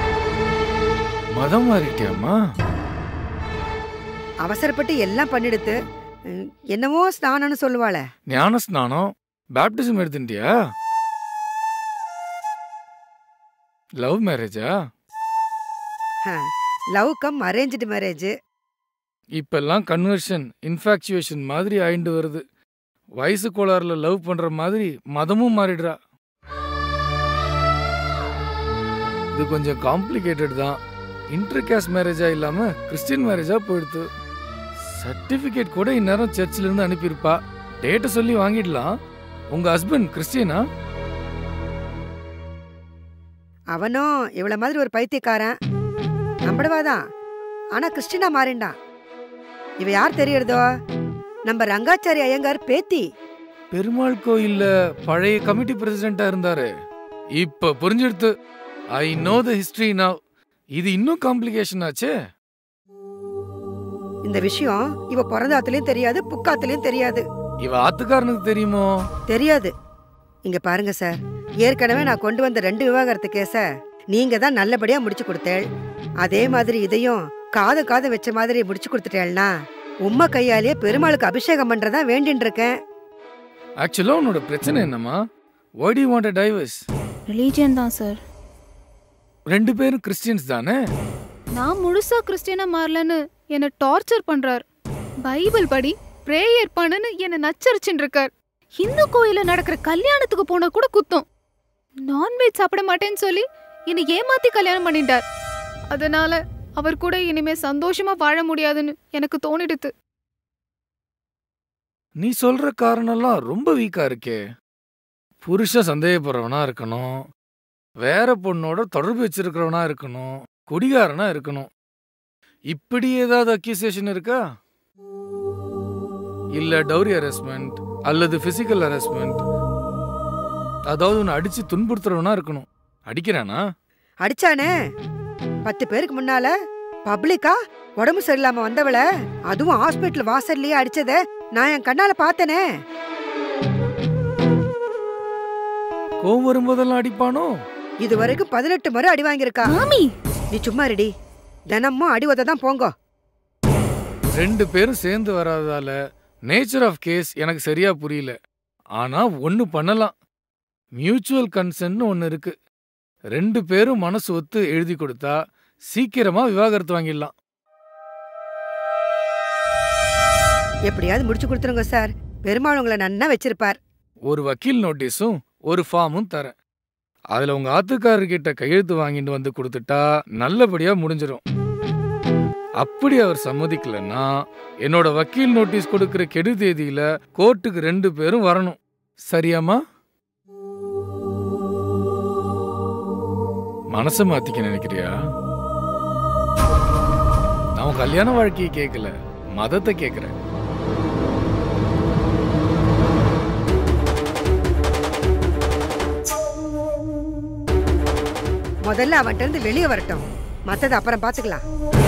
மதம் மாறிட்டியாம்மா அவசரப்பட்டு எல்லாம் பண்ணிடுத்து ம், என்னமோ ஸ்நானம்னு சொல்லுவாளே ஞான ஸ்நானம் பேப்டிசம் எடுத்துட்டியா லவ் மேரேஜா லவ் கம் அரேஞ்சு மேரேஜ் இப்பெல்லாம் கன்வர்ஷன் இன்ஃபாக்சுவேஷன் மாதிரி ஆயிண்டு வருது வயசு கோளாறுல லவ் பண்ற மாதிரி மதமும் மாறிடுறா இது கொஞ்சம் காம்ப்ளிகேட்டட் தான் இன்டர் கேஸ்ட் மேரேஜா இல்லாம கிறிஸ்டியன் மேரேஜா போயிடுது சர்டிபிகேட் கூட இந்நேரம் சர்ச்சில் இருந்து அனுப்பியிருப்பா டேட்டை சொல்லி வாங்கிடலாம் உங்க ஹஸ்பண்ட் கிறிஸ்டியனா அவனும் இவ்வளவு மாதிரி ஒரு பைத்தியக்காரன் நம்படுவாதான் ஆனா கிறிஸ்டினா மாறிண்டான் இவ யார் தெரியறதோ நம்ம ரங்காச்சாரி ஐயங்கார் பேத்தி பெருமாள் கோயில்ல பழைய கமிட்டி பிரசிடென்ட்டா இருந்தாரு இப்ப புரிஞ்சிடுத்து I know the history now இது இன்னும் காம்ப்ளிகேஷன் ஆச்சே இந்த விஷயம் இவ பிறந்தாத்துலயும் தெரியாது புக்காத்துலயும் தெரியாது இவ ஆத்துக்காரனுக்கு தெரியுமோ தெரியாது இங்க பாருங்க சார் ஏற்கனவே நான் கொண்டு வந்த ரெண்டு விவாகரத்து கேஸ நீங்க தான் நல்லபடியா முடிச்சு கொடுத்தேள் அதே மாதிரி இதையும் காது காது வச்ச மாதிரி முடிச்சு கொடுத்துட்டேள்னா உம்மை கையாலேயே பெருமாளுக்கு அபிஷேகம் பண்றதா வேண்டின்னு இருக்கேன் ஆக்சுவலா உன்னோட பிரச்சனை என்னம்மா why do you want a divorce religion தான் சார் ரெண்டு பேரும் கிறிஸ்டியன்ஸ் தானே நான் முழுசா கிறிஸ்டியனா மாறலன்னு என்னை டார்ச்சர் பண்றார் பைபிள் படி பிரேயர் பண்ணுன்னு என்னை நச்சரிச்சுட்டு இருக்கார் இந்து கோயில நடக்கிற கல்யாணத்துக்கு போன கூட குத்தம் நான்வெஜ் சாப்பிட மாட்டேன்னு சொல்லி என்னை ஏமாத்தி கல்யாணம் பண்ணிட்டார் அதனால அவர் கூட இனிமே சந்தோஷமா வாழ முடியாதுன்னு எனக்கு தோணிடுது நீ சொல்ற காரணம்லாம் ரொம்ப வீக்கா இருக்கே புருஷன் சந்தேகப்படுறவனா இருக்கணும் வேற பொண்ணோட தொடர்பு வச்சிருக்கிறவனா இருக்கணும் குடிகாரனா இருக்கணும் இப்படி ஏதாவது அக்யூசேஷன் இருக்கா இல்ல டௌரி ஹராஸ்மெண்ட் அல்லது பிசிக்கல் ஹராஸ்மெண்ட் அதாவது உன்னை அடிச்சு துன்புறுத்துறவனா இருக்கணும் அடிக்கிறானா அடிச்சானே பத்து பேருக்கு முன்னால பப்ளிக்கா உடம்பு சரியில்லாம வந்தவள அதுவும் ஹாஸ்பிட்டல் வாசல்லையே அடிச்சத நான் என் கண்ணால பார்த்தனே கோவம் வரும்போதெல்லாம் அடிப்பானோ இது வரைக்கும் பதினெட்டு முறை அடி வாங்கியிருக்கா மாமி நீ சும்மா ரெடி தினமும் அடி உத தான் போங்கோ ரெண்டு பேரும் சேர்ந்து வராததால நேச்சர் ஆஃப் கேஸ் எனக்கு சரியா புரியல ஆனா ஒன்னு பண்ணலாம் மியூச்சுவல் கன்சென்ட்னு ஒன்னு இருக்கு ரெண்டு பேரும் மனசு ஒத்து எழுதி கொடுத்தா சீக்கிரமா விவாகரத்து வாங்கிடலாம் எப்படியாவது முடிச்சு கொடுத்துருங்க சார் பெருமாள் உங்களை நன்னா வச்சிருப்பார் ஒரு வக்கீல் நோட்டீஸும் ஒரு ஃபார்மும் தரேன் அதுல உங்க ஆத்துக்காரர்கிட்ட கையெழுத்து வாங்கிட்டு வந்து கொடுத்துட்டா நல்லபடியா முடிஞ்சிடும் அப்படி அவர் சம்மதிக்கலன்னா என்னோட வக்கீல் நோட்டீஸ் கொடுக்கிற கெடு தேதியில கோர்ட்டுக்கு ரெண்டு பேரும் வரணும் சரியாமா மனசை மாத்திக்க நினைக்கிறியா நான் உன் கல்யாண வாழ்க்கையை கேட்கல மதத்தை கேட்கிறேன் முதல்ல அவன்கிட்ட இருந்து வெளியே வரட்டும் மத்தத அப்புறம் பாத்துக்கலாம்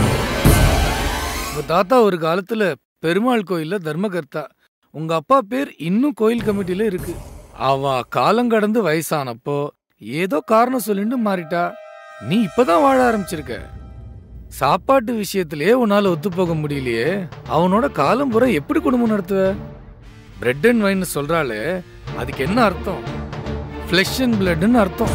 உங்க தாத்தா ஒரு காலத்துல பெருமாள் கோயில்ல தர்மகர்த்தா உங்க அப்பா பேர் இன்னும் கோயில் கமிட்டில இருக்கு அவ காலம் கடந்து வயசானப்போ ஏதோ காரணம் சொல்லிட்டு மாறிட்டா நீ இப்பதான் வாழ ஆரம்பிச்சிருக்க சாப்பாட்டு விஷயத்திலேயே உன்னால ஒத்து போக முடியலையே அவனோட காலம் பூரா எப்படி குடும்பம் நடத்துவ பிரெட் அண்ட் வைன் சொல்றாளே அதுக்கு என்ன அர்த்தம் ஃப்ளெஷ் அண்ட் பிளட்னு அர்த்தம்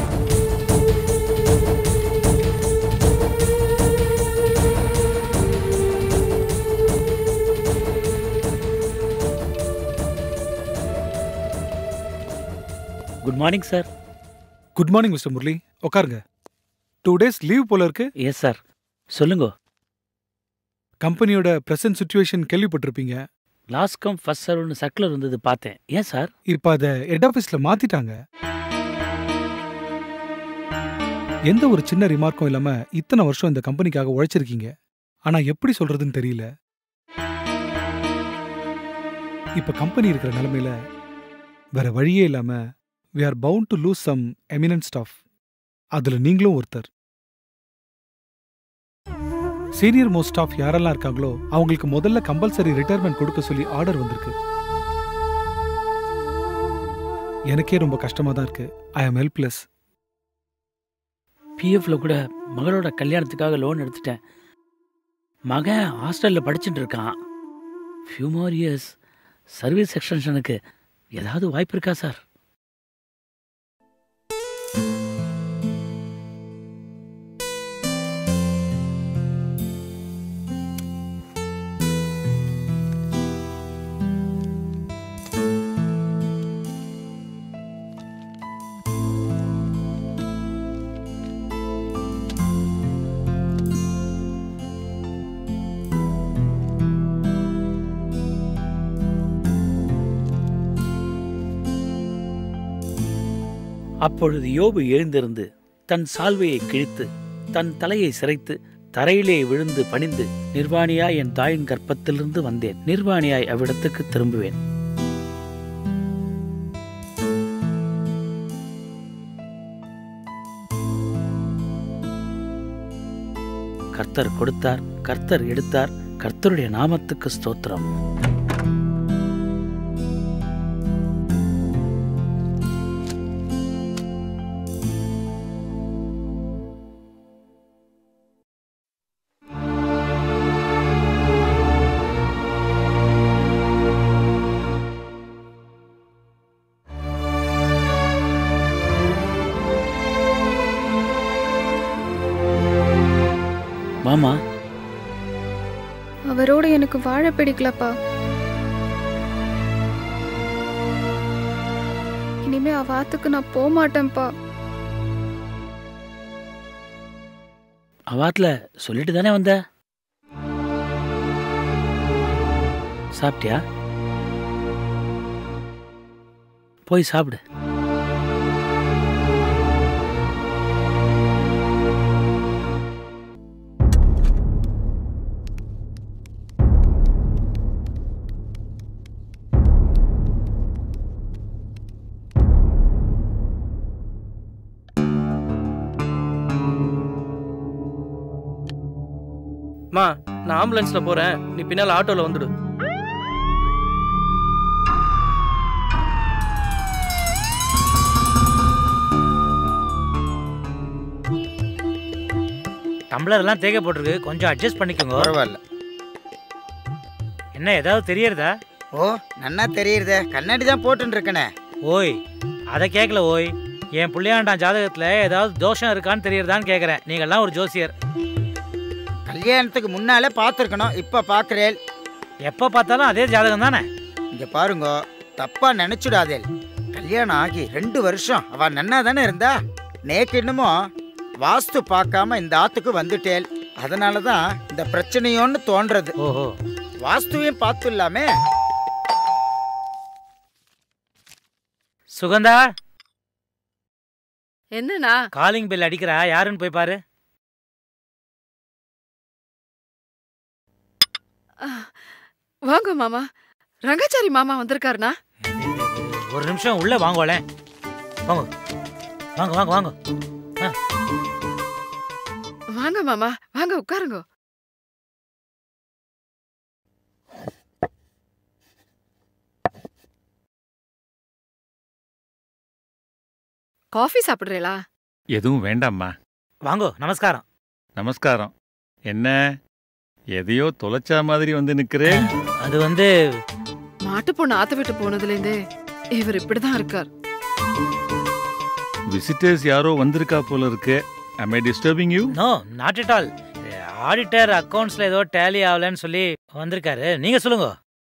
good morning sir good morning mister Murali உட்காருங்க டூ டேஸ் லீவ் போல இருக்கு எஸ் சார் சொல்லுங்க கம்பெனியோட பிரசன்ட் சுச்சுவேஷன் கேள்விப்பட்டிருப்பீங்க லாஸ்ட் கம் ஃபர்ஸ்ட் சர்வ்னு சர்க்குலர் இருந்தது பார்த்தேன் ஏன் சார் இப்போ அதை ஹெட் ஆஃபீஸில் மாத்திட்டாங்க எந்த ஒரு சின்ன ரிமார்க்கும் இல்லாம இத்தனை வருஷம் இந்த கம்பெனிக்காக உழைச்சிருக்கீங்க ஆனா எப்படி சொல்றதுன்னு தெரியல இப்ப கம்பெனி இருக்கிற நிலைமையில வேற வழியே இல்லாம we are bound to lose some eminent staff அதுல நீங்களும் ஒருத்தர் சீனியர் மோஸ்ட் ஸ்டாஃப் யாரெல்லாம் இருக்காங்களோ அவங்களுக்கு முதல்ல கம்பல்சரி ரிட்டையர்மெண்ட் கொடுக்க சொல்லி ஆர்டர் வந்திருக்கு எனக்கே ரொம்ப கஷ்டமா தான் இருக்கு ஐ ஆம் ஹெல்ப்லெஸ் பிஎஃப்ல கூட மகளோட கல்யாணத்துக்காக லோன் எடுத்துட்டேன் மகன் ஹாஸ்டலில் படிச்சுட்டு இருக்கான் ஃபியூ மோர் இயர்ஸ் சர்வீஸ் எக்ஸ்டென்ஷனுக்கு ஏதாவது வாய்ப்பு இருக்கா சார் அப்பொழுது யோபு எழுந்திருந்து தன் சால்வையை கிழித்து தன் தலையை சிரைத்து தரையிலே விழுந்து பணிந்து நிர்வாணியாய் என் தாயின் கர்ப்பத்திலிருந்து வந்தேன் நிர்வாணியாய் அவ்விடத்துக்கு திரும்புவேன் கர்த்தர் கொடுத்தார் கர்த்தர் எடுத்தார் கர்த்தருடைய நாமத்துக்கு ஸ்தோத்திரம் மாமா அவரோட எனக்கு வாழ பிடிக்கலப்பா இனிமே அவ ஆத்துக்கு நான் போக மாட்டேன்ப்பா அவாத்துல சொல்லிட்டு தானே வந்த சாப்பிட்டியா போய் சாப்பிடு மா நான் ஆம்புலன்ஸ்ல போறேன் நீ பின்னால ஆட்டோல வந்துடு டம்ளர் எல்லாம் தேக்க போட்டிருக்கு கொஞ்சம் அட்ஜஸ்ட் பண்ணிக்கோங்க பரவாயில்ல என்ன ஏதாவது தெரியறதா ஓ நன்னா தெரியுறதே கண்ணாடி தான் போட்டுன்னு இருக்கனே ஓய் அதை கேட்கல ஓய் என் புள்ளையாண்டான் ஜாதகத்துல ஏதாவது தோஷம் இருக்கான்னு தெரியறதான்னு கேட்குறேன் நீங்கள்லாம் ஒரு ஜோசியர் கல்யாணத்துக்கு முன்னாலே பார்த்துருக்கணும் இப்போ பார்க்குறேன் எப்போ பார்த்தாலும் அதே ஜாதகம் தானே இங்க பாருங்க தப்பா நினைச்சுடாதேல் கல்யாணம் ஆகி ரெண்டு வருஷம் அவ நன்னா தானே இருந்தா நேக்கு என்னமோ வாஸ்து பார்க்காம இந்த ஆத்துக்கு வந்துட்டேல் அதனால தான் இந்த பிரச்சனையோன்னு தோன்றது ஓஹோ வாஸ்துவையும் பார்த்துடலாமே சுகந்தா என்னண்ணா காலிங் பெல் அடிக்கிறா யாருன்னு போய் பாரு வாங்க மாமா ரங்கச்சாரி மாமா வந்திருக்காருண்ணா ஒரு நிமிஷம் உள்ள வாங்கோலேன் வாங்க வாங்க வாங்க வாங்க ஆ, வாங்க மாமா வாங்க உட்காருங்க காஃபி சாப்பிடுறீங்களா எதுவும் வேண்டாம்மா வாங்கோ நமஸ்காரம் நமஸ்காரம் என்ன எதையோ தொலைச்சா மாதிரி வந்து நிக்கிறேன் அது வந்து மாட்டு பொண்ணு ஆத்த விட்டு போனதுலேருந்தே இவர் இப்படிதான் இருக்கார் விசிட்டர்ஸ் யாரோ வந்திருக்கா போல இருக்கு am i disturbing you no not at all auditor அக்கவுண்ட்ஸ்ல ஏதோ டேலி ஆகலன்னு சொல்லி வந்திருக்காரு நீங்க சொல்லுங்க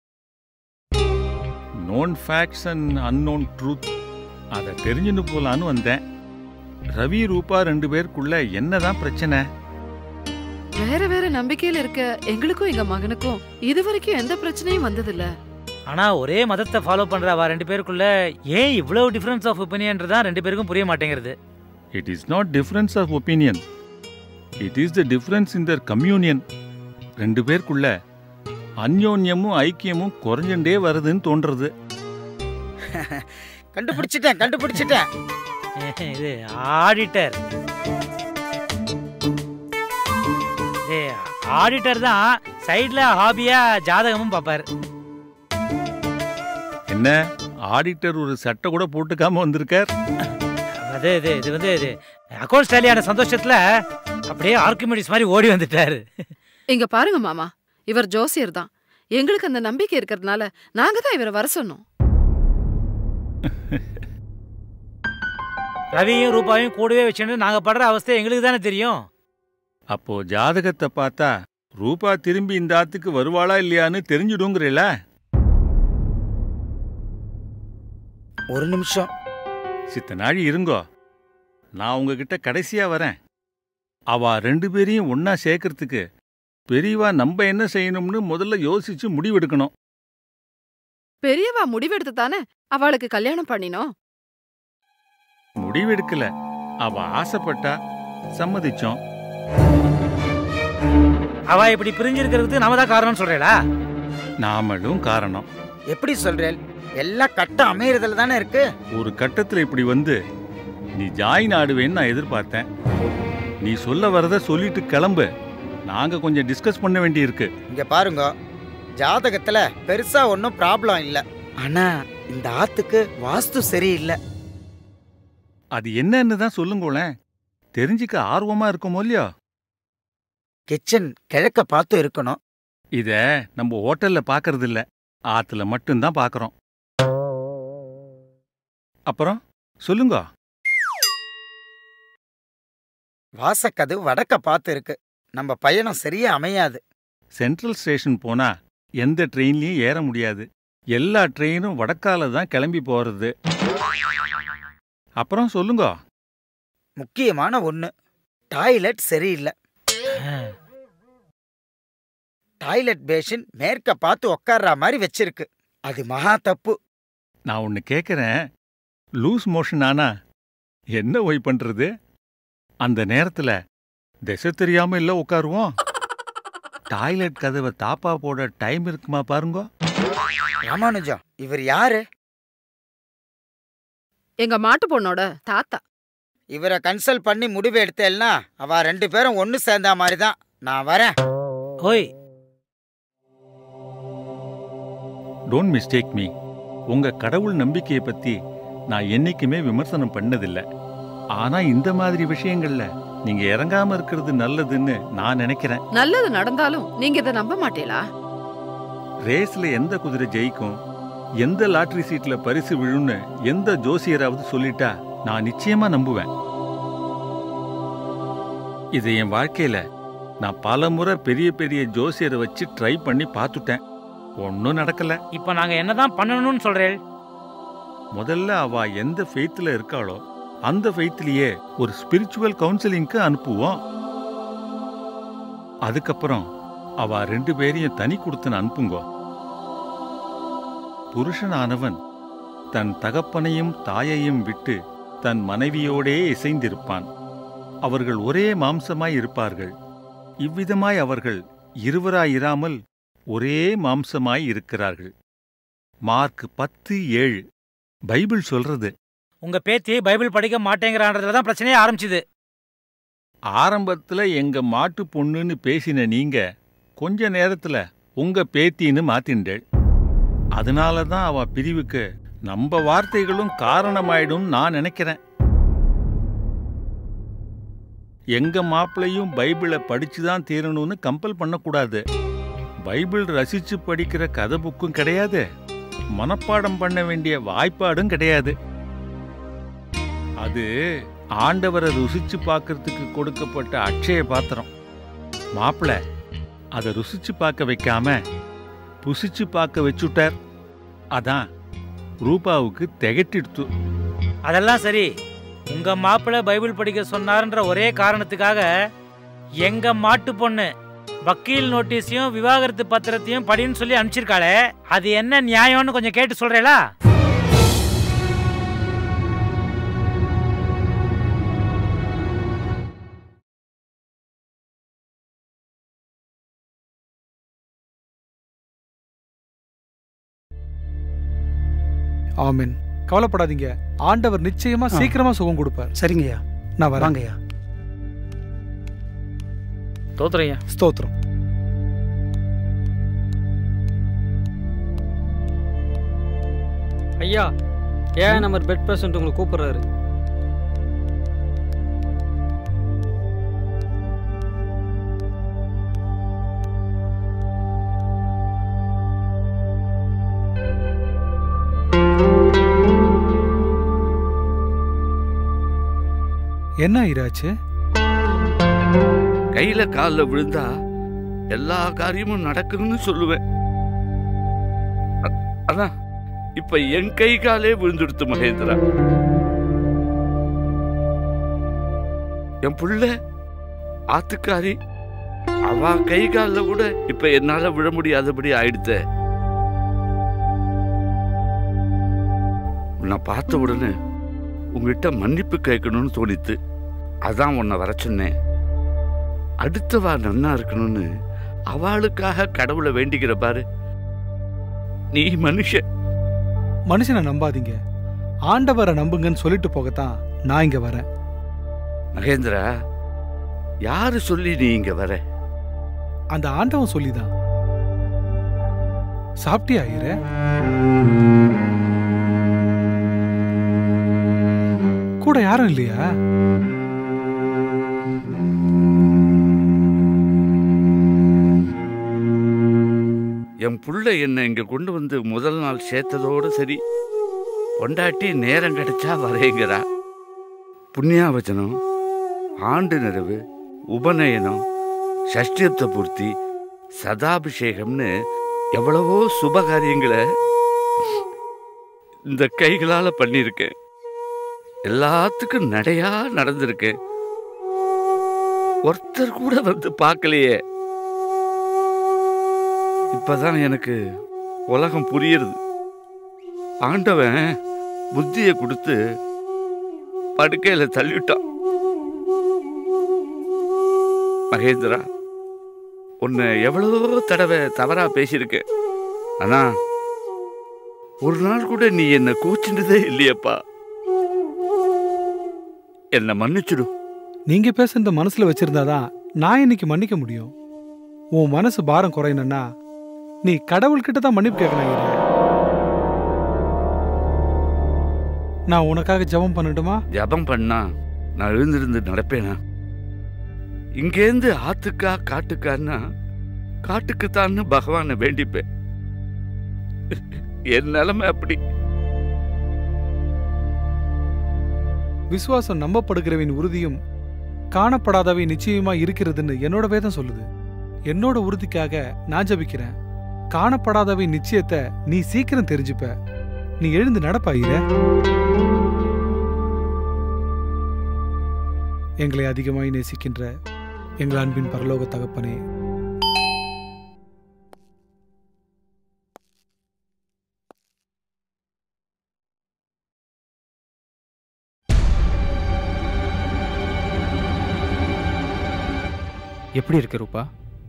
known facts and unknown truth அதை தெரிஞ்சுன்னு போலான்னு வந்தேன் ரவி ரூபா ரெண்டு பேருக்குள்ள என்னதான் பிரச்சனை வேற வேற நம்பிக்கையில இருக்க எங்களுக்கும் எங்க மகனுக்கும் இது வரைக்கும் எந்த பிரச்சனையும் வந்ததில்ல ஆனா ஒரே மதத்தை ஃபாலோ பண்ற அவ ரெண்டு பேருக்குள்ள ஏன் இவ்வளவு டிஃபரன்ஸ் ஆஃப் ஒப்பீனியன்றதான் ரெண்டு பேருக்கும் புரிய மாட்டேங்கிறது it is not difference of opinion it is the difference in their communion ரெண்டு பேருக்குள்ள அந்யோன்யமும் ஐக்கியமும் குறைஞ்சுட்டே வருதுன்னு தோன்றது கண்டுபிடிச்சிட்டேன் கண்டுபிடிச்சிட்டேன் இது ஆடிட்டர் ஆடிட்டர் தான் சைடுல ஹாபியா ஜாதகமும் பார்ப்பார் என்ன ஆடிட்டர் ஒரு சட்டை கூட போட்டுக்காம வந்திருக்கார் அது இது இது வந்து இது அக்கௌண்ட்ஸ் டேலியான சந்தோஷத்துல அப்படியே ஆர்குமெடிஸ் மாதிரி ஓடி வந்துட்டாரு இங்க பாருங்க மாமா இவர் ஜோசியர் தான் எங்களுக்கு அந்த நம்பிக்கை இருக்கிறதுனால நாங்க தான் இவரை வர சொன்னோம் ரவியும் ரூபாயும் கூடவே வச்சுட்டு நாங்க படுற அவஸ்தை எங்களுக்கு தானே தெரியும் அப்போ ஜாதகத்தை பார்த்தா ரூபா திரும்பி இந்த ஆத்துக்கு வருவாளா இல்லையான்னு தெரிஞ்சுடுங்கிறீல ஒரு நிமிஷம் சித்த நாழி இருங்கோ நான் உங்ககிட்ட கடைசியா வரேன் அவ ரெண்டு பேரையும் ஒன்னா சேர்க்கறதுக்கு பெரியவா நம்ம என்ன செய்யணும்னு முதல்ல யோசிச்சு முடிவெடுக்கணும் பெரியவா முடிவெடுத்து தானே அவளுக்கு கல்யாணம் பண்ணினோம் முடிவெடுக்கல அவ ஆசைப்பட்டா சம்மதிச்சோம் அவ இப்படி பிரிஞ்சிருக்கிறதுக்கு நாம தான் காரணம்னு சொல்றேடா நாமளும் காரணம் எப்படி சொல்றேன் எல்லாம் கட்டம் அமையறதுல தானே இருக்கு ஒரு கட்டத்துல இப்படி வந்து நீ ஜாயின் ஆடுவேன்னு நான் எதிர்பார்த்தேன் நீ சொல்ல வரத சொல்லிட்டு கிளம்பு நாங்க கொஞ்சம் டிஸ்கஸ் பண்ண வேண்டியிருக்கு இங்க பாருங்க ஜாதகத்துல பெருசா ஒன்றும் ப்ராப்ளம் இல்ல ஆனா இந்த ஆத்துக்கு வாஸ்து சரியில்லை அது என்னன்னு தான் சொல்லுங்களேன் தெரிஞ்சுக்க ஆர்வமா இருக்குமோ இல்லையோ கிச்சன் கிழக்க பார்த்து இருக்கணும் இத நம்ம ஹோட்டல்ல பாக்குறது இல்ல ஆத்துல மட்டும்தான் பாக்குறோம் அப்புறம் சொல்லுங்க வாசக்கதவு வடக்க பார்த்து இருக்கு நம்ம பயணம் சரியா அமையாது சென்ட்ரல் ஸ்டேஷன் போனா எந்த ட்ரெயின்லயும் ஏற முடியாது எல்லா ட்ரெயினும் வடக்கால தான் கிளம்பி போறது அப்புறம் சொல்லுங்க முக்கியமான ஒண்ணு டாய்லெட் சரியில்லை டாய்லெட் பேஷன் மேற்க பார்த்து உட்கார்ற மாதிரி வச்சிருக்கு அது மகா தப்பு நான் ஒன்னு கேக்குறேன் லூஸ் மோஷன் ஆனா என்ன ஒய் பண்றது அந்த நேரத்துல திசை தெரியாம இல்ல உட்காருவோம் டாய்லெட் கதவை தாப்பா போட டைம் இருக்குமா பாருங்க ராமானுஜம் இவர் யாரு எங்க மாட்டு பொண்ணோட தாத்தா இவரை கன்சல்ட் பண்ணி முடிவு எடுத்தேன்னா அவ ரெண்டு பேரும் ஒன்னு சேர்ந்த மாதிரி தான் நான் வரேன் ஓய் டோன்ட் மிஸ்டேக் மீ உங்க கடவுள் நம்பிக்கையை பத்தி நான் என்னைக்குமே விமர்சனம் பண்ணதில்ல ஆனா இந்த மாதிரி விஷயங்கள்ல நீங்க இறங்காம இருக்கிறது நல்லதுன்னு நான் நினைக்கிறேன் நல்லது நடந்தாலும் நீங்க இதை நம்ப மாட்டீங்களா ரேஸ்ல எந்த குதிரை ஜெயிக்கும் எந்த லாட்டரி சீட்ல பரிசு விழுன்னு எந்த ஜோசியராவது சொல்லிட்டா நான் நிச்சயமா நம்புவேன் இது என் வாழ்க்கையில நான் பல முறை பெரிய பெரிய ஜோசியரை வச்சு ட்ரை பண்ணி பார்த்துட்டேன் ஒன்னும் நடக்கல இப்ப நாங்க என்னதான் பண்ணணும்னு சொல்றேன் முதல்ல அவ எந்த ஃபெய்த்ல இருக்காளோ அந்த ஃபெய்த்லயே ஒரு ஸ்பிரிச்சுவல் கவுன்சிலிங்க்கு அனுப்புவோம் அதுக்கப்புறம் அவ ரெண்டு பேரையும் தனி கொடுத்துன்னு அனுப்புங்கோ புருஷனானவன் தன் தகப்பனையும் தாயையும் விட்டு தன் மனைவியோடே இசைந்திருப்பான் அவர்கள் ஒரே மாம்சமாய் இருப்பார்கள் இவ்விதமாய் அவர்கள் இருவராயிராமல் ஒரே மாம்சமாய் இருக்கிறார்கள் மார்க் பத்து ஏழு பைபிள் சொல்றது உங்க பேத்தி பைபிள் படிக்க மாட்டேங்கிறான்றதுல தான் பிரச்சனையே ஆரம்பிச்சுது ஆரம்பத்துல எங்க மாட்டு பொண்ணுன்னு பேசின நீங்க கொஞ்ச நேரத்துல உங்க பேத்தின்னு மாத்திண்டேள் அதனால தான் அவ பிரிவுக்கு நம்ம வார்த்தைகளும் காரணமாயிடும் நான் நினைக்கிறேன் எங்க மாப்பிளையும் பைபிளை படிச்சு தான் தீரணும்னு கம்பல் பண்ணக்கூடாது பைபிள் ரசிச்சு படிக்கிற கதை புக்கும் கிடையாது மனப்பாடம் பண்ண வேண்டிய வாய்ப்பாடும் கிடையாது அது ஆண்டவரை ருசிச்சு பார்க்கறதுக்கு கொடுக்கப்பட்ட அட்சய பாத்திரம் மாப்பிள அதை ருசிச்சு பார்க்க வைக்காம புசிச்சு பார்க்க வச்சுட்டார் அதான் ரூபாவுக்கு திகட்டிடுத்து அதெல்லாம் சரி உங்க மாப்பிள்ளை பைபிள் படிக்க சொன்னாருன்ற ஒரே காரணத்துக்காக எங்க மாட்டு பொண்ணு வக்கீல் நோட்டீஸையும் விவாகரத்து பத்திரத்தையும் படின்னு சொல்லி அனுப்பிச்சிருக்காளே அது என்ன நியாயம்னு கொஞ்சம் கேட்டு சொல்றேளா ஆமென் கவலைப்படாதீங்க ஆண்டவர் நிச்சயமா ஆ. சீக்கிரமா சுகம் கொடுப்பார் சரிங்கய்யா நான் வரேன் வாங்கய்யா தோத்துறையா ஸ்தோத்திரம் ஐயா ஏன் நம்பர் பெட் பேஷண்ட் உங்களை கூப்பிடுறாரு என்ன ஆயிராச்சு கையில கால்ல விழுந்தா எல்லா காரியமும் நடக்குதுன்னு சொல்லுவேன் அ- அதான் இப்ப என் கை காலே விழுந்துடுத்து மகேந்திரா என் புள்ள ஆத்துக்காரி அவ கை கால்ல கூட இப்ப என்னால விழ முடியாதபடி ஆயிடுத்தே உன்னை பார்த்த உடனே உங்ககிட்ட மன்னிப்பு கேட்கணும்னு தோணித்து அதான் உன்னை வர சொன்னேன் அடுத்தவா நன்னா இருக்கணும்னு அவளுக்காக கடவுளை வேண்டிக்கிற பாரு நீ மனுஷன் மனுஷனை நம்பாதீங்க ஆண்டவரை நம்புங்கன்னு சொல்லிட்டு போகத்தான் நான் இங்க வரேன் மகேந்திரா யாரு சொல்லி நீ இங்க வர அந்த ஆண்டவன் சொல்லிதான் சாப்பிட்டியா ஐயரே கூட யாரும் இல்லையா என் புள்ள என்னை இங்க கொண்டு வந்து முதல் நாள் சேர்த்ததோடு சரி பொண்டாட்டி நேரம் கிடைச்சா வரேங்கிறா புண்ணியாவச்சனம் ஆண்டு நிறைவு உபநயனம் சஷ்டியப்த பூர்த்தி சதாபிஷேகம்னு எவ்வளவோ சுப காரியங்களை இந்த கைகளால பண்ணியிருக்கேன் எல்லாத்துக்கும் நடையா நடந்திருக்கேன் ஒருத்தர் கூட வந்து பார்க்கலையே இப்பதான் எனக்கு உலகம் புரியுறது ஆண்டவன் புத்தியை கொடுத்து படுக்கையில தள்ளிவிட்டான் மகேந்திரா உன்னை எவ்வளவோ தடவை தவறா பேசியிருக்கேன் ஆனா ஒரு நாள் கூட நீ என்னை கூச்சினதே இல்லையப்பா என்னை மன்னிச்சிடும் நீங்க பேசுறத மனசுல வச்சிருந்தாதான் நான் இன்னைக்கு மன்னிக்க முடியும் உன் மனசு பாரம் குறையணும்னா நீ கடவுள்கிட்ட தான் மன்னிப்பு கேட்கணும் ஐயரே. நான் உனக்காக ஜெபம் பண்ணட்டுமா ஜபம் பண்ணா நான் எழுந்திருந்து நடப்பேனா இங்கேருந்து ஆத்துக்கா காட்டுக்கான்னா காட்டுக்குத்தான்னு பகவானை வேண்டிப்பேன் என் நிலைமை அப்படி விசுவாசம் நம்பப்படுகிறவின் உறுதியும் காணப்படாதவை நிச்சயமா இருக்கிறதுன்னு என்னோட வேதம் சொல்லுது என்னோட உறுதிக்காக நான் ஜபிக்கிறேன் காணப்படாதவை நிச்சயத்தை நீ சீக்கிரம் தெரிஞ்சுப்ப நீ எழுந்து நடப்பாயிர எங்களை அதிகமாய் நேசிக்கின்ற எங்கள் அன்பின் பரலோக தகப்பனே எப்படி இருக்கு ரூபா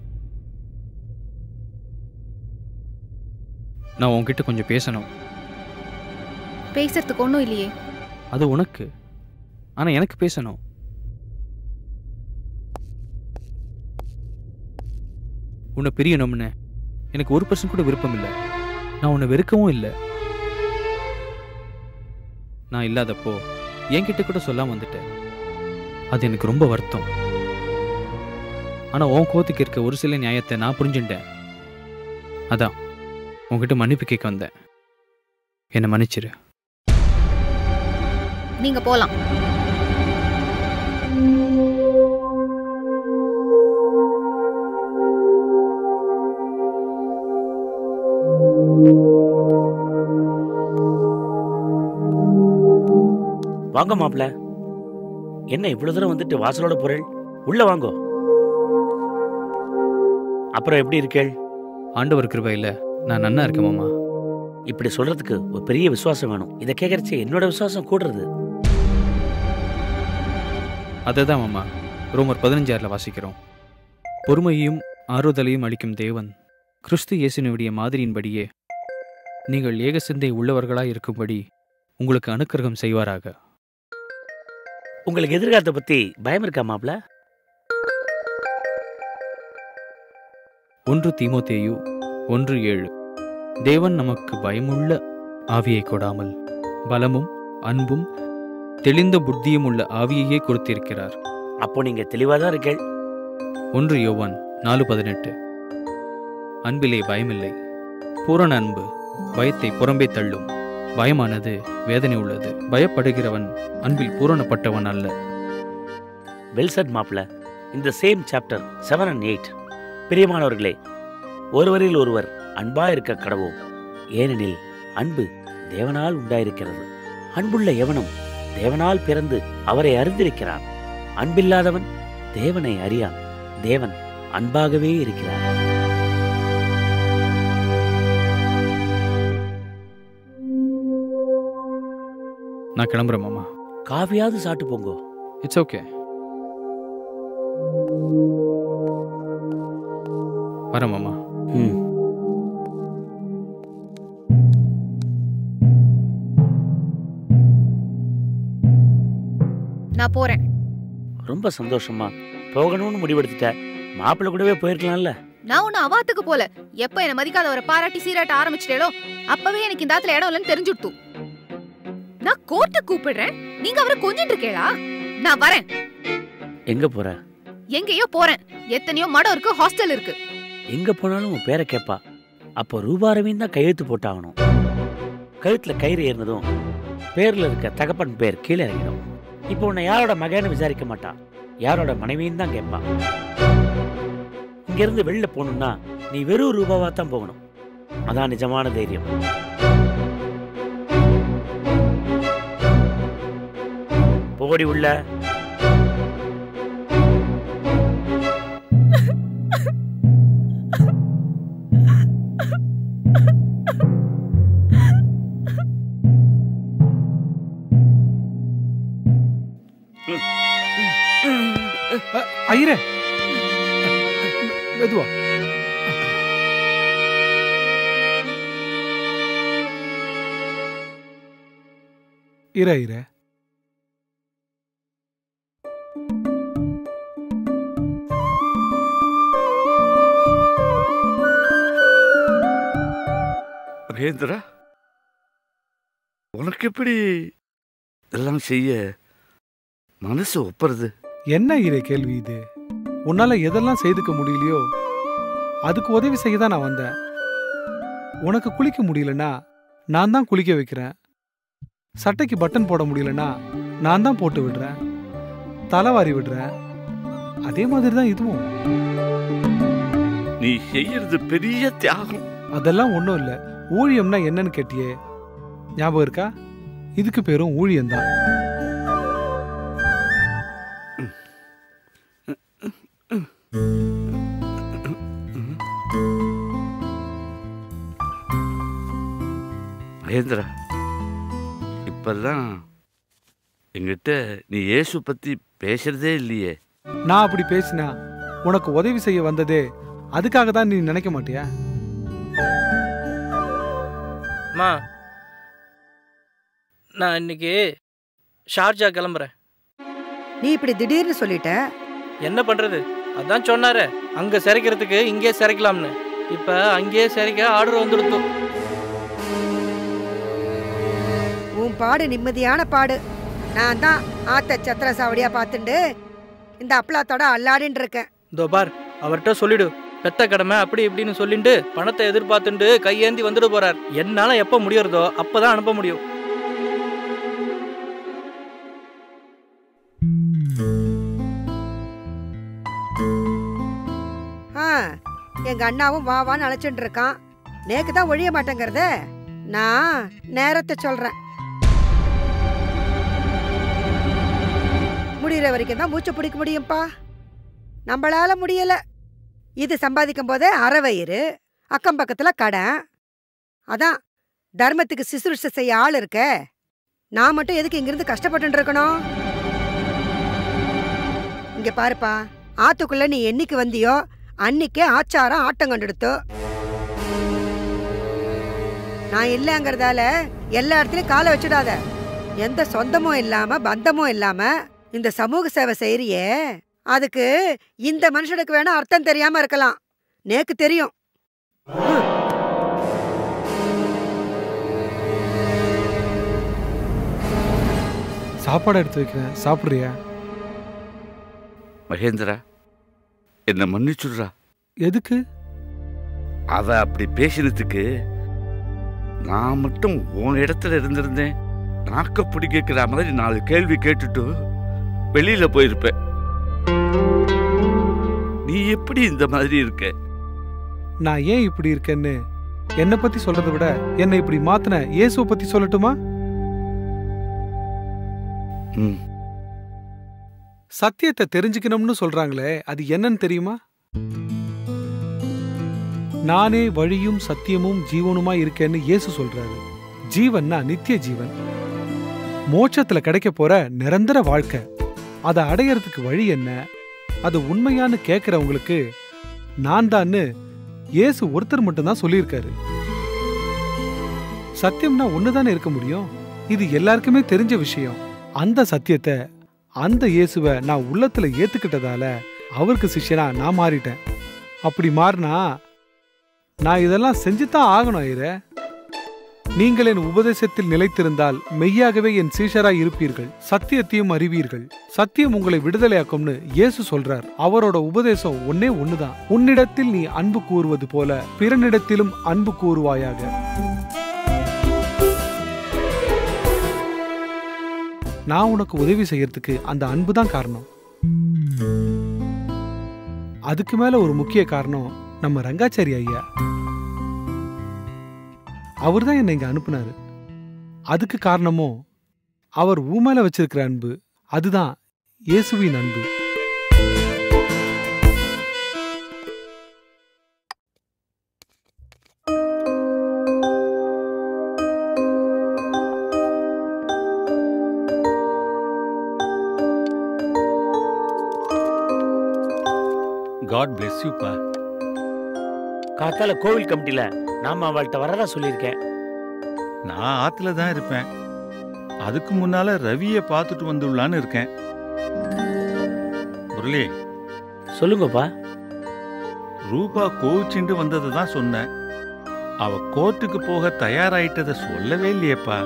நான் உன்கிட்ட கொஞ்சம் பேசணும் பேசுறதுக்கு ஒன்றும் இல்லையே அது உனக்கு ஆனால் எனக்கு பேசணும் உன்னை பிரியணும்னு எனக்கு ஒரு பர்சன்ட் கூட விருப்பம் இல்லை நான் உன்னை வெறுக்கவும் இல்லை நான் இல்லாதப்போ என்கிட்ட கூட சொல்லாம வந்துட்டேன் அது எனக்கு ரொம்ப வருத்தம் ஆனால் உன் கோத்துக்கு இருக்க ஒரு சில நியாயத்தை நான் புரிஞ்சுட்டேன் அதான் உன்கிட்ட மன்னிப்பு கேட்க வந்தேன் என்னை மன்னிச்சிரு நீங்க போலாம் வாங்க மாப்ள என்ன இவ்வளவு தூரம் வந்துட்டு வாசலோட பொருள் உள்ள வாங்கோ அப்புறம் எப்படி இருக்கேள் ஆண்டவர் கிருபையில் நான் நன்னா இருக்கேன் மாமா இப்படி சொல்றதுக்கு ஒரு பெரிய விசுவாசம் வேணும் இதை கேட்கறச்சு என்னோட விசுவாசம் கூடுறது அதை தான் மாமா ரோமர் பதினஞ்சாறில் வாசிக்கிறோம் பொறுமையையும் ஆறுதலையும் அளிக்கும் தேவன் கிறிஸ்து இயேசுனுடைய மாதிரியின்படியே நீங்கள் ஏக சிந்தை உள்ளவர்களாய் இருக்கும்படி உங்களுக்கு அனுக்கிரகம் செய்வாராக உங்களுக்கு எதிர்காலத்தை பத்தி பயம் இருக்கா மாப்ள ஒன்று தீமோத்தேயு ஒன்று ஏழு தேவன் நமக்கு பயமுள்ள ஆவியை கொடாமல் பலமும் அன்பும் தெளிந்த புத்தியும் உள்ள ஆவியையே கொடுத்திருக்கிறார் அப்போ நீங்க தெளிவா தான் இருக்கேள் ஒன்று யோவான் நாலு பதினெட்டு அன்பிலே பயமில்லை பூரண அன்பு பயத்தை புறம்பே தள்ளும் பயமானது வேதனை உள்ளது பயப்படுகிறவன் அன்பில் பூரணப்பட்டவன் அல்ல வெல் சட் மாப்ள இந்த same chapter seven and eight பிரியமானவர்களே ஒருவரில் ஒருவர் அன்பா இருக்க கடவோம் ஏனெனில் அன்பு தேவனால் உண்டாயிருக்கிறது அன்புள்ள எவனும் தேவனால் பிறந்து அவரை அறிந்திருக்கிறான் அன்பில்லாதவன் தேவனை அறியான் தேவன் அன்பாகவே இருக்கிறார் நான் கிளம்புறேன் மாமா காஃபியாவது சாப்பிட்டு போங்கோ இட்ஸ் ஓகே வரேன் மாமா ம் நான் போறேன் ரொம்ப சந்தோஷமா போகணும்னு முடிவெடுத்துட்ட மாப்பிள்ளை கூடவே போயிருக்கலாம்ல நான் ஒன்னும் அவாத்துக்கு போல எப்ப என்ன மதிக்காதவரை பாராட்டி சீராட்ட ஆரம்பிச்சிட்டேளோ அப்பவே எனக்கு இந்த ஆத்துல இடம் இல்லைன்னு தெரிஞ்சுடுத்து நான் கோர்ட்டுக்கு கூப்பிடுறேன் நீங்க அவரை கொஞ்சிட்டு இருக்கேளா நான் வரேன் எங்க போற எங்கேயோ போறேன் எத்தனையோ மடம் இருக்கு ஹாஸ்டல் இருக்கு எங்க போனாலும் உன் பேரை கேட்பா அப்போ ரூபாரவியும் தான் கையெழுத்து போட்டாகணும் கழுத்துல கயிறு ஏறினதும் பேர்ல இருக்க தகப்பன் பேர் கீழே இறங்கிடும் இப்போ உன்னை யாரோட மகன்னு விசாரிக்க மாட்டா யாரோட மனைவியும் தான் கேட்பா இங்கிருந்து வெளில போகணும்னா நீ வெறும் ரூபாவா தான் போகணும் அதான் நிஜமான தைரியம் போடி உள்ள ஐயரே மெதுவா இர இர மகேந்திரா உனக்கு எப்படி இதெல்லாம் செய்ய மனசு ஒப்புறது என்ன இரு கேள்வி இது உன்னால எதெல்லாம் செய்துக்க முடியலையோ அதுக்கு உதவி செய்ய தான் நான் வந்தேன் உனக்கு குளிக்க முடியலனா நான் தான் குளிக்க வைக்கிறேன் சட்டைக்கு பட்டன் போட முடியலனா நான் தான் போட்டு விடுறேன் தலைவாரி விடுறேன் அதே மாதிரி தான் இதுவும் நீ செய்யறது பெரிய தியாகம் அதெல்லாம் ஒன்றும் இல்லை ஊழியம்னா என்னன்னு கேட்டியே ஞாபகம் இருக்கா இதுக்கு பேரும் ஊழியம்தான் மகேந்திரா இப்பெல்லாம் என்கிட்ட நீ இயேசு பத்தி பேசுறதே இல்லையே நான் அப்படி பேசினா உனக்கு உதவி செய்ய வந்ததே அதுக்காக தான் நீ நினைக்க மாட்டியா அம்மா நான் இன்னைக்கு ஷார்ஜா கிளம்புறேன் நீ இப்படி திடீர்னு சொல்லிட்ட என்ன பண்றது அதான் சொன்னாரே அங்க சிறைக்கிறதுக்கு இங்கே சிறைக்கலாம்னு இப்ப அங்கேயே சிறைக்க ஆர்டர் வந்துடுத்து உன் பாடு நிம்மதியான பாடு நான் தான் ஆத்த சத்திர சாவடியா பார்த்துண்டு இந்த அப்பளாத்தோட அல்லாடின்னு இருக்கேன் இதோ பார் அவர்கிட்ட சொல்லிடு பெத்த கடமை அப்படி இப்படின்னு சொல்லிட்டு பணத்தை எதிர்பார்த்துட்டு கையேந்தி வந்துட்டு போறார் என்னால எப்ப முடியறதோ அப்பதான் அனுப்ப முடியும் ஆ எங்க அண்ணாவும் வா வான்னு அழைச்சிட்டு இருக்கான் நேக்கு தான் ஒழிய மாட்டேங்கிறத நான் நேரத்தை சொல்றேன் முடிகிற வரைக்கும் தான் மூச்சு பிடிக்க முடியும்ப்பா நம்மளால முடியல இது சம்பாதிக்கும் போதே அரை வயிறு அக்கம் பக்கத்துல கடன் அதான் தர்மத்துக்கு சிசுருஷ செய்ய ஆள் இருக்க நான் மட்டும் எதுக்கு இங்கிருந்து கஷ்டப்பட்டு இருக்கணும் இங்க பாருப்பா ஆத்துக்குள்ள நீ என்னைக்கு வந்தியோ அன்னிக்கே ஆச்சாரம் ஆட்டம் கண்டெடுத்தோ நான் இல்லைங்கிறதால எல்லா இடத்துலயும் காலை வச்சிடாத எந்த சொந்தமும் இல்லாம பந்தமும் இல்லாம இந்த சமூக சேவை செய்யறியே அதுக்கு இந்த மனுஷனுக்கு வேணா அர்த்தம் தெரியாம இருக்கலாம் நேக்கு தெரியும் சாப்பாடு எடுத்து வைக்கிறேன் சாப்பிட்றியா மகேந்திரா என்ன மன்னிச்சுடுறா எதுக்கு அவ அப்படி பேசினதுக்கு நான் மட்டும் உன் இடத்துல இருந்திருந்தேன் நாக்க பிடிக்கிற மாதிரி நாலு கேள்வி கேட்டுட்டு வெளியில போயிருப்பேன் நீ எப்படி இந்த மாதிரி இருக்க நான் ஏன் இப்படி இருக்கேன்னு என்னை பத்தி சொல்றதை விட என்னை இப்படி மாத்தின இயேசுவை பத்தி சொல்லட்டுமா ம் சத்தியத்தை தெரிஞ்சுக்கணும்னு சொல்றாங்களே அது என்னன்னு தெரியுமா நானே வழியும் சத்தியமும் ஜீவனுமா இருக்கேன்னு இயேசு சொல்றாரு ஜீவன்னா நித்திய ஜீவன் மோட்சத்துல கிடைக்க போற நிரந்தர வாழ்க்கை அதை அடையறதுக்கு வழி என்ன அது உண்மையான்னு கேட்கறவங்களுக்கு நான் தான்னு இயேசு ஒருத்தர் மட்டும்தான் சொல்லியிருக்காரு சத்தியம்னா ஒண்ணுதானே இருக்க முடியும் இது எல்லாருக்குமே தெரிஞ்ச விஷயம் அந்த சத்தியத்தை அந்த இயேசுவை நான் உள்ளத்துல ஏத்துக்கிட்டதால அவருக்கு சிஷ்யனா நான் மாறிட்டேன் அப்படி மாறினா நான் இதெல்லாம் செஞ்சுதான் ஆகணும் ஐயரே நீங்கள் என் உபதேசத்தில் நிலைத்திருந்தால் மெய்யாகவே என் சீஷராய் இருப்பீர்கள் சத்தியத்தையும் அறிவீர்கள் சத்தியம் உங்களை விடுதலையாக்கும்னு இயேசு சொல்றார் அவரோட உபதேசம் ஒன்னே ஒண்ணுதான் உன்னிடத்தில் நீ அன்பு கூறுவது போல பிறனிடத்திலும் அன்பு கூறுவாயாக நான் உனக்கு உதவி செய்யறதுக்கு அந்த அன்பு தான் காரணம் அதுக்கு மேல ஒரு முக்கிய காரணம் நம்ம ரங்காச்சாரி ஐயா அவர் தான் என்னை இங்க அனுப்புனாரு அதுக்கு காரணமும் அவர் ஊமேல வச்சிருக்கிற அன்பு அதுதான் இயேசுவின் அன்பு காட் bless you பா காத்தால கோவில் கமிட்டில நாம அவள்கிட்ட வரதா சொல்லியிருக்கேன் நான் ஆத்துல தான் இருப்பேன் அதுக்கு முன்னால ரவியை பார்த்துட்டு வந்துடலான்னு இருக்கேன் முரளி சொல்லுங்கப்பா ரூபா கோவிச்சுண்டு வந்ததை தான் சொன்னேன் அவ கோர்ட்டுக்கு போக தயாராயிட்டதை சொல்லவே இல்லையேப்பா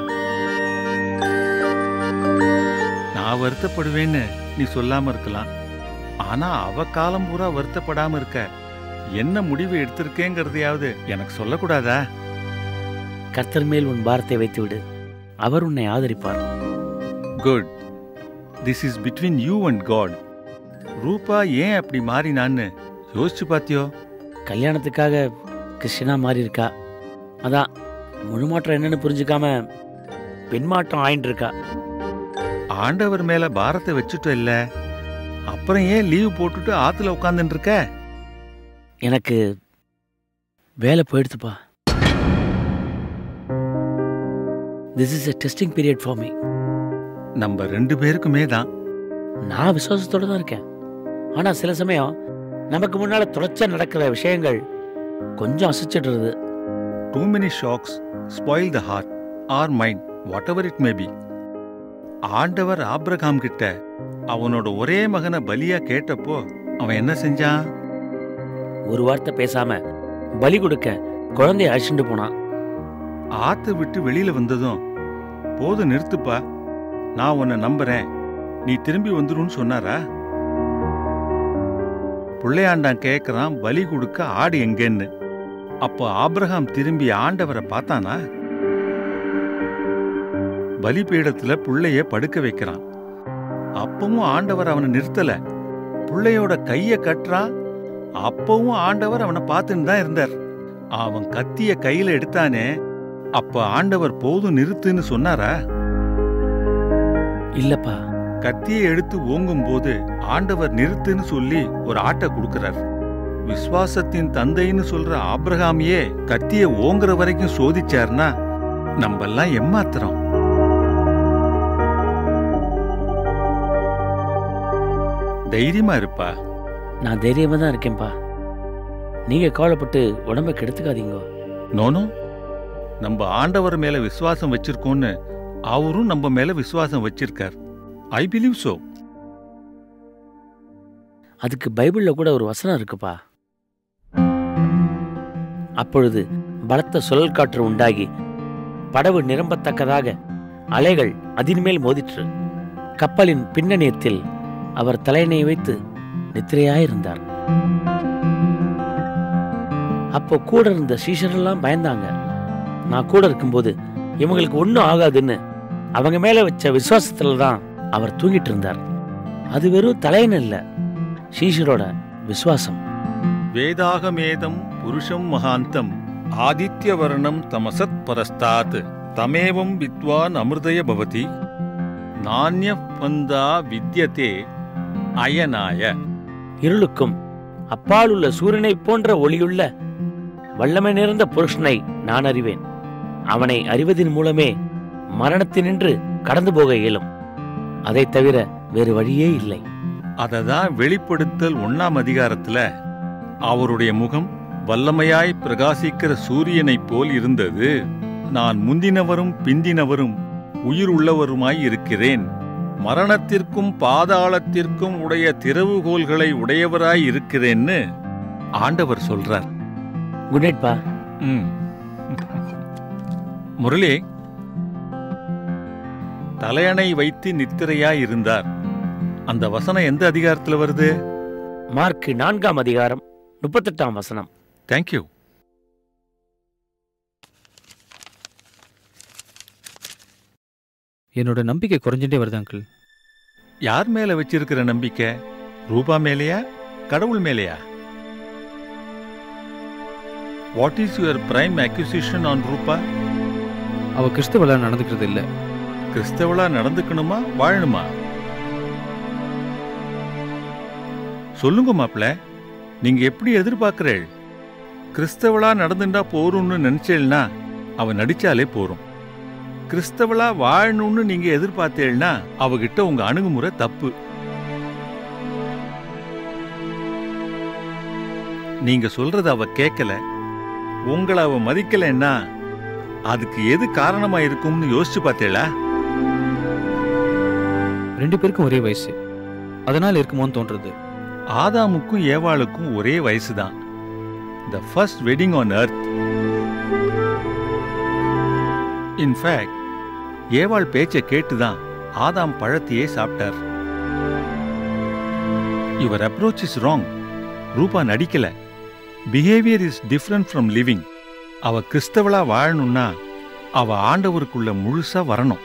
நான் வருத்தப்படுவேன்னு நீ சொல்லாம இருக்கலாம் ஆனா அவ காலம் பூரா வருத்தப்படாம இருக்க என்ன முடிவு எடுத்திருக்கேங்கிறதையாவது எனக்கு சொல்லக்கூடாதா கர்த்தர் மேல் உன் பாரத்தை வைத்து விடு அவர் உன்னை ஆதரிப்பார் good this is between you and God Rupa ஏன் அப்படி மாறினான்னு யோசிச்சு பாத்தியோ கல்யாணத்துக்காக கிறிஸ்டினா மாறி இருக்கா அதான் முழு மாற்றம் என்னன்னு புரிஞ்சுக்காம பெண்மாற்றம் ஆயிட்டு இருக்கா ஆண்டவர் மேல பாரத்தை வச்சுட்டோம் இல்ல அப்புறம் ஏன் லீவ் போட்டுட்டு ஆத்துல உட்காந்துட்டு இருக்க எனக்கு வேலை போயிடுத்துப்பா this is a testing period for me நம்ம ரெண்டு பேருக்குமே தான் நான் விசுவாசத்தோட தான் இருக்கேன் ஆனா சில சமயம் நமக்கு முன்னால தொடர்ச்சியா நடக்கிற விஷயங்கள் கொஞ்சம் அசைச்சிடுறது too many shocks spoil the heart or mind whatever it may be ஆண்டவர் ஆப்ரகாம் கிட்ட அவனோட ஒரே மகனை பலியா கேட்டப்போ அவன் என்ன செஞ்சான் ஒரு வார்த்தை பேசாம பலி கொடுக்க குழந்தைய அழைச்சிட்டு போனான் ஆத்த விட்டு வெளியில வந்ததும் போதும் நிறுத்துப்பா நான் உன்னை நம்புறேன் நீ திரும்பி வந்துருன்னு சொன்னாரா பிள்ளையாண்டான் கேக்குறான் பலி கொடுக்க ஆடு எங்கன்னு அப்போ ஆபிரகாம் திரும்பி ஆண்டவரை பார்த்தானா பலிபீடத்துல புள்ளைய படுக்க வைக்கிறான் அப்பவும் ஆண்டவர் அவனை நிறுத்தல புள்ளையோட கைய கட்டுறான் அப்பவும் ஆண்டவர் அவனை பார்த்துன்னு தான் இருந்தார் அவன் கத்திய கையில எடுத்தானே அப்ப ஆண்டவர் போதும் நிறுத்துன்னு சொன்னாரா இல்லப்பா கத்தியை எடுத்து ஓங்கும் போது ஆண்டவர் நிறுத்துன்னு சொல்லி ஒரு ஆட்டை கொடுக்கிறார் விசுவாசத்தின் தந்தைன்னு சொல்ற ஆபிரகாமியே கத்திய ஓங்குற வரைக்கும் சோதிச்சார்னா நம்மெல்லாம் ஏமாத்துறோம் தைரியமா இருப்பா நான் தைரியமா தான் இருக்கேன்ப்பா நீங்க கவலைப்பட்டு உடம்ப கெடுத்துக்காதீங்க நோனோ நம்ம ஆண்டவர் மேல விசுவாசம் வச்சிருக்கோம்னு அவரும் நம்ம மேல விசுவாசம் வச்சிருக்கார் ஐ பிலீவ் சோ அதுக்கு பைபிள்ல கூட ஒரு வசனம் இருக்குப்பா அப்பொழுது பலத்த சுழல் காற்று உண்டாகி படவு நிரம்பத்தக்கதாக அலைகள் அதின்மேல் மோதிற்று கப்பலின் பின்னணியத்தில் அவர் தலையணை வைத்து நித்திரையாயிருந்தார் அப்போ கூட இருந்த சீஷரெல்லாம் பயந்தாங்க நான் கூட இருக்கும்போது இவங்களுக்கு ஒன்றும் ஆகாதுன்னு அவங்க மேல வச்ச விசுவாசத்துல தான் அவர் தூங்கிட்டு இருந்தார் அது வெறும் தலையணை இல்ல சீஷரோட விசுவாசம் வேதாகமேதம் புருஷம் மகாந்தம் ஆதித்யவர்ணம் தமசத் பரஸ்தாத் தமேவம் வித்வான் அமிர்தய பவதி நானிய பந்தா வித்யதே அயனாய இருளுக்கும் அப்பால் உள்ள சூரியனைப் போன்ற ஒளியுள்ள வல்லமை நிறைந்த புருஷனை நான் அறிவேன் அவனை அறிவதின் மூலமே மரணத்தினின்று கடந்து போக இயலும் அதை தவிர வேறு வழியே இல்லை அதை தான் வெளிப்படுத்தல் ஒண்ணாம் அதிகாரத்துல அவருடைய முகம் வல்லமையாய் பிரகாசிக்கிற சூரியனைப் போல் இருந்தது நான் முந்தினவரும் பிந்தினவரும் உயிர் உள்ளவருமாய் இருக்கிறேன் மரணத்திற்கும் பாதாளத்திற்கும் உடைய திறவுகோல்களை உடையவராய் இருக்கிறேன்னு ஆண்டவர் சொல்றார் குட் நைட் பா ம் முரளி தலையணை வைத்து நித்திரையாய் இருந்தார் அந்த வசனம் எந்த அதிகாரத்துல வருது மார்க் நான்காம் அதிகாரம் முப்பத்தெட்டாம் வசனம் தேங்க்யூ என்னோட நம்பிக்கை குறைஞ்சிட்டே வருது அங்கிள் யார் மேல வச்சிருக்கிற நம்பிக்கை ரூபா மேலையா கடவுள் மேலையா what is your prime accusation on Rupa அவ கிறிஸ்தவளா நடந்துக்கிறது இல்ல கிறிஸ்தவளா நடந்துக்கணுமா வாழணுமா சொல்லுங்க மாப்ள நீங்க எப்படி எதிர்பார்க்கிறேள் கிறிஸ்தவளா நடந்துட்டா போரும்னு நினைச்சேள்னா அவ நடிச்சாலே போரும் கிறிஸ்தவளா வாழணும்னு நீங்க எதிர்பார்த்தேள்னா அவகிட்ட உங்க அணுகுமுறை தப்பு நீங்க சொல்றத அவ கேட்கல உங்களை அவ மதிக்கலைன்னா அதுக்கு எது காரணமா இருக்கும்னு யோசிச்சு பார்த்தேளா ரெண்டு பேருக்கும் ஒரே வயசு அதனால இருக்குமோன்னு தோன்றது ஆதாமுக்கும் ஏவாளுக்கும் ஒரே வயசுதான் the first wedding on earth in fact ஏவாள் பேச்சை கேட்டுதான் ஆதாம் பழத்தையே சாப்பிட்டார் your approach is wrong Rupa நடிக்கல behaviour is different from living அவ கிறிஸ்தவளா வாழணும்னா அவ ஆண்டவருக்குள்ள முழுசா வரணும்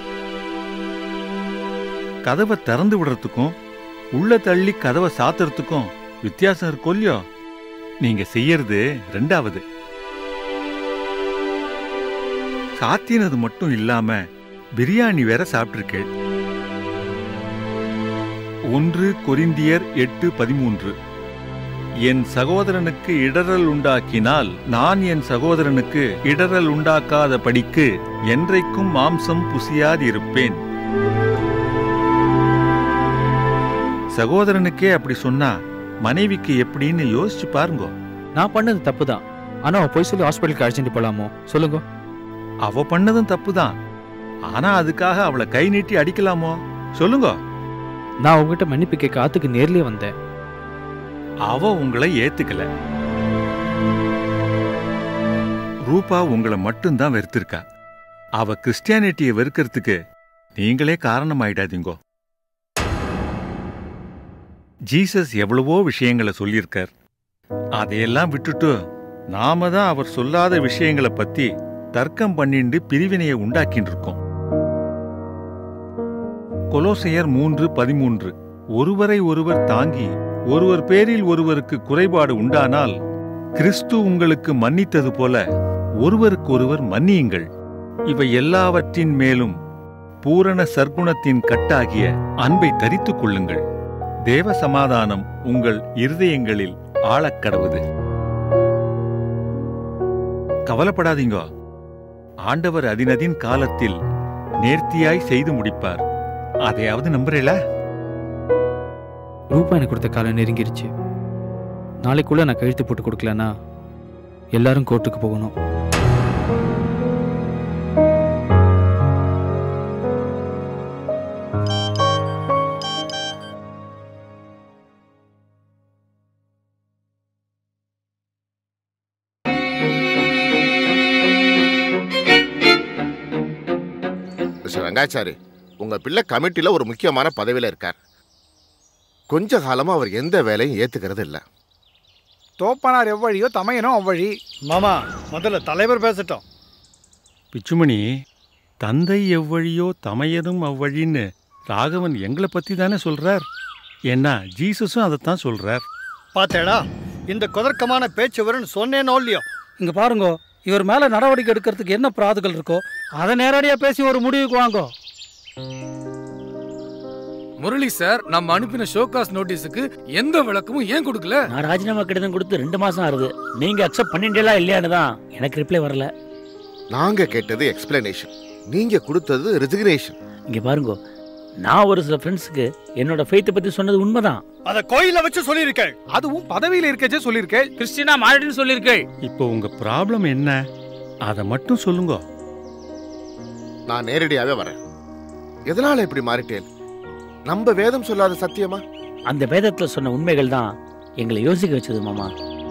கதவை திறந்து விடுறதுக்கும் உள்ள தள்ளி கதவை சாத்துறதுக்கும் வித்தியாசம் இருக்கும் இல்லையோ நீங்க செய்யறது ரெண்டாவது சாத்தினது மட்டும் இல்லாம பிரியாணி வேற சாப்பிட்டிருக்கேள் ஒன்று கொரிந்தியர் எட்டு பதிமூன்று என் சகோதரனுக்கு இடறல் உண்டாக்கினால் நான் என் சகோதரனுக்கு இடறல் உண்டாக்காத படிக்கு என்றைக்கும் மாம்சம் புசியாதிருப்பேன் சகோதரனுக்கே அப்படி சொன்னா மனைவிக்கு எப்படின்னு யோசிச்சு பாருங்க நான் பண்ணது தப்பு தான் ஆனா அவ போய் சொல்லி ஹாஸ்பிட்டலுக்கு அழைச்சிட்டு போலாமோ சொல்லுங்க அவ பண்ணதும் தப்புதான் ஆனா அதுக்காக அவளை கை நீட்டி அடிக்கலாமோ சொல்லுங்க நான் உங்ககிட்ட மன்னிப்பு கேட்க ஆத்துக்கு நேர்லயே வந்தேன் அவ உங்களை ஏத்துக்கல ரூபா உங்களை மட்டும்தான் வெறுத்திருக்கா அவ கிறிஸ்டியானிட்டியை வெறுக்கிறதுக்கு நீங்களே காரணமாயிடாதீங்கோ ஜீசஸ் எவ்வளவோ விஷயங்களை சொல்லியிருக்கார் அதையெல்லாம் விட்டுட்டு நாம தான் அவர் சொல்லாத விஷயங்களை பத்தி தர்க்கம் பண்ணிண்டு பிரிவினையை உண்டாக்கின்னு இருக்கோம் கொலோசையர் மூன்று பதிமூன்று ஒருவரை ஒருவர் தாங்கி ஒருவர் பேரில் ஒருவருக்கு குறைபாடு உண்டானால் கிறிஸ்து உங்களுக்கு மன்னித்தது போல ஒருவருக்கொருவர் மன்னியுங்கள் இவை எல்லாவற்றின் மேலும் பூரண சர்க்குணத்தின் கட்டாகிய அன்பை தரித்துக் கொள்ளுங்கள் தேவ சமாதானம் உங்கள் இருதயங்களில் ஆழக்கடவுது கவலைப்படாதீங்க ஆண்டவர் அதினதின் காலத்தில் நேர்த்தியாய் செய்து முடிப்பார் அதையாவது நம்புறீல ரூபா எனக்கு கொடுத்த காலம் நெருங்கிருச்சு நாளைக்குள்ள நான் கழுத்து போட்டு கொடுக்கலன்னா எல்லாரும் கோர்ட்டுக்கு போகணும் மிஸ்டர் ரங்காச்சாரி உங்க பிள்ளை கமிட்டில ஒரு முக்கியமான பதவியில இருக்கார் கொஞ்ச காலமா அவர் எந்த வேலையும் ஏத்துக்கிறது இல்ல தோப்பனார் எவ்வழியோ தமையனும் அவ்வழி மாமா முதல்ல தலைவர் பேசட்டும் பிச்சுமணி தந்தை எவ்வழியோ தமையனும் அவ்வழின்னு ராகவன் எங்களை பத்தி தானே சொல்றார் ஏன்னா ஜீசஸும் அதைத்தான் சொல்றார் பாத்தேடா இந்த குதர்க்கமான பேச்சு வரும்னு சொன்னேனோ இல்லையோ இங்க பாருங்க இவர் மேல நடவடிக்கை எடுக்கிறதுக்கு என்ன பிராதுகள் இருக்கோ அதை நேரடியா பேசி ஒரு முடிவுக்கு வாங்கோ முரளி சார் நம்ம அனுப்பின ஷோகாஸ் நோட்டீஸுக்கு எந்த விளக்கமும் ஏன் கொடுக்கல நான் ராஜினாமா கடிதம் கொடுத்து ரெண்டு மாசம் ஆகுது நீங்க அக்செப்ட் பண்ணிட்டீங்களா இல்லையான்னு தான் எனக்கு ரிப்ளை வரல நாங்க கேட்டது எக்ஸ்பிளனேஷன் நீங்க கொடுத்தது ரெசிக்னேஷன் இங்க பாருங்க நான் ஒரு சில ஃப்ரெண்ட்ஸுக்கு என்னோட ஃபெய்த்தை பத்தி சொன்னது உண்மைதான் அத கோயில்ல வச்சு சொல்லியிருக்கேன் அதுவும் பதவியில இருக்கச்சே சொல்லியிருக்கேன் கிறிஸ்டினா மாறிடுன்னு சொல்லியிருக்கேன் இப்போ உங்க ப்ராப்ளம் என்ன அதை மட்டும் சொல்லுங்க நான் நேரடியாவே வரேன் எதனால இப்படி மாறிட்டேன் நம்ம வேதம் சொல்லாத சத்தியமா அந்த வேதத்துல சொன்ன உண்மைகள் தான் எங்களை யோசிக்க வச்சது மாமா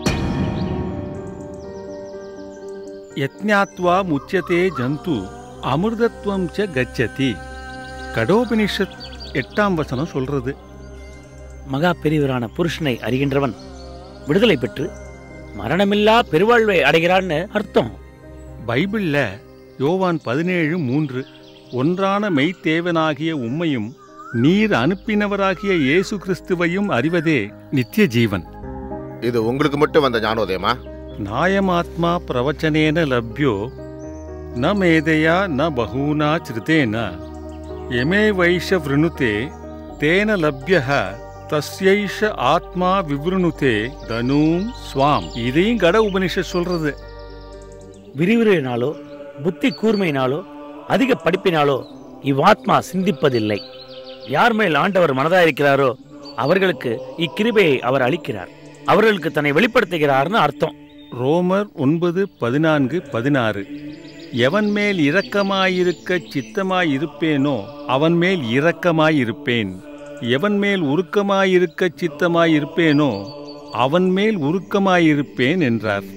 யத்ஞாத்வா முச்சியதே ஜந்து அமிர்தத்வம் ச கச்சதி கடோபனிஷத் எட்டாம் வசனம் சொல்றது மகா பெரியவரான புருஷனை அறிகின்றவன் விடுதலை பெற்று மரணமில்லா பெருவாழ்வை அடைகிறான்னு அர்த்தம் பைபிள்ல யோவான் பதினேழு மூன்று ஒன்றான மெய்த்தேவனாகிய உம்மையும் நீர் அனுப்பினவராகிய இயேசு கிறிஸ்துவையும் அறிவதே நித்திய ஜீவன் இது உங்களுக்கு மட்டும் வந்த ஞானோதயமா நாயமாத்மா பிரவச்சனேன லப்யோ ந மேதையா ந பகூனா சிருதேன எமே வைஷ விருணுதே தேன லப்யः தஸ்யைஷ ஆத்மா விவ்ருணுதே தனூம் ஸ்வாம் இதையும் கட உபனிஷத் சொல்றது விரிவுரையினாலோ புத்தி கூர்மையினாலோ அதிக படிப்பினாலோ இவ்வாத்மா சிந்திப்பதில்லை யார் மேல் ஆண்டவர் மனதாயிருக்கிறாரோ அவர்களுக்கு இக்கிருபையை அவர் அளிக்கிறார் அவர்களுக்கு தன்னை வெளிப்படுத்துகிறார்னு அர்த்தம் ரோமர் ஒன்பது பதினான்கு பதினாறு எவன் மேல் இரக்கமாயிருக்க சித்தமாயிருப்பேனோ அவன் மேல் இரக்கமாயிருப்பேன் எவன் மேல் உருக்கமாயிருக்க சித்தமாயிருப்பேனோ அவன் மேல் உருக்கமாயிருப்பேன் என்றார்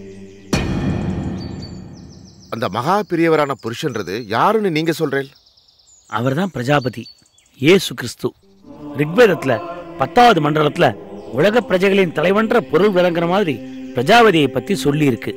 அந்த மகா பெரியவரான புருஷன்றது யாருன்னு நீங்க சொல்றேன் அவர்தான் பிரஜாபதி இயேசு கிறிஸ்து ரிக்வேதத்துல பத்தாவது மண்டலத்துல உலக பிரஜைகளின் தலைவன்ற பொருள் விளங்குற மாதிரி பிரஜாபதியை பத்தி சொல்லியிருக்கு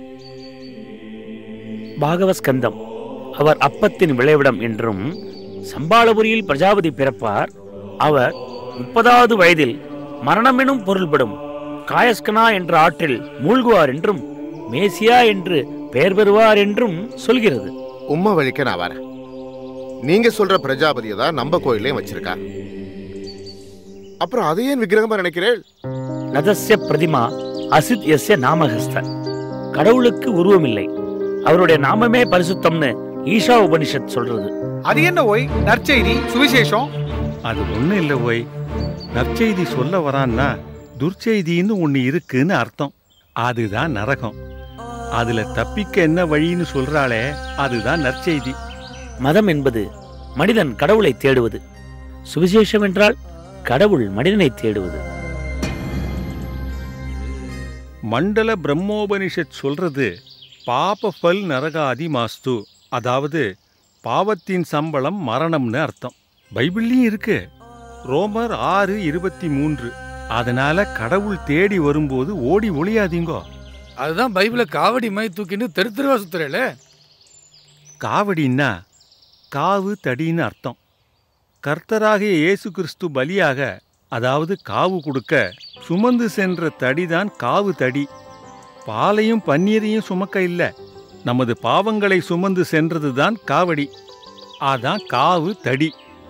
பாகவஸ்கந்தம் அவர் அப்பத்தின் விளைவிடம் என்றும் சம்பாளபுரியில் பிரஜாபதி பிறப்பார் அவர் முப்பதாவது வயதில் மரணமெனும் பொருள்படும் காயஸ்கனா என்ற ஆற்றில் மூழ்குவார் என்றும் மேசியா என்று பெயர் பெறுவார் என்றும் சொல்கிறது உம்மை வழிக்க நான் வரேன் நீங்க சொல்ற பிரஜாபதியை தான் நம்ம கோயிலையும் வச்சிருக்கா அப்புறம் அதை ஏன் விக்கிரகமா நினைக்கிறேன் நதஸ்ய பிரதிமா அசித் எஸ்ய நாமகஸ்த கடவுளுக்கு உருவமில்லை அவருடைய நாமமே பரிசுத்தம்னு ஈஷா உபனிஷத் சொல்றது அது என்ன ஓய் நற்செய்தி சுவிசேஷம் அது ஒண்ணும் இல்ல ஓய் நற்செய்தி சொல்ல வரான்னா துர்ச்செய்தின்னு ஒண்ணு இருக்குன்னு அர்த்தம் அதுதான் நரகம் அதுல தப்பிக்க என்ன வழின்னு சொல்றாளே அதுதான் நற்செய்தி மதம் என்பது மனிதன் கடவுளை தேடுவது சுவிசேஷம் என்றால் கடவுள் மனிதனை தேடுவது மண்டல பிரம்மோபனிஷத் சொல்றது பாப ஃபல் நரகாதி மாஸ்து அதாவது பாவத்தின் சம்பளம் மரணம்னு அர்த்தம் பைபிள்லயும் இருக்கு ரோமர் ஆறு இருபத்தி மூன்று அதனால கடவுள் தேடி வரும்போது ஓடி ஒளியாதீங்கோ அதுதான் பைபிள காவடி மை தூக்கின்னு தெரு தெருவா சுத்துறேல காவடின்னா காவு தடின்னு அர்த்தம் கர்த்தராகிய இயேசு கிறிஸ்து பலியாக அதாவது காவு கொடுக்க சுமந்து சென்ற தடிதான் காவு தடி பாலையும் பன்னீரையும் சுமக்க இல்ல நமது பாவங்களை சுமந்து சென்றதுதான் காவடி அதான் காவு தடி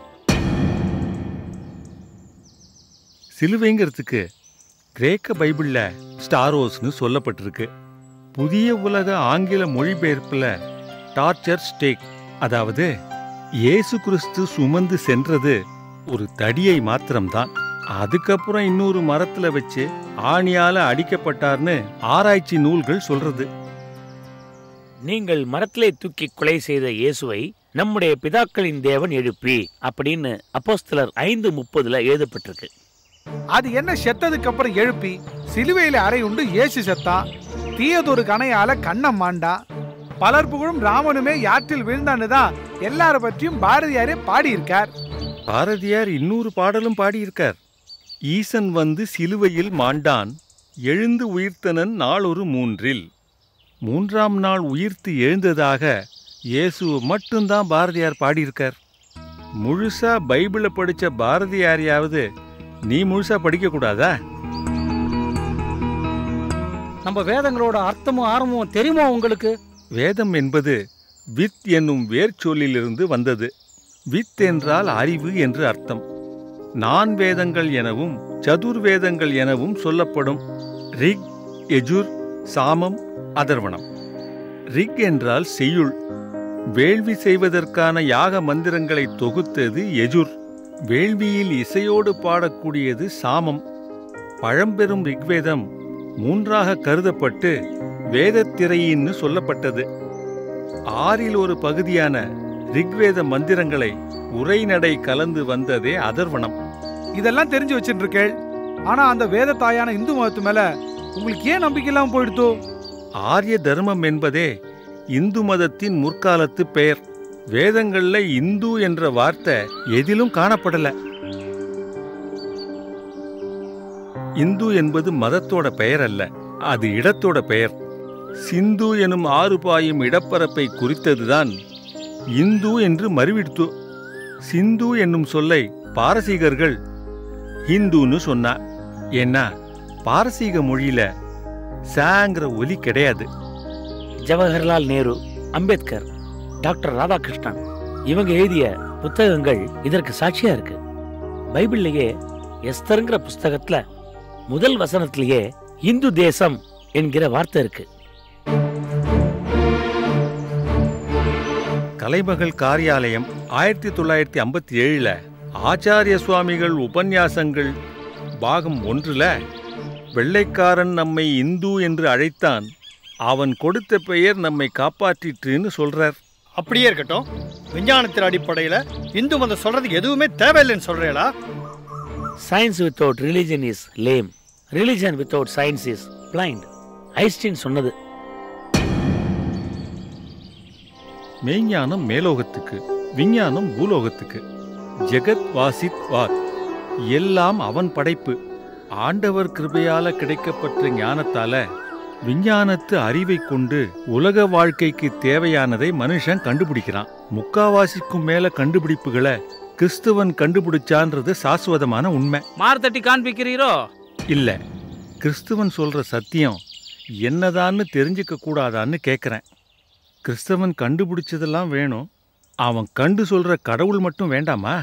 சிலுவைங்கிறதுக்கு கிரேக்க பைபிள்ல ஸ்டாரோஸ்னு சொல்லப்பட்டிருக்கு புதிய உலக ஆங்கில மொழிபெயர்ப்புல டார்ச்சர் ஸ்டேக் அதாவது இயேசு கிறிஸ்து சுமந்து சென்றது ஒரு தடியை மாத்திரம்தான் அதுக்கப்புறம் இன்னொரு மரத்துல வச்சு ஆணியால அடிக்கப்பட்டார்னு ஆராய்ச்சி நூல்கள் சொல்றது நீங்கள் மரத்திலே தூக்கி கொலை செய்த இயேசுவை நம்முடைய பிதாக்களின் தேவன் எழுப்பி அப்படின்னு அப்போஸ்தலர் ஐந்து முப்பதுல எழுதப்பட்டிருக்கு அது என்ன செத்ததுக்கு அப்புறம் எழுப்பி சிலுவையில அறை உண்டு ஏசு செத்தான் தீயதொரு கணையால கண்ணம் மாண்டா பலர் புகழும் ராமனுமே யாற்றில் விழுந்தான்னு தான் எல்லார பற்றியும் பாரதியாரே பாடியிருக்கார் பாரதியார் இன்னொரு பாடலும் பாடியிருக்கார் ஈசன் வந்து சிலுவையில் மாண்டான் எழுந்து உயிர்த்தனன் நாளொரு மூன்றில் மூன்றாம் நாள் உயிர்த்து எழுந்ததாக இயேசு மட்டும்தான் பாரதியார் பாடியிருக்கார் முழுசா பைபிளை படிச்ச பாரதியாரையாவது நீ முழுசா படிக்க கூடாதா நம்ம வேதங்களோட அர்த்தமும் ஆரம்பமும் தெரியுமா உங்களுக்கு வேதம் என்பது வித் என்னும் வேர்ச்சொல்லிலிருந்து வந்தது வித் என்றால் அறிவு என்று அர்த்தம் நான் வேதங்கள் எனவும் சதுர்வேதங்கள் எனவும் சொல்லப்படும் ரிக் எஜுர் சாமம் அதர்வணம் ரிக் என்றால் செய்யுள் வேள்வி செய்வதற்கான யாக மந்திரங்களை தொகுத்தது யஜுர் வேள்வியில் இசையோடு பாடக்கூடியது சாமம் பழம்பெரும் ரிக்வேதம் மூன்றாக கருதப்பட்டு வேதத்திரையின்னு சொல்லப்பட்டது ஆறில் ஒரு பகுதியான ரிக்வேத மந்திரங்களை உரைநடை கலந்து வந்ததே அதர்வனம் இதெல்லாம் தெரிஞ்சு வச்சுட்டு இருக்கேள் ஆனா அந்த வேத தாயான இந்து மதத்து மேல உங்களுக்கு ஏன் நம்பிக்கை இல்லாம போயிடுத்தோ ஆரிய தர்மம் என்பதே இந்து மதத்தின் முற்காலத்து பெயர் வேதங்கள்ல இந்து என்ற வார்த்தை எதிலும் காணப்படல இந்து என்பது மதத்தோட பெயர் அல்ல அது இடத்தோட பெயர் சிந்து எனும் ஆறு பாயும் இடப்பரப்பை குறித்ததுதான் இந்து என்று மறுவிடுத்து சிந்து என்னும் சொல்லை பாரசீகர்கள் ஹிந்துன்னு சொன்னா ஏன்னா பாரசீக மொழியில சாங்கிற ஒலி கிடையாது ஜவஹர்லால் நேரு அம்பேத்கர் டாக்டர் ராதாகிருஷ்ணன் இவங்க எழுதிய புத்தகங்கள் இதற்கு சாட்சியா இருக்கு பைபிள்லயே எஸ்தர்ங்கிற புஸ்தகத்துல முதல் வசனத்திலேயே இந்து தேசம் என்கிற வார்த்தை இருக்கு கலைமகள் காரியாலயம் ஆயிரத்தி தொள்ளாயிரத்தி ஐம்பத்தி ஏழுல ஆச்சாரிய சுவாமிகள் உபன்யாசங்கள் பாகம் ஒன்றுல வெள்ளைக்காரன் நம்மை இந்து என்று அழைத்தான் அவன் கொடுத்த பெயர் நம்மை காப்பாற்றிற்றுன்னு சொல்றார் அப்படியே இருக்கட்டும் விஞ்ஞானத்தின் அடிப்படையில இந்து மதம் சொல்றதுக்கு எதுவுமே தேவையில்லைன்னு சொல்றீங்களா science without religion is lame religion without science is blind Einstein சொன்னது மெய்ஞானம் மேலோகத்துக்கு விஞ்ஞானம் பூலோகத்துக்கு ஜெகத் வாசித் வாத் எல்லாம் அவன் படைப்பு ஆண்டவர் கிருபையால கிடைக்கப்பட்ட ஞானத்தால விஞ்ஞானத்து அறிவை கொண்டு உலக வாழ்க்கைக்கு தேவையானதை மனுஷன் கண்டுபிடிக்கிறான் முக்காவாசிக்கும் மேல கண்டுபிடிப்புகளை கிறிஸ்துவன் கண்டுபிடிச்சான்றது சாஸ்வதமான உண்மை மார்த்தட்டி காண்பிக்கிறீரோ இல்ல கிறிஸ்துவன் சொல்ற சத்தியம் என்னதான்னு தெரிஞ்சுக்க கூடாதான்னு கேக்குறேன் கிறிஸ்தவன் கண்டுபிடிச்சதெல்லாம் வேணும் அவன் கண்டு சொல்ற கடவுள் மட்டும் வேண்டாமா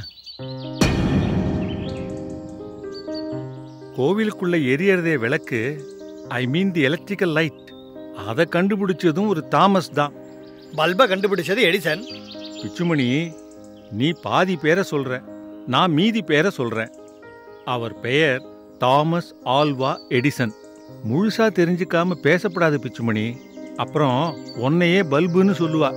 கோவிலுக்குள்ள எரியறதே விளக்கு ஐ மீன் தி எலக்ட்ரிக்கல் லைட் அதை கண்டுபிடிச்சதும் ஒரு தாமஸ் தான் பல்பை கண்டுபிடிச்சது எடிசன் பிச்சுமணி நீ பாதி பேரை சொல்ற நான் மீதி பேரை சொல்றேன் அவர் பெயர் தாமஸ் ஆல்வா எடிசன் முழுசா தெரிஞ்சுக்காம பேசப்படாது பிச்சுமணி அப்புறம் உன்னையே பல்புன்னு சொல்லுவா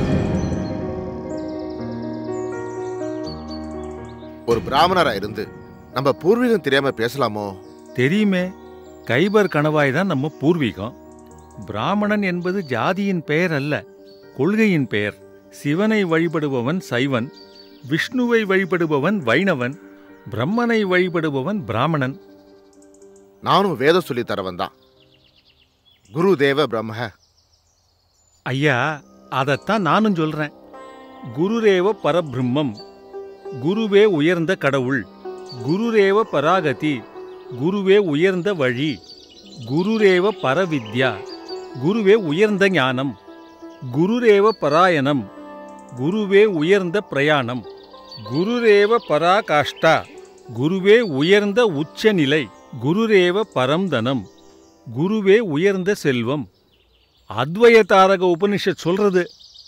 ஒரு பிராமணரா இருந்து நம்ம பூர்வீகம் தெரியாம பேசலாமோ தெரியுமே கைபர் கணவாய் தான் நம்ம பூர்வீகம் பிராமணன் என்பது ஜாதியின் பெயர் அல்ல கொள்கையின் பெயர் சிவனை வழிபடுபவன் சைவன் விஷ்ணுவை வழிபடுபவன் வைணவன் பிரம்மனை வழிபடுபவன் பிராமணன் நானும் வேதம் சொல்லி தரவன் தான் குரு தேவ பிரம்ம ஐயா அதைத்தான் நானும் சொல்றேன் குருரேவ பரபிரம்மம் குருவே உயர்ந்த கடவுள் குருரேவ பராகதி குருவே உயர்ந்த வழி குருரேவ பரவித்யா குருவே உயர்ந்த ஞானம் குருரேவ பராயணம் குருவே உயர்ந்த பிரயாணம் குருரேவ பராகாஷ்டா குருவே உயர்ந்த உச்சநிலை குருரேவ பரம்தனம் குருவே உயர்ந்த செல்வம் அத்வயதாரக உபனிஷத் சொல்றது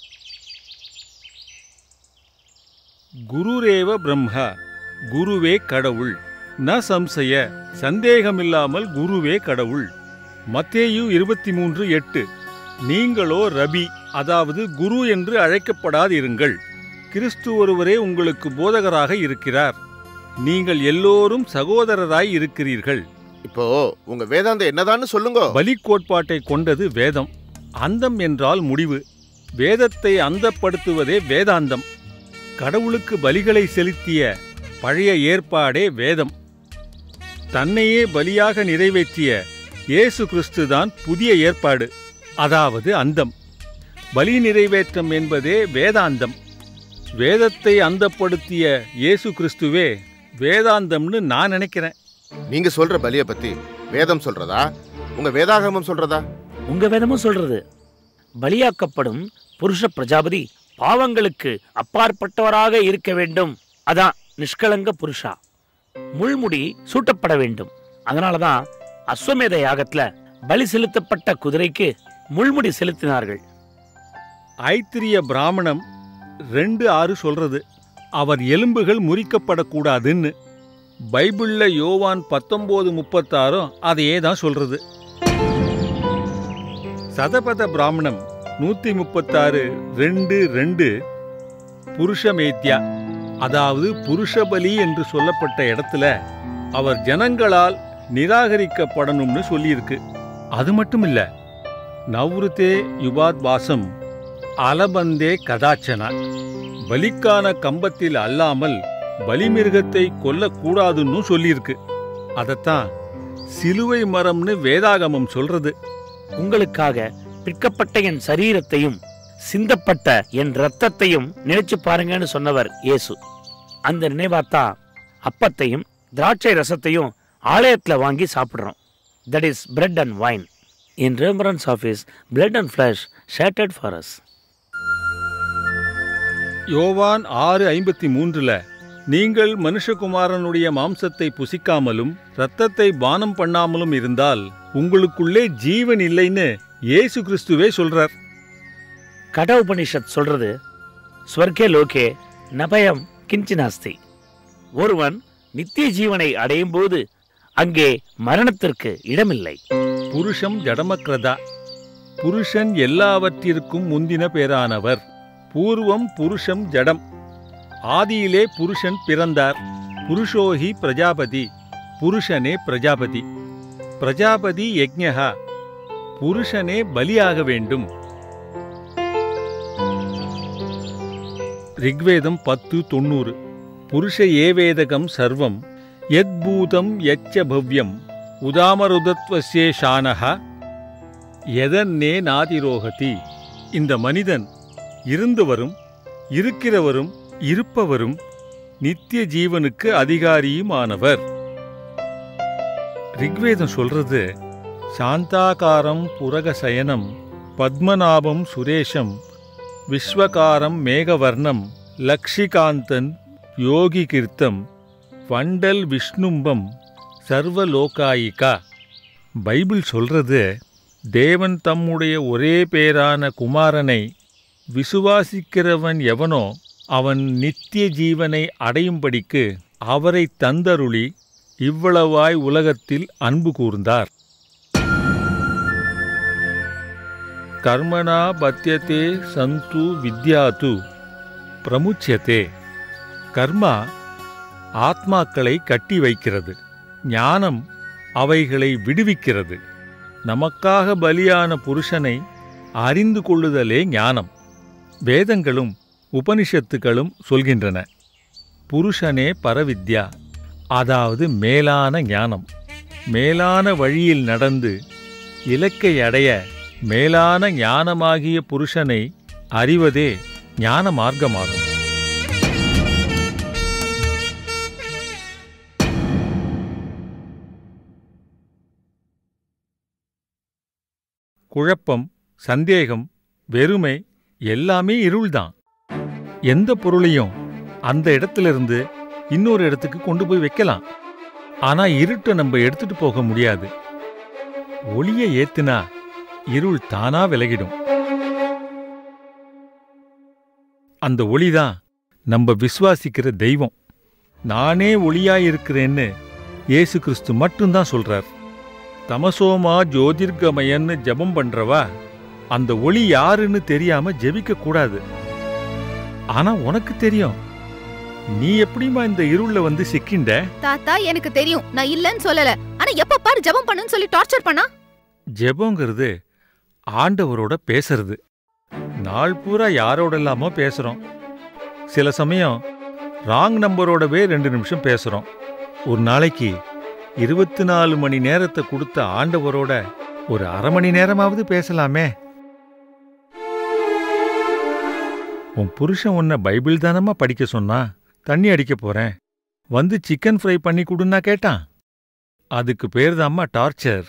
குருரேவ பிரம்மா குருவே கடவுள் ந சம்சய சந்தேகமில்லாமல் குருவே கடவுள் மத்தேயு இருபத்தி மூன்று எட்டு நீங்களோ ரபி அதாவது குரு என்று அழைக்கப்படாதிருங்கள் கிறிஸ்து ஒருவரே உங்களுக்கு போதகராக இருக்கிறார் நீங்கள் எல்லோரும் சகோதரராய் இருக்கிறீர்கள் இப்போ உங்க வேதாந்தம் என்னதான்னு சொல்லுங்க பலி கோட்பாட்டை கொண்டது வேதம் அந்தம் என்றால் முடிவு வேதத்தை அந்தப்படுத்துவதே வேதாந்தம் கடவுளுக்கு பலிகளை செலுத்திய பழைய ஏற்பாடே வேதம் தன்னையே பலியாக நிறைவேற்றிய இயேசு கிறிஸ்துதான் புதிய ஏற்பாடு அதாவது அந்தம் பலி நிறைவேற்றம் என்பதே வேதாந்தம் வேதத்தை அந்தப்படுத்திய இயேசு கிறிஸ்துவே வேதாந்தம்னு நான் நினைக்கிறேன் நீங்க சொல்ற பலிய பத்தி வேதம் சொல்றதா உங்க வேதாகமம் சொல்றதா உங்க வேதமும் சொல்றது பலியாக்கப்படும் புருஷ பிரஜாபதி பாவங்களுக்கு அப்பாற்பட்டவராக இருக்க வேண்டும் அதான் நிஷ்கலங்க புருஷா முள்முடி சூட்டப்பட வேண்டும் அதனாலதான் அஸ்வமேத யாகத்துல பலி செலுத்தப்பட்ட குதிரைக்கு முள்முடி செலுத்தினார்கள் ஐத்திரிய பிராமணம் ரெண்டு ஆறு சொல்றது அவர் எலும்புகள் முறிக்கப்படக்கூடாதுன்னு பைபிள்ல யோவான் பத்தொன்பது முப்பத்தாறும் அதையே தான் சொல்றது சதபத பிராமணம் நூத்தி முப்பத்தாறு ரெண்டு ரெண்டு புருஷமேத்யா அதாவது புருஷபலி என்று சொல்லப்பட்ட இடத்துல அவர் ஜனங்களால் நிராகரிக்கப்படணும்னு சொல்லியிருக்கு அது மட்டும் இல்ல நவ்ருதே யுபாத் வாசம் அலபந்தே கதாச்சனா பலிக்கான கம்பத்தில் அல்லாமல் பலிமிருகத்தை கொல்லக்கூடாதுன்னு சொல்லியிருக்கு அதத்தான் சிலுவை மரம்னு வேதாகமம் சொல்றது உங்களுக்காக பிற்கப்பட்ட என் சரீரத்தையும் சிந்தப்பட்ட என் ரத்தத்தையும் நினைச்சு பாருங்கன்னு சொன்னவர் இயேசு அந்த நினைவாத்தான் அப்பத்தையும் திராட்சை ரசத்தையும் ஆலயத்துல வாங்கி சாப்பிடுறோம் that is bread and wine in remembrance of his blood and flesh shedded for us யோவான் ஆறு ஐம்பத்தி மூன்றுல நீங்கள் மனுஷகுமாரனுடைய மாம்சத்தை புசிக்காமலும் இரத்தத்தை பானம் பண்ணாமலும் இருந்தால் உங்களுக்குள்ளே ஜீவன் இல்லைன்னு இயேசு கிறிஸ்துவே சொல்றார் கட உபனிஷத் சொல்றது ஸ்வர்கே லோகே நபயம் கிஞ்சினாஸ்தி ஒருவன் நித்திய ஜீவனை அடையும் போது அங்கே மரணத்திற்கு இடமில்லை புருஷம் ஜடமக்ரதா புருஷன் எல்லாவற்றிற்கும் முந்தின பேரானவர் பூர்வம் புருஷம் ஜடம் ஆதியிலே புருஷன் பிறந்தார் புருஷோஹி பிரஜாபதி புருஷனே பிரஜாபதி பிரஜாபதி யஜ்ஞா புருஷனே பலியாக வேண்டும் ரிக்வேதம் பத்து தொண்ணூறு புருஷ ஏவேதகம் சர்வம் யத்பூதம் யச்ச பவ்யம் உதாமருதத்வசேஷானஹ எதன்னே நாதிரோகதி இந்த மனிதன் இருந்தவரும் இருக்கிறவரும் இருப்பவரும் நித்திய ஜீவனுக்கு அதிகாரியுமானவர் ரிக்வேதம் சொல்றது சாந்தாகாரம் புரகசயனம் பத்மநாபம் சுரேஷம் விஸ்வகாரம் மேகவர்ணம் லக்ஷிகாந்தன் யோகி கிருத்தம் வண்டல் விஷ்ணும்பம் சர்வலோகாயிகா பைபிள் சொல்றது தேவன் தம்முடைய ஒரே பேரான குமாரனை விசுவாசிக்கிறவன் எவனோ அவன் நித்திய ஜீவனை அடையும்படிக்கு அவரை தந்தருளி இவ்வளவாய் உலகத்தில் அன்பு கூர்ந்தார் கர்மணா பத்தியதே சந்து வித்யாது பிரமுச்சியதே கர்மா ஆத்மாக்களை கட்டி வைக்கிறது ஞானம் அவைகளை விடுவிக்கிறது நமக்காக பலியான புருஷனை அறிந்து கொள்ளுதலே ஞானம் வேதங்களும் உபனிஷத்துகளும் சொல்கின்றன புருஷனே பரவித்யா அதாவது மேலான ஞானம் மேலான வழியில் நடந்து இலக்கை அடைய மேலான ஞானமாகிய புருஷனை அறிவதே ஞான மார்க்கமாகும் குழப்பம் சந்தேகம் வெறுமை எல்லாமே இருள்தான் எந்த பொருளையும் அந்த இடத்திலிருந்து இன்னொரு இடத்துக்கு கொண்டு போய் வைக்கலாம் ஆனா இருட்டை நம்ம எடுத்துட்டு போக முடியாது ஒளியை ஏத்துனா இருள் தானா விலகிடும் அந்த ஒளிதான் நம்ம விசுவாசிக்கிற தெய்வம் நானே ஒளியாயிருக்கிறேன்னு இயேசு கிறிஸ்து மட்டும்தான் சொல்றார் தமசோமா ஜோதிர்கமயன்னு ஜெபம் பண்றவா அந்த ஒளி யாருன்னு தெரியாம ஜெபிக்க கூடாது ஆனா உனக்கு தெரியும் நீ எப்படிமா இந்த இருள்ல வந்து சிக்கிண்ட தாத்தா எனக்கு தெரியும் நான் இல்லன்னு சொல்லல ஆனா எப்ப பாரு ஜெபம் பண்ணுன்னு சொல்லி டார்ச்சர் பண்ணா ஜெபங்கிறது ஆண்டவரோட பேசுறது நாள் பூரா யாரோடெல்லாமோ பேசுறோம் சில சமயம் ராங் நம்பரோடவே ரெண்டு நிமிஷம் பேசுறோம் ஒரு நாளைக்கு இருபத்தி நாலு மணி நேரத்தை கொடுத்த ஆண்டவரோட ஒரு அரை மணி நேரமாவது பேசலாமே உன் புருஷன் உன்னை பைபிள் தானமா படிக்க சொன்னா தண்ணி அடிக்க போறேன் வந்து சிக்கன் ஃப்ரை பண்ணி கொடுன்னா கேட்டான் அதுக்கு பேர் தாம்மா டார்ச்சர்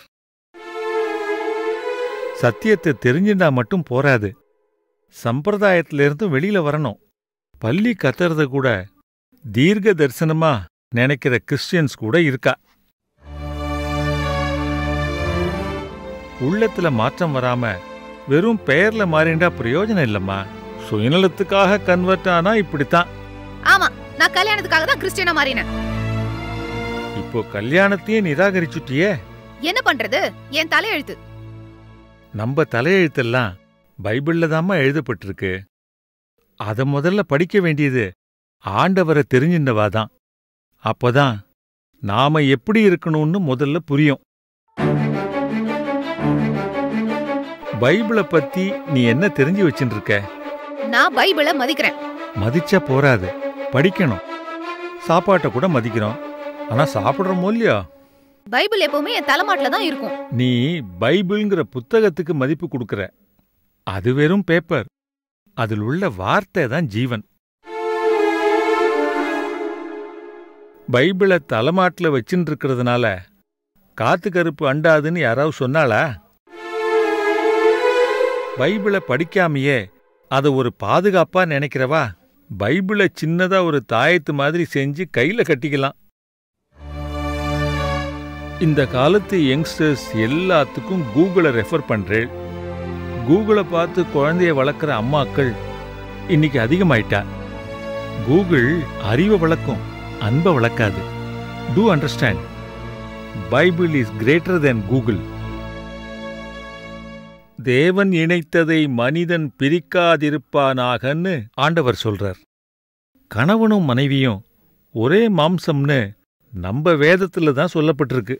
சத்தியத்தை தெரிஞ்சுட்டா மட்டும் போராது சம்பிரதாயத்திலிருந்து வெளியில வரணும் பள்ளி கத்துறத கூட தீர்க்க தரிசனமா நினைக்கிற கிறிஸ்டியன்ஸ் கூட இருக்கா உள்ளத்துல மாற்றம் வராம வெறும் பெயர்ல மாறிண்டா பிரயோஜனம் இல்லம்மா சுயநலத்துக்காக கன்வெர்ட் ஆனா இப்படித்தான் ஆமா நான் கல்யாணத்துக்காக தான் கிறிஸ்டியனா மாறினேன் இப்போ கல்யாணத்தையே நிராகரிச்சுட்டியே என்ன பண்றது என் தலையெழுத்து நம்ம தலையெழுத்தெல்லாம் பைபிள்ல தாம்மா எழுதப்பட்டிருக்கு அத முதல்ல படிக்க வேண்டியது ஆண்டவரை தெரிஞ்சின்றவா தான் அப்பதான் நாம எப்படி இருக்கணும்னு முதல்ல புரியும் பைபிளை பத்தி நீ என்ன தெரிஞ்சு வச்சுட்டு இருக்க நான் பைபிளை மதிக்கிறேன் மதிச்சா போராது படிக்கணும் சாப்பாட்டை கூட மதிக்கிறோம் ஆனா சாப்பிடுறோமோ இல்லையோ பைபிள் எப்பவுமே என் தலைமாட்டுல தான் இருக்கும் நீ பைபிள்ங்கிற புத்தகத்துக்கு மதிப்பு கொடுக்கற அது வெறும் பேப்பர் அதில் உள்ள வார்த்தை தான் ஜீவன் பைபிளை தலைமாட்டுல வச்சுட்டு இருக்கிறதுனால காத்து கருப்பு அண்டாதுன்னு யாராவது சொன்னாளா பைபிளை படிக்காமையே அதை ஒரு பாதுகாப்பா நினைக்கிறவா பைபிளை சின்னதா ஒரு தாயத்து மாதிரி செஞ்சு கையில கட்டிக்கலாம் இந்த காலத்து யங்ஸ்டர்ஸ் எல்லாத்துக்கும் கூகுளை ரெஃபர் பண்றேன் கூகுளை பார்த்து குழந்தைய வளர்க்குற அம்மாக்கள் இன்னைக்கு அதிகமாயிட்டா கூகுள் அறிவை வளர்க்கும் அன்பை வளர்க்காது to understand Bible is greater then Google தேவன் இணைத்ததை மனிதன் பிரிக்காதிருப்பானாகன்னு ஆண்டவர் சொல்றார் கணவனும் மனைவியும் ஒரே மாம்சம்னு நம்ம வேதத்துல தான் சொல்லப்பட்டிருக்கு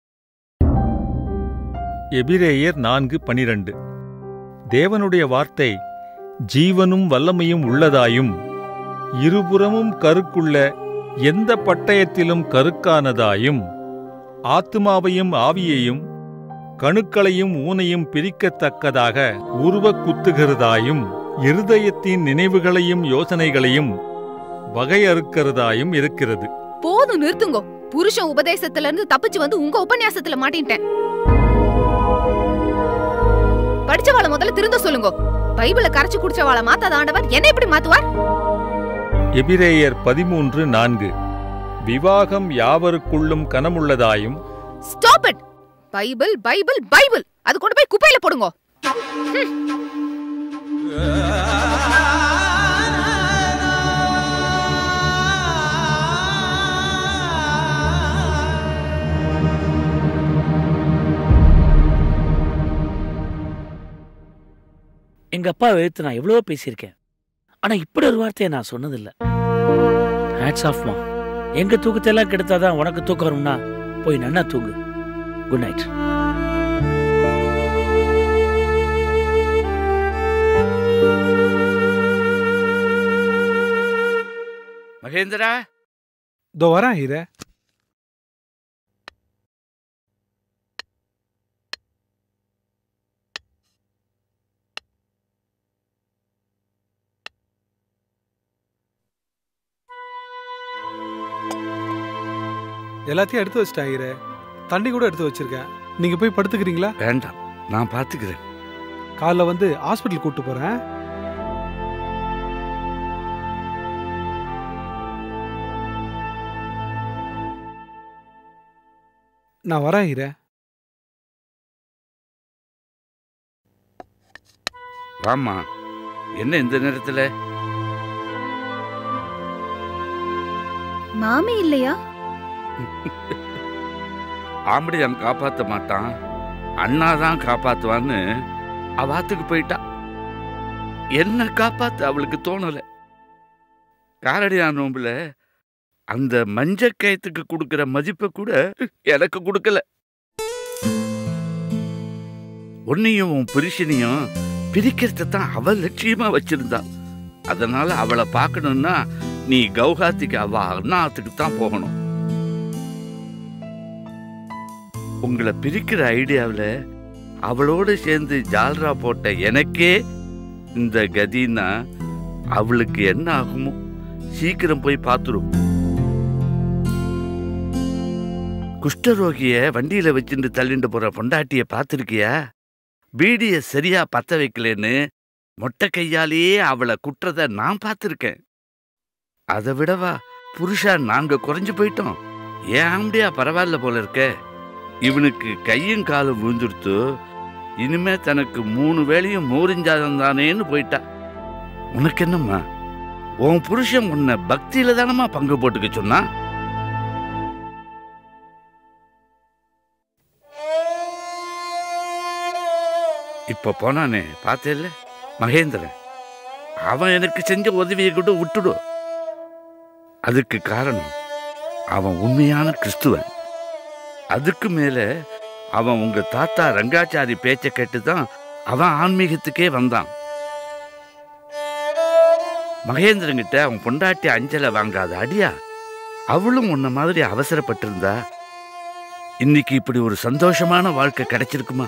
எபிரேயர் நான்கு பனிரண்டு தேவனுடைய வார்த்தை ஜீவனும் வல்லமையும் உள்ளதாயும் இருபுறமும் கருக்குள்ள எந்த பட்டயத்திலும் கருக்கானதாயும் ஆத்துமாவையும் ஆவியையும் கணுக்களையும் ஊனையும் பிரிக்கத்தக்கதாக உருவக் குத்துகிறதாயும் இருதயத்தின் நினைவுகளையும் யோசனைகளையும் வகையறுக்கிறதாயும் இருக்கிறது போதும் நிறுத்துங்கோ புருஷன் உபதேசத்துல இருந்து தப்பிச்சு வந்து உங்க உபன்யாசத்துல மாட்டின்ட்டேன் படிச்சவாள முதல்ல திருந்த சொல்லுங்க பைபிள கரைச்சு குடிச்சவாள மாத்தாத ஆண்டவர் என்ன எப்படி மாத்துவார் எபிரேயர் பதிமூன்று நான்கு விவாகம் யாவருக்குள்ளும் கனமுள்ளதாயும் stop it Bible Bible Bible அது கொண்டு போய் குப்பையில போடுங்க ஹம். எங்க அப்பா எழுத்து நான் எவ்வளவோ பேசியிருக்கேன் ஆனா இப்படி ஒரு வார்த்தையை நான் சொன்னதில்ல ஹேட்ஸ் ஆஃப்மா எங்க தூக்கத்தை எல்லாம் கெடுத்தாதான் உனக்கு தூக்கம் வரும்னா போய் நன்னா தூங்கு குட் நைட் மகேந்திரா இதோ வரேன் ஹீரே எல்லாத்தையும் எடுத்து வச்சிட்டேன் ஹீரே தண்ணி கூட எடுத்து வச்சிருக்கேன் நீங்க போய் படுத்துக்கிறீங்களா வேண்டாம் நான் பாத்துக்கிறேன் காலைல வந்து ஹாஸ்பிட்டல் கூட்டு போறேன் நான் வரேன் ஹீரே வாம்மா என்ன இந்த நேரத்துல மாமி இல்லையா ஆம்படியான் காப்பாத்த மாட்டான் அண்ணா தான் காப்பாத்துவான்னு அவாத்துக்கு போயிட்டா என்ன காப்பாத்த அவளுக்கு தோணல காரடியா நோம்புல அந்த மஞ்ச கயத்துக்கு கொடுக்கிற மதிப்பை கூட எனக்கு கொடுக்கல உன்னையும் உன் புருஷனையும் பிரிக்கிறத தான் அவ லட்சியமா வச்சிருந்தா அதனால அவளை பார்க்கணும்னா நீ கவுஹாத்திக்கு அவ அண்ணாத்துக்கு தான் போகணும் உங்களை பிரிக்கிற ஐடியாவில் அவளோட சேர்ந்து ஜால்ரா போட்ட எனக்கே இந்த கதின்னா அவளுக்கு என்ன ஆகுமோ சீக்கிரம் போய் பார்த்துரும் குஷ்டரோகிய வண்டியில வச்சுட்டு தள்ளிட்டு போற பொண்டாட்டிய பார்த்துருக்கியா பீடிய சரியா பத்த வைக்கலன்னு மொட்டை கையாலேயே அவளை குற்றத நான் பார்த்துருக்கேன் அதை விடவா புருஷா நாங்க குறைஞ்சு போயிட்டோம் ஏன் ஆம்படியா பரவாயில்ல போல இருக்க இவனுக்கு கையும் காலும் விழுந்துடுத்து இனிமே தனக்கு மூணு வேளையும் மோரிஞ்சாதம் தானேன்னு போயிட்டா உனக்கு என்னம்மா உன் புருஷன் உன்னை பக்தியில தானம்மா பங்கு போட்டுக்க சொன்னா இப்ப போனானே பார்த்தேல்ல மகேந்திரன் அவன் எனக்கு செஞ்ச உதவியை கூட விட்டுடு அதுக்கு காரணம் அவன் உண்மையான கிறிஸ்துவன் அதுக்கு மேல அவன் உங்க தாத்தா ரங்காச்சாரி பேச்ச கேட்டு தான் அவன் ஆன்மீகத்துக்கே வந்தான் மகேந்திரங்கிட்ட அவன் பொண்டாட்டி அஞ்சலை வாங்காத அடியா அவளும் உன்ன மாதிரி அவசரப்பட்டிருந்தா இன்னைக்கு இப்படி ஒரு சந்தோஷமான வாழ்க்கை கிடைச்சிருக்குமா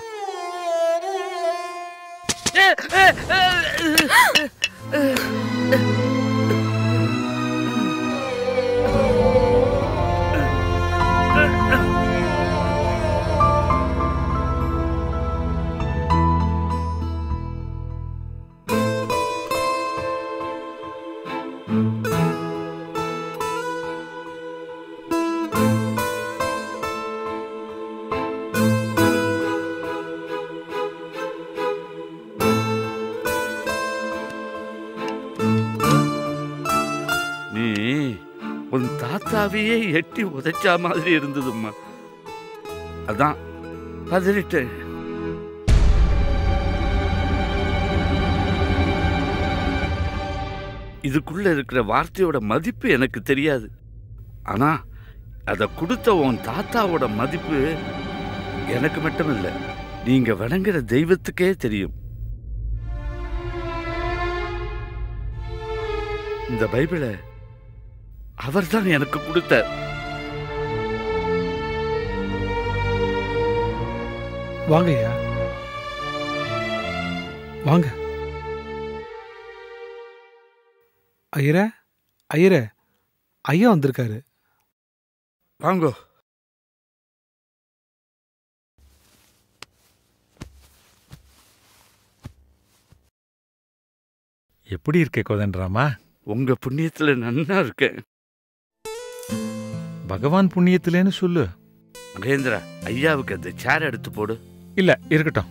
நீ உன் தாத்தாவையே எட்டி உதைச்சா மாதிரி இருந்ததும்மா அதான் பதறிட்டேன் இதுக்குள்ள இருக்கிற வார்த்தையோட மதிப்பு எனக்கு தெரியாது ஆனா அதை கொடுத்த உன் தாத்தாவோட மதிப்பு எனக்கு மட்டும் இல்லை நீங்க வணங்குற தெய்வத்துக்கே தெரியும் இந்த பைபிளை அவர்தான் எனக்கு கொடுத்தார் வாங்க ஐயா வாங்க ஐயர ஐயர ஐயா வந்திருக்காரு வாங்கோ எப்படி இருக்கே கோதன்ராமா உங்க புண்ணியத்துல நன்னா இருக்கேன் பகவான் புண்ணியத்திலேன்னு சொல்லு மகேந்திரா ஐயாவுக்கு அந்த சேர் எடுத்து போடு இல்ல இருக்கட்டும்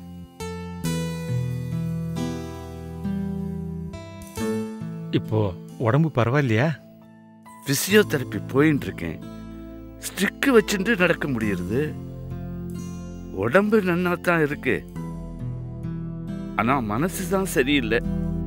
இப்போ உடம்பு பரவாயில்லையா பிசியோதெரப்பி போயின்னு இருக்கேன் ஸ்ட்ரிக்கு வச்சுட்டு நடக்க முடியுது உடம்பு நன்னா தான் இருக்கு ஆனா மனசு தான் சரியில்லை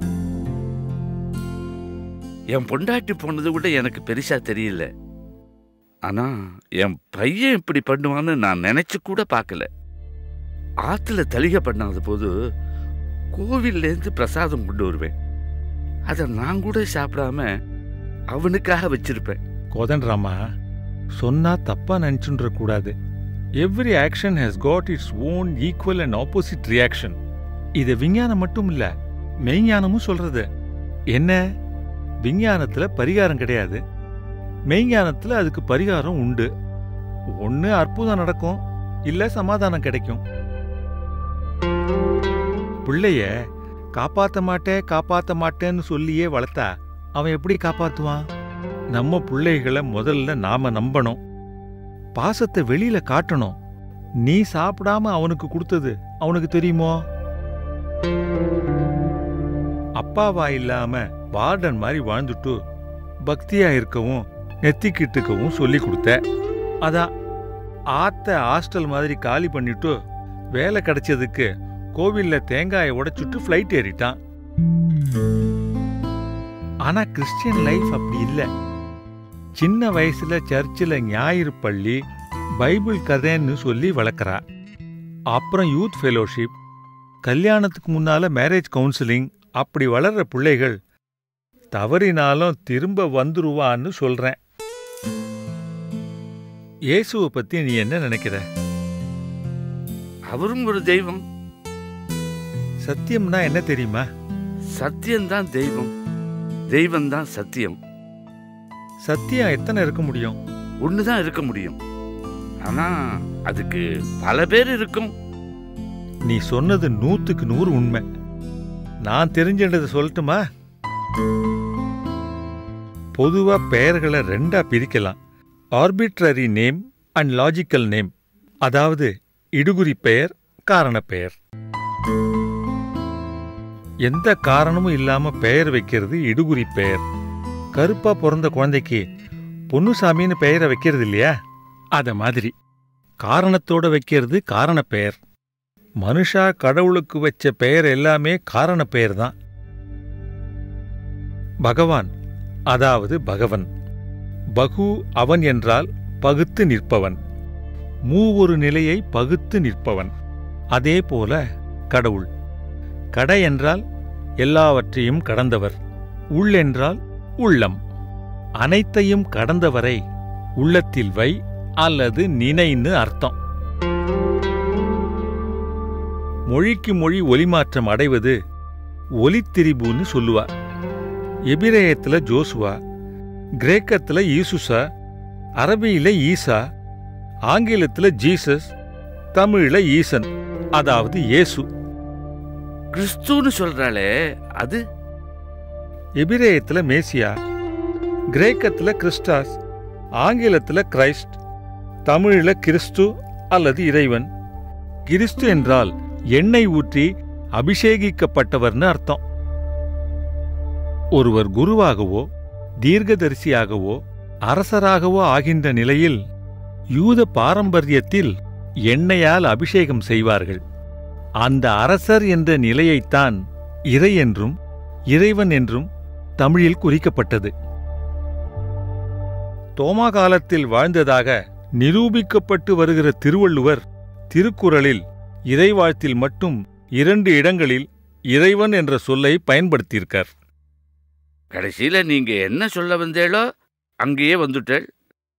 என் பொண்டாட்டி போனது கூட எனக்கு பெருசா தெரியல ஆனா என் பையன் இப்படி பண்ணுவான்னு நான் நினைச்சு கூட பார்க்கல ஆத்துல தளிகை பண்ணாத போது கோவில்லேருந்து பிரசாதம் கொண்டு வருவேன் அதை நான் கூட சாப்பிடாம அவனுக்காக வச்சிருப்பேன் கோதன்ராமா சொன்னா தப்பா நினைச்சுன்ற கூடாது every action has got its own equal and opposite reaction இது விஞ்ஞானம் மட்டும் இல்ல மெய்ஞானமும் சொல்றது என்ன விஞ்ஞானத்துல பரிகாரம் கிடையாது மெய்ஞானத்துல அதுக்கு பரிகாரம் உண்டு ஒண்ணு அற்புதம் நடக்கும் இல்ல சமாதானம் கிடைக்கும் பிள்ளைய காப்பாத்த மாட்டேன் காப்பாத்த மாட்டேன்னு சொல்லியே வளர்த்தா அவன் எப்படி காப்பாத்துவான் நம்ம பிள்ளைகளை முதல்ல நாம நம்பணும் பாசத்தை வெளியில காட்டணும் நீ சாப்பிடாம அவனுக்கு கொடுத்தது அவனுக்கு தெரியுமோ அப்பாவா இல்லாம வார்டன் மாதிரி வாழ்ந்துட்டு பக்தியா இருக்கவும் நெத்திக்கிட்டுக்கவும் சொல்லி கொடுத்த அதான் ஆத்த ஹாஸ்டல் மாதிரி காலி பண்ணிட்டு வேலை கிடைச்சதுக்கு கோவில்ல தேங்காயை உடைச்சுட்டு ஃப்ளைட் ஏறிட்டான் ஆனா கிறிஸ்டியன் லைஃப் அப்படி இல்ல சின்ன வயசுல சர்ச்சில் ஞாயிறு பள்ளி பைபிள் கதைன்னு சொல்லி வளர்க்குறா அப்புறம் யூத் ஃபெலோஷிப் கல்யாணத்துக்கு முன்னால மேரேஜ் கவுன்சிலிங் அப்படி வளர்ற பிள்ளைகள் தவறினாலும் திரும்ப வந்துருவான்னு சொல்றேன் இயேசுவை பத்தி நீ என்ன நினைக்கிற அவரும் ஒரு தெய்வம் சத்தியம்னா என்ன தெரியுமா சத்தியம்தான் தெய்வம் தெய்வம் தான் சத்தியம் சத்தியம் எத்தனை இருக்க முடியும் ஒண்ணுதான் இருக்க முடியும் ஆனா அதுக்கு பல பேர் இருக்கும் நீ சொன்னது நூத்துக்கு நூறு உண்மை நான் தெரிஞ்சின்றதை சொல்லட்டுமா பொதுவா பெயர்களை ரெண்டா பிரிக்கலாம் arbitrary name and logical name அதாவது இடுகுறி பெயர் அக்காரண பெயர் எந்த காரணமும் இல்லாம பெயர் வைக்கிறது இடுகுறி பெயர் கருப்பா பிறந்த குழந்தைக்கு பொன்னுசாமின்னு பெயரை வைக்கிறது இல்லையா அத மாதிரி காரணத்தோட வைக்கிறது காரண பெயர் மனுஷா கடவுளுக்கு வச்ச பெயர் எல்லாமே காரண பெயர் தான் பகவான் அதாவது பகவன் பகு அவன் என்றால் பகுத்து நிற்பவன் மூவொரு நிலையை பகுத்து நிற்பவன் அதே போல கடவுள் கடை என்றால் எல்லாவற்றையும் கடந்தவர் உள் என்றால் உள்ளம் அனைத்தையும் கடந்தவரை உள்ளத்தில் வை அல்லது நினைன்னு அர்த்தம் மொழிக்கு மொழி ஒலிமாற்றம் அடைவது ஒலித்திரிபுன்னு சொல்லுவா எபிரேயத்துல ஜோசுவா கிரேக்கத்துல ஈசுசா அரபியில ஈசா ஆங்கிலத்துல ஜீசஸ் தமிழ்ல ஈசன் அதாவது இயேசு கிறிஸ்துன்னு சொல்றாளே அது எபிரேயத்துல மேசியா கிரேக்கத்துல கிறிஸ்டாஸ் ஆங்கிலத்துல கிரைஸ்ட் தமிழ்ல கிறிஸ்து அல்லது இறைவன் கிறிஸ்து என்றால் எண்ணெய் ஊற்றி அபிஷேகிக்கப்பட்டவர்னு அர்த்தம் ஒருவர் குருவாகவோ தீர்க்கதரிசியாகவோ அரசராகவோ ஆகின்ற நிலையில் யூத பாரம்பரியத்தில் எண்ணெயால் அபிஷேகம் செய்வார்கள் அந்த அரசர் என்ற நிலையைத்தான் இறை என்றும் இறைவன் என்றும் தமிழில் குறிக்கப்பட்டது தோமா காலத்தில் வாழ்ந்ததாக நிரூபிக்கப்பட்டு வருகிற திருவள்ளுவர் திருக்குறளில் இறைவாழ்த்தில் மட்டும் இரண்டு இடங்களில் இறைவன் என்ற சொல்லை பயன்படுத்தியிருக்கார் கடைசியில நீங்க என்ன சொல்ல வந்தேளோ அங்கேயே வந்துட்டேள்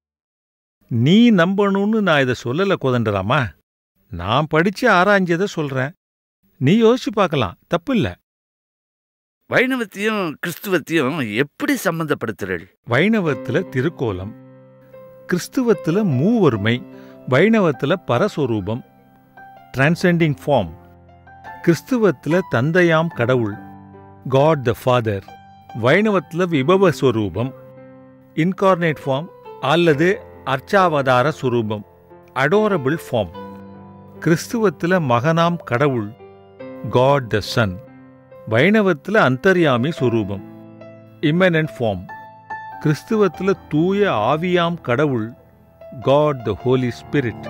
நீ நம்பணும்னு நான் இதை சொல்லல கோதண்டராமா நான் படிச்சு ஆராய்ஞ்சதை சொல்றேன் நீ யோசிச்சு பார்க்கலாம் தப்பில்ல வைணவத்தையும் கிறிஸ்துவத்தையும் எப்படி சம்பந்தப்படுத்துறள் வைணவத்துல திருக்கோலம் கிறிஸ்துவத்துல மூவொருமை வைணவத்துல பரஸ்வரூபம் டிரான்செண்டிங் ஃபார்ம் கிறிஸ்துவத்துல தந்தையாம் கடவுள் காட் த ஃபாதர் வைணவத்துல விபவ ஸ்வரூபம் இன்கார்னேட் ஃபார்ம் அல்லது அர்ச்சாவதார சுரூபம் அடோரபிள் ஃபார்ம் கிறிஸ்துவத்துல மகனாம் கடவுள் காட் த சன் வைணவத்துல அந்தர்யாமி சுரூபம் இம்மனன்ட் ஃபார்ம் கிறிஸ்துவத்துல தூய ஆவியாம் கடவுள் காட் த ஹோலி ஸ்பிரிட்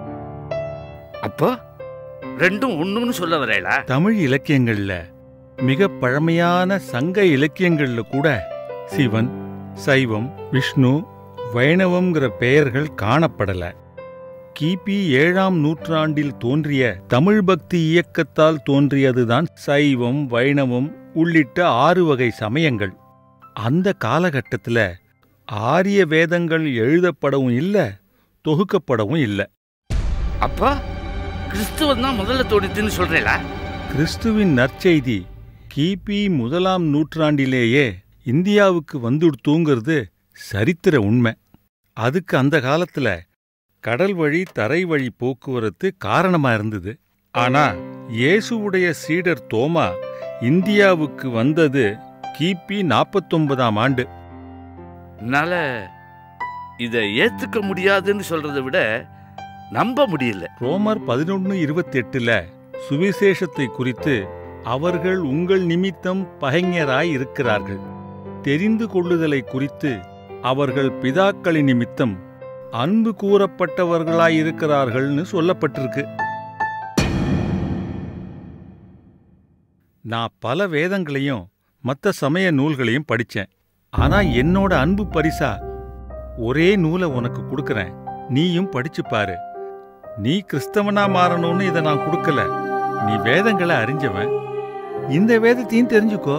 அப்போ ரெண்டும் ஒண்ணுன்னு சொல்ல வரேளா தமிழ் இலக்கியங்கள்ல மிக பழமையான சங்க இலக்கியங்கள்ல கூட சிவன் சைவம் விஷ்ணு வைணவம்ங்கிற பெயர்கள் காணப்படல கிபி ஏழாம் நூற்றாண்டில் தோன்றிய தமிழ் பக்தி இயக்கத்தால் தோன்றியதுதான் சைவம் வைணவம் உள்ளிட்ட ஆறு வகை சமயங்கள் அந்த காலகட்டத்துல ஆரிய வேதங்கள் எழுதப்படவும் இல்ல தொகுக்கப்படவும் இல்ல அப்பா கிறிஸ்துவம் தான் முதல்ல தோணித்துன்னு சொல்றேளா கிறிஸ்துவின் நற்செய்தி கிபி முதலாம் நூற்றாண்டிலேயே இந்தியாவுக்கு வந்துடுத்தூங்கிறது சரித்திர உண்மை அதுக்கு அந்த காலத்துல கடல் வழி தரை வழி போக்குவரத்து காரணமா இருந்தது ஆனா இயேசுவுடைய சீடர் தோமா இந்தியாவுக்கு வந்தது கிபி நாற்பத்தொன்பதாம் ஆண்டு என்னால இதை ஏத்துக்க முடியாதுன்னு சொல்றதை விட நம்ப முடியல ரோமர் பதினொன்னு இருபத்தி எட்டுல சுவிசேஷத்தை குறித்து அவர்கள் உங்கள் நிமித்தம் பகைஞராய் இருக்கிறார்கள் தெரிந்து கொள்ளுதலை குறித்து அவர்கள் பிதாக்களின் நிமித்தம் அன்பு கூறப்பட்டவர்களாயிருக்கிறார்கள்னு சொல்லப்பட்டிருக்கு நான் பல வேதங்களையும் மற்ற சமய நூல்களையும் படிச்சேன் ஆனா என்னோட அன்பு பரிசா ஒரே நூலை உனக்கு கொடுக்கறேன் நீயும் படிச்சு பாரு நீ கிறிஸ்தவனா மாறணும்னு இதை நான் கொடுக்கல நீ வேதங்களை அறிஞ்சவன் இந்த வேதத்தையும் தெரிஞ்சுக்கோ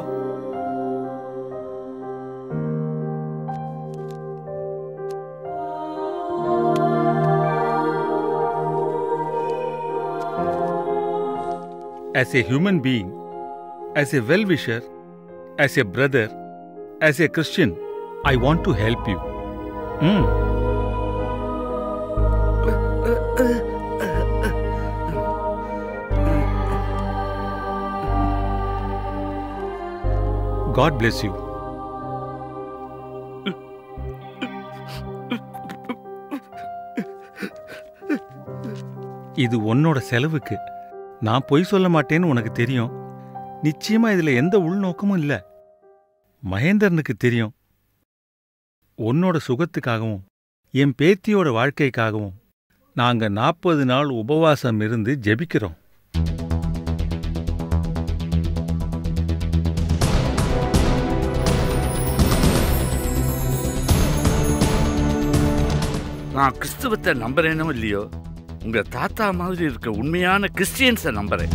as a human being, as a well wisher, as a brother, as a Christian, I want to help you. Hmm. God bless you. இது உன்னோட செலவுக்கு நான் பொய் சொல்ல மாட்டேன்னு உனக்கு தெரியும் நிச்சயமா இதுல எந்த உள்நோக்கமும் இல்ல மகேந்திரனுக்கு தெரியும் உன்னோட சுகத்துக்காகவும் என் பேத்தியோட வாழ்க்கைக்காகவும் நாங்க நாற்பது நாள் உபவாசம் இருந்து ஜெபிக்கிறோம் நான் கிறிஸ்துவத்தை நம்புறேனோ இல்லையோ உங்க தாத்தா மாதிரி இருக்க உண்மையான கிறிஸ்டியன்ஸை நம்புறேன்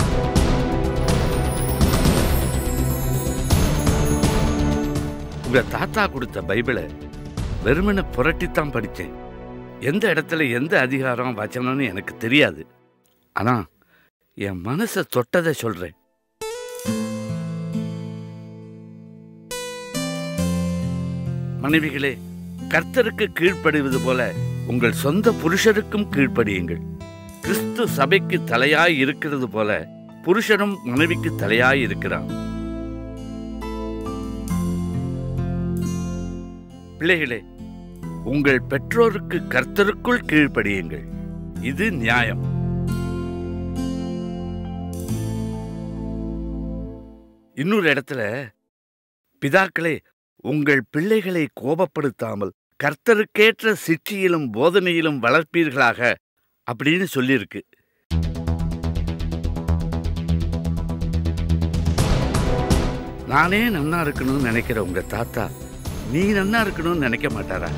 உங்க தாத்தா கொடுத்த பைபிளை வெறுமனை புரட்டித்தான் படித்தேன் எந்த இடத்துல எந்த அதிகாரம் வச்சனம்னு எனக்கு தெரியாது ஆனா என் மனசை தொட்டதை சொல்றேன் மனைவிகளே கர்த்தருக்கு கீழ்ப்படிவது போல உங்கள் சொந்த புருஷருக்கும் கீழ்ப்படியுங்கள் கிறிஸ்து சபைக்கு தலையாய் இருக்கிறது போல புருஷனும் மனைவிக்கு தலையாய் இருக்கிறான் பிள்ளைகளே உங்கள் பெற்றோருக்கு கர்த்தருக்குள் கீழ்ப்படியுங்கள் இது நியாயம் இன்னொரு இடத்துல பிதாக்களே உங்கள் பிள்ளைகளை கோபப்படுத்தாமல் கர்த்தருக்கேற்ற சிற்றியிலும் போதனையிலும் வளர்ப்பீர்களாக அப்படின்னு சொல்லியிருக்கு நானே நன்னா இருக்கணும்னு நினைக்கிற உங்க தாத்தா நீ நன்னா இருக்கணும்னு நினைக்க மாட்டாரா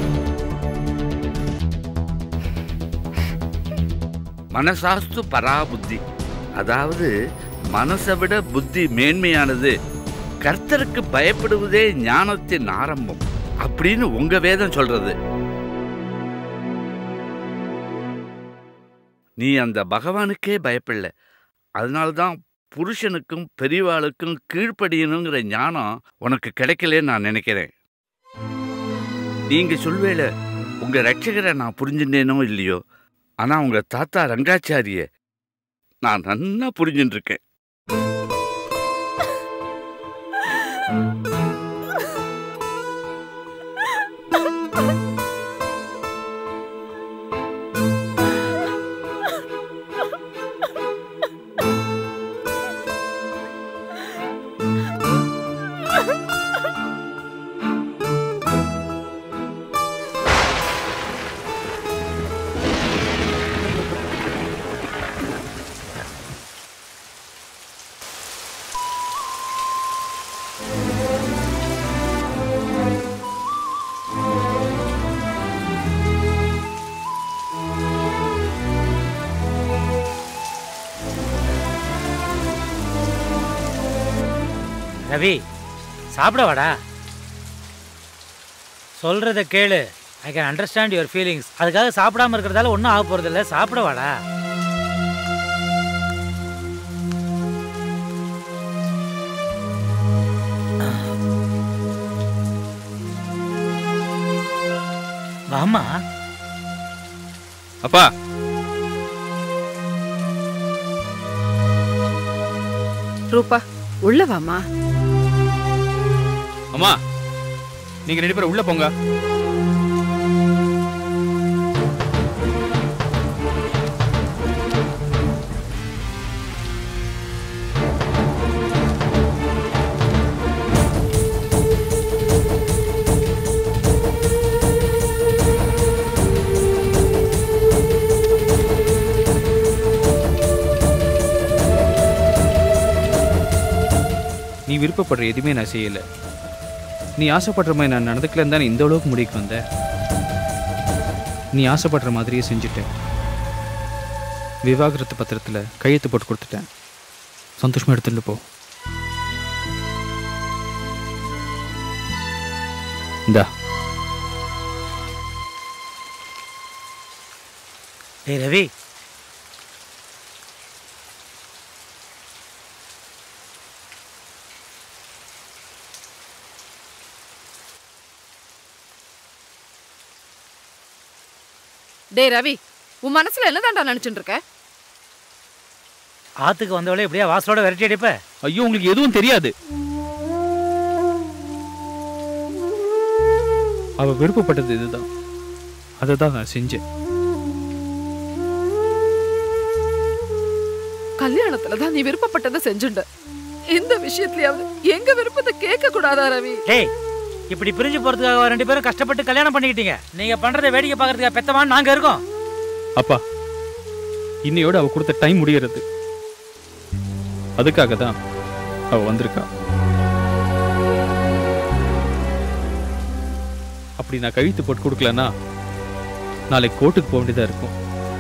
மனசாஸ்து பராபுத்தி அதாவது மனசை விட புத்தி மேன்மையானது கர்த்தருக்கு பயப்படுவதே ஞானத்தின் ஆரம்பம் அப்படின்னு உங்க வேதம் சொல்றது நீ அந்த பகவானுக்கே பயப்படல அதனால்தான் புருஷனுக்கும் பெரியவாளுக்கும் கீழ்ப்படியணுங்கிற ஞானம் உனக்கு கிடைக்கலன்னு நான் நினைக்கிறேன் நீங்க சொல்வேல உங்க ரட்சகரை நான் புரிஞ்சுட்டேனோ இல்லையோ ஆனா உங்க தாத்தா ரங்காச்சாரிய நான் நன்னா புரிஞ்சுட்டு இருக்கேன் ரவி சாப்பிட வாடா சொல்றத கேளு I can understand your feelings அதுக்காக சாப்பிடாம இருக்கிறதால ஒன்றும் ஆக போறது இல்ல சாப்பிட வாடா வாமா அப்பா ரூபா உள்ள வாமா அம்மா நீங்க ரெண்டு பேரும் உள்ள போங்க நீ விருப்பப்படுற எதுவுமே நான் செய்யல நீ ஆசைப்படுற மாதிரி நான் நடந்துக்கலன்னு தானே இந்த அளவுக்கு முடிவுக்கு வந்த நீ ஆசைப்படுற மாதிரியே செஞ்சுட்டேன் விவாகரத்து பத்திரத்தில் கையெழுத்து போட்டு கொடுத்துட்டேன் சந்தோஷமா எடுத்துட்டு போ இந்தா டேய் ரவி டேய் ரவி உன் மனசுல என்னதான்டா நினைச்சுட்டு இருக்க ஆத்துக்கு வந்தவளே எப்படியா வாசலோட விரட்டி அடிப்ப ஐயோ உங்களுக்கு எதுவும் தெரியாது அவ விருப்பப்பட்டது இதுதான் அதை தான் நான் செஞ்சேன் கல்யாணத்துல தான் நீ விருப்பப்பட்டதை செஞ்சுண்ட இந்த விஷயத்துலயாவது எங்க விருப்பத்தை கேட்க கூடாதா ரவி டேய் இப்படி பிரிஞ்சு போறதுக்காக ரெண்டு பேரும் கஷ்டப்பட்டு கல்யாணம் பண்ணிக்கிட்டீங்க நீங்க பண்றதை வேடிக்கை பார்க்கறதுக்காக பெத்தவான் நாங்க இருக்கோம் அப்பா இன்னையோட அவ கொடுத்த டைம் முடியறது அதுக்காக தான் அவ வந்திருக்கா அப்படி நான் கழுத்து போட்டு கொடுக்கலன்னா நாளைக்கு கோர்ட்டுக்கு போக வேண்டியதா இருக்கும்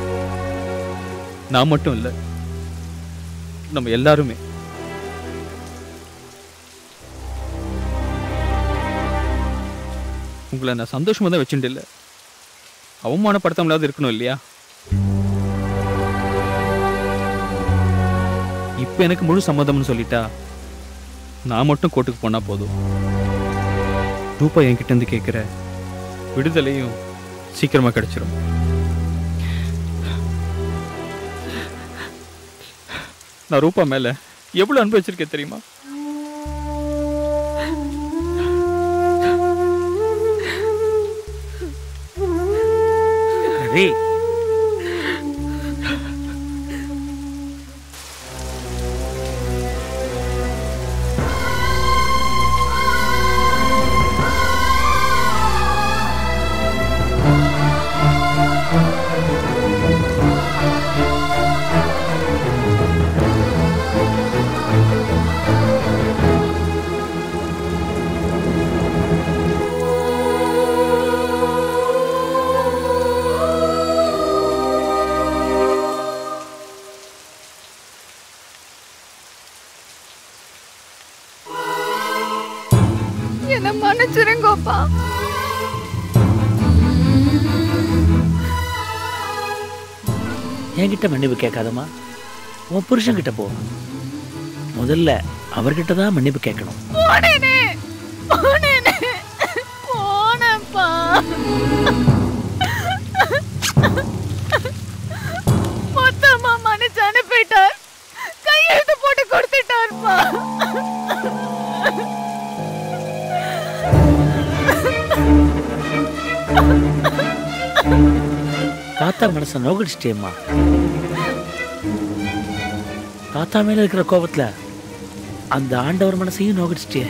நான் மட்டும் இல்ல நம்ம எல்லாருமே உங்களை நான் சந்தோஷமா தான் வச்சுட்டு இல்லை அவமானப்படுத்தாமலாவது இருக்கணும் இல்லையா இப்போ எனக்கு முழு சம்மதம்னு சொல்லிட்டா நான் மட்டும் கோர்ட்டுக்கு போனா போதும் ரூபா என்கிட்ட இருந்து கேட்குற விடுதலையும் சீக்கிரமா கிடைச்சிரும் நான் ரூபா மேல எவ்வளவு அன்பு வச்சிருக்கேன் தெரியுமா ரவி என்ன மன்னிச்சிருங்கோப்பா என்கிட்ட மன்னிப்பு கேட்காதம்மா உன் புருஷன்கிட்ட போ முதல்ல அவர்கிட்ட தான் மன்னிப்பு கேட்கணும் போனேனே போனேனே போனப்பா மொத்தமா மன்னிச்சு அனுப்பிட்டார் கையெழுத்து போட்டு கொடுத்துட்டார்ப்பா தாத்தா மனசை நோகடிச்சிட்டேம்மா தாத்தா மேல இருக்கிற கோபத்துல அந்த ஆண்டவர் மனசையும் நோகடிச்சிட்டே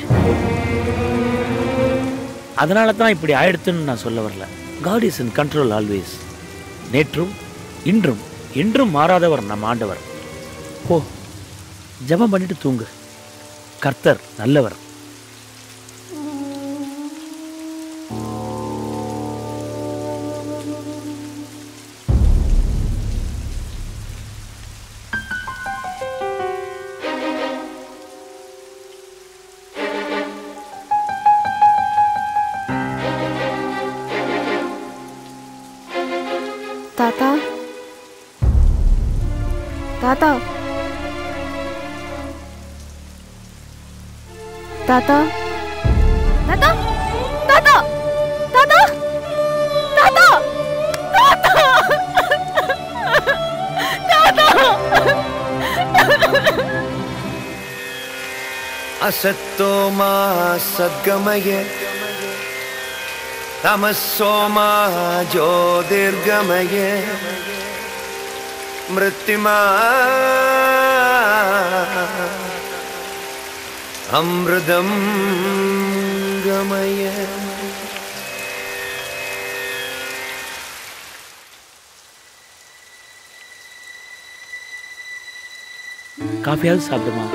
அதனால தான் இப்படி ஆயிடுத்துன்னு நான் சொல்ல வரல God is in control always நேற்றும் இன்றும் என்றும் மாறாதவர் நம் ஆண்டவர் போ ஜெபம் பண்ணிட்டு தூங்கு கர்த்தர் நல்லவர் தாத்தா தாத்தா தாத்தா தாத்தா தாத்தா தாத்தா தாத்தா தாத்தா असत्तो मा सद्गमय तमस्सो मा ज्योतिर्गमय मृत्युमा अमृतं गमय காஃபியாவது சாப்பிடுமா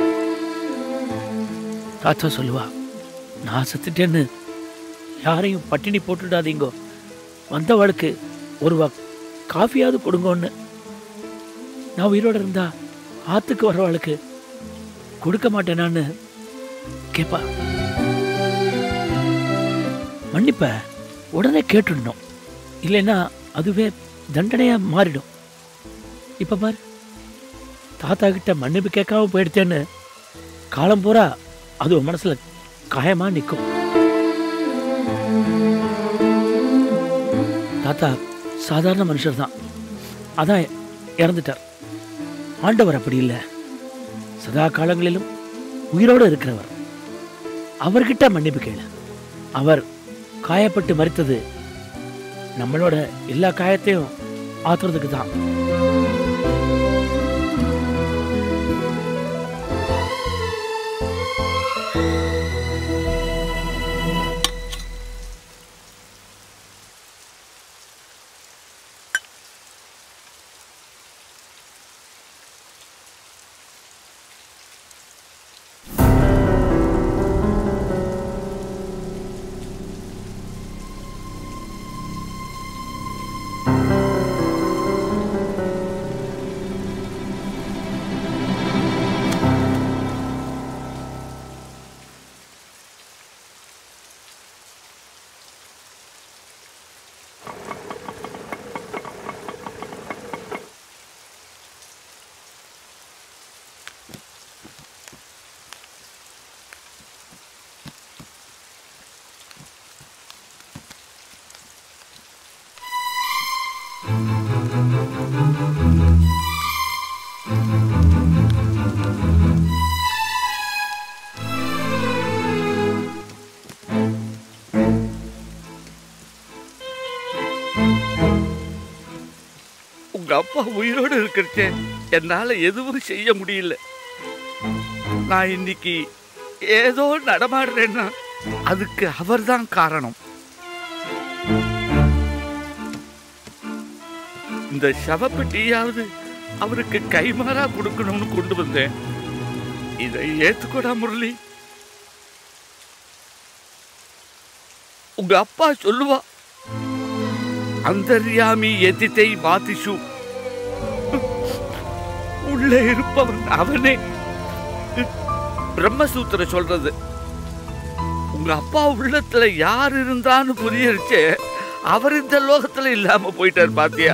தாத்தா சொல்லுவா நான் செத்துட்டேன்னு யாரையும் பட்டினி போட்டுடாதீங்கோ வந்தவளுக்கு ஒரு வா காஃபியாவது கொடுங்கன்னு நான் உயிரோட இருந்தா ஆத்துக்கு வரவாளுக்கு கொடுக்க மாட்டேனான்னு கேப்பா மன்னிப்ப உடனே கேட்டுடணும் இல்லைன்னா அதுவே தண்டனையா மாறிடும் இப்ப பாரு தாத்தா கிட்ட மன்னிப்பு கேட்காம போயிடுச்சேன்னு காலம் பூரா அது உன் மனசுல காயமா நிற்கும் தாத்தா சாதாரண மனுஷர் தான் அதான் இறந்துட்டார் ஆண்டவர் அப்படி இல்லை சதா காலங்களிலும் உயிரோடு இருக்கிறவர் அவர்கிட்ட மன்னிப்பு கேளு அவர் காயப்பட்டு மறித்தது நம்மளோட எல்லா காயத்தையும் ஆத்துறதுக்கு தான் உங்க அப்பா உயிரோடு இருக்கிறச்சே என்னால எதுவும் செய்ய முடியல நான் இன்னைக்கு ஏதோ நடமாடுறேன்னா அதுக்கு அவர்தான் காரணம் இந்த சவப்பெட்டியாவது அவருக்கு கைமாறா கொடுக்கணும்னு கொண்டு வந்தேன் இதை ஏத்துக்கூடா முரளி உங்க அப்பா சொல்லுவா அந்தர்யாமி எதித்தை வாதிஷு உள்ளே இருப்பவன் அவனே பிரம்மசூத்திர சொல்றது உங்க அப்பா உள்ளத்துல யார் இருந்தான்னு புரியறிச்சே அவர் இந்த லோகத்துல இல்லாம போயிட்டார் பாத்தியா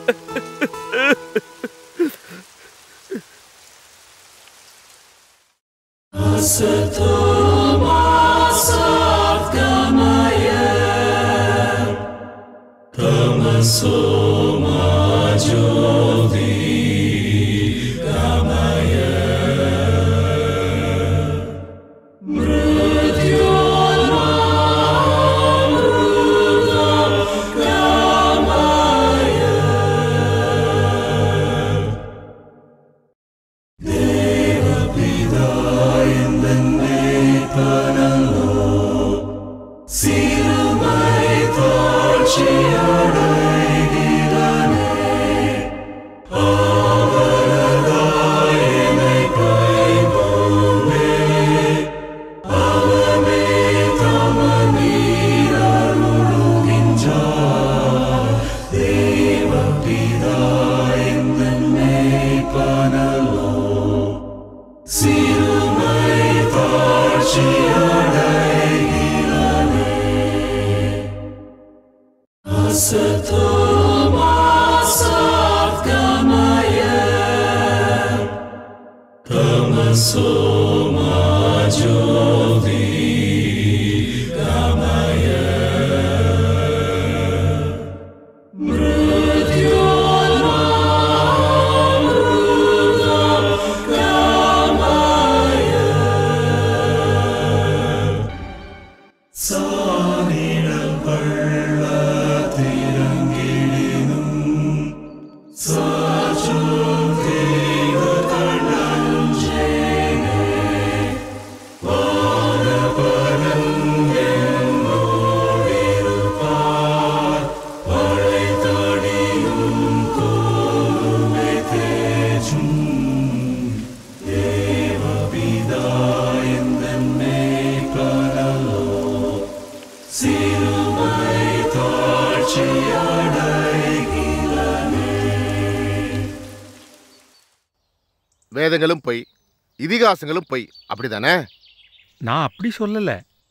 வேதங்களும் பொய் இதிகாசங்களும் பொய் அப்படிதானே நான் அப்படி சொல்லல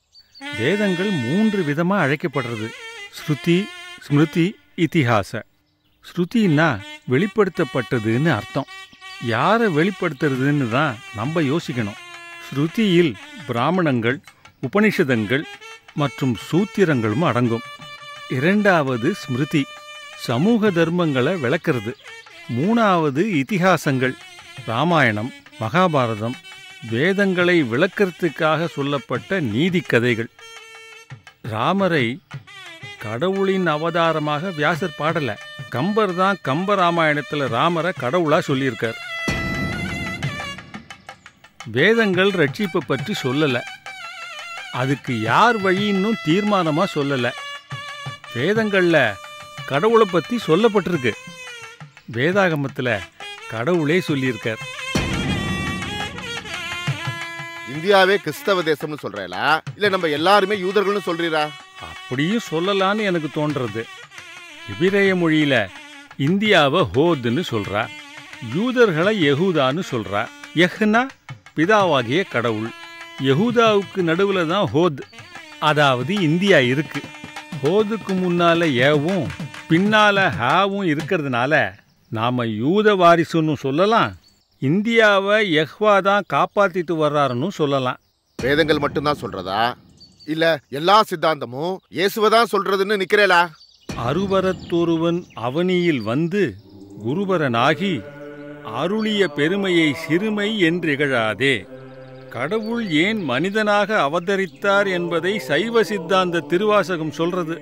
வேதங்கள் மூன்று விதமா அழைக்கப்படுறது ஸ்ருதி ஸ்மிருதி இதிகாச ஸ்ருதின்னா வெளிப்படுத்தப்பட்டதுன்னு அர்த்தம் யாரை வெளிப்படுத்துறதுன்னு தான் நம்ம யோசிக்கணும் ஸ்ருதியில் பிராமணங்கள் உபனிஷதங்கள் மற்றும் சூத்திரங்களும் அடங்கும் இரண்டாவது ஸ்மிருதி சமூக தர்மங்களை விளக்குறது மூணாவது இதிகாசங்கள் ராமாயணம் மகாபாரதம் வேதங்களை விளக்கறதுக்காக சொல்லப்பட்ட நீதி கதைகள் ராமரை கடவுளின் அவதாரமாக வியாசர் பாடல கம்பர் தான் கம்ப ராமாயணத்துல ராமரை கடவுளா சொல்லியிருக்கார் வேதங்கள் ரட்சிப்பை பற்றி சொல்லல அதுக்கு யார் வழின்னும் தீர்மானமா சொல்லல வேதங்கள்ல கடவுளை பத்தி சொல்லப்பட்டிருக்கு வேதாகமத்துல கடவுளே சொல்லியிருக்கார் இந்தியாவே கிறிஸ்தவ தேசம்னு சொல்றேலா இல்ல நம்ம எல்லாருமே யூதர்கள்னு சொல்றீரா அப்படியும் சொல்லலான்னு எனக்கு தோன்றது இபிரேய மொழியில இந்தியாவை ஹோதுன்னு சொல்றா யூதர்களை யெகூதான்னு சொல்றா யஹ்னா பிதாவாகிய கடவுள் யெகூதாவுக்கு நடுவுல தான் ஹோத் அதாவது இந்தியா இருக்கு ஹோதுக்கு முன்னால ஏவும் பின்னால ஹாவும் இருக்கிறதுனால நாம யூத வாரிசுன்னு சொல்லலாம் இந்தியாவை யஹ்வா தான் காப்பாத்திட்டு வர்றாருன்னு சொல்லலாம் வேதங்கள் மட்டும்தான் சொல்றதா இல்ல எல்லா சித்தாந்தமும் இயேசுவை தான் சொல்றதுன்னு நிக்கிறேலா அருவரத்தொருவன் அவனியில் வந்து குருவரனாகி அருளிய பெருமையை சிறுமை என்றிகழாதே கடவுள் ஏன் மனிதனாக அவதரித்தார் என்பதை சைவ சித்தாந்த திருவாசகம் சொல்றது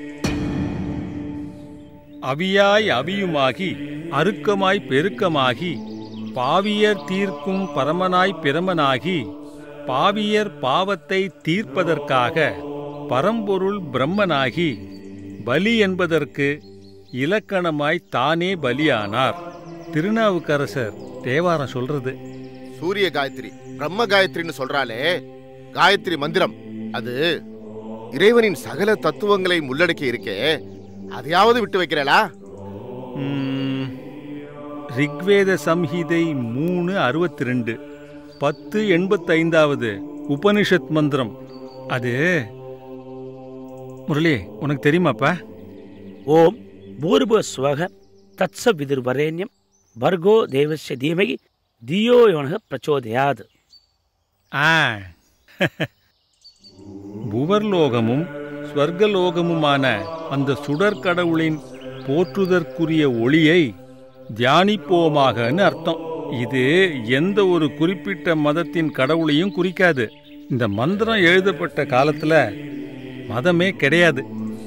அவியாய் அவியுமாகி அருக்கமாய் பெருக்கமாகி பாவியர் தீர்க்கும் பரமனாய் பிரமனாகி பாவியர் பாவத்தை தீர்ப்பதற்காக பரம்பொருள் பிரம்மனாகி பலி என்பதற்கு இலக்கணமாய் தானே பலியானார் திருநாவுக்கரசர் தேவாரம் சொல்றது சூரிய காயத்ரி பிரம்ம காயத்ரின்னு சொல்றாளே காயத்ரி மந்திரம் அது இறைவனின் சகல தத்துவங்களை உள்ளடக்கி இருக்கே அதையாவது விட்டு வைக்கிறேளா ம், ரிக்வேத சம்ஹிதை மூணு அறுபத்தி ரெண்டு பத்து எண்பத்தைந்தாவது உபனிஷத் மந்திரம் அது முரளி உனக்கு தெரியுமாப்பா ஓம் பூர்வ ஸ்வக தத்ச விதுர்வரேண்யம் பர்கோ தேவஸ்ய தீமகி தியோ யோனக பிரச்சோதயாது ஆ புவர்லோகமும் ஸ்வர்கலோகமுமான அந்த சுடற்கடவுளின் போற்றுதற்குரிய ஒளியை தியானிப்போமாகன்னு அர்த்தம் இது எந்த ஒரு குறிப்பிட்ட மதத்தின் கடவுளையும் குறிக்காது இந்த மந்திரம் எழுதப்பட்ட காலத்துல மதமே கிடையாது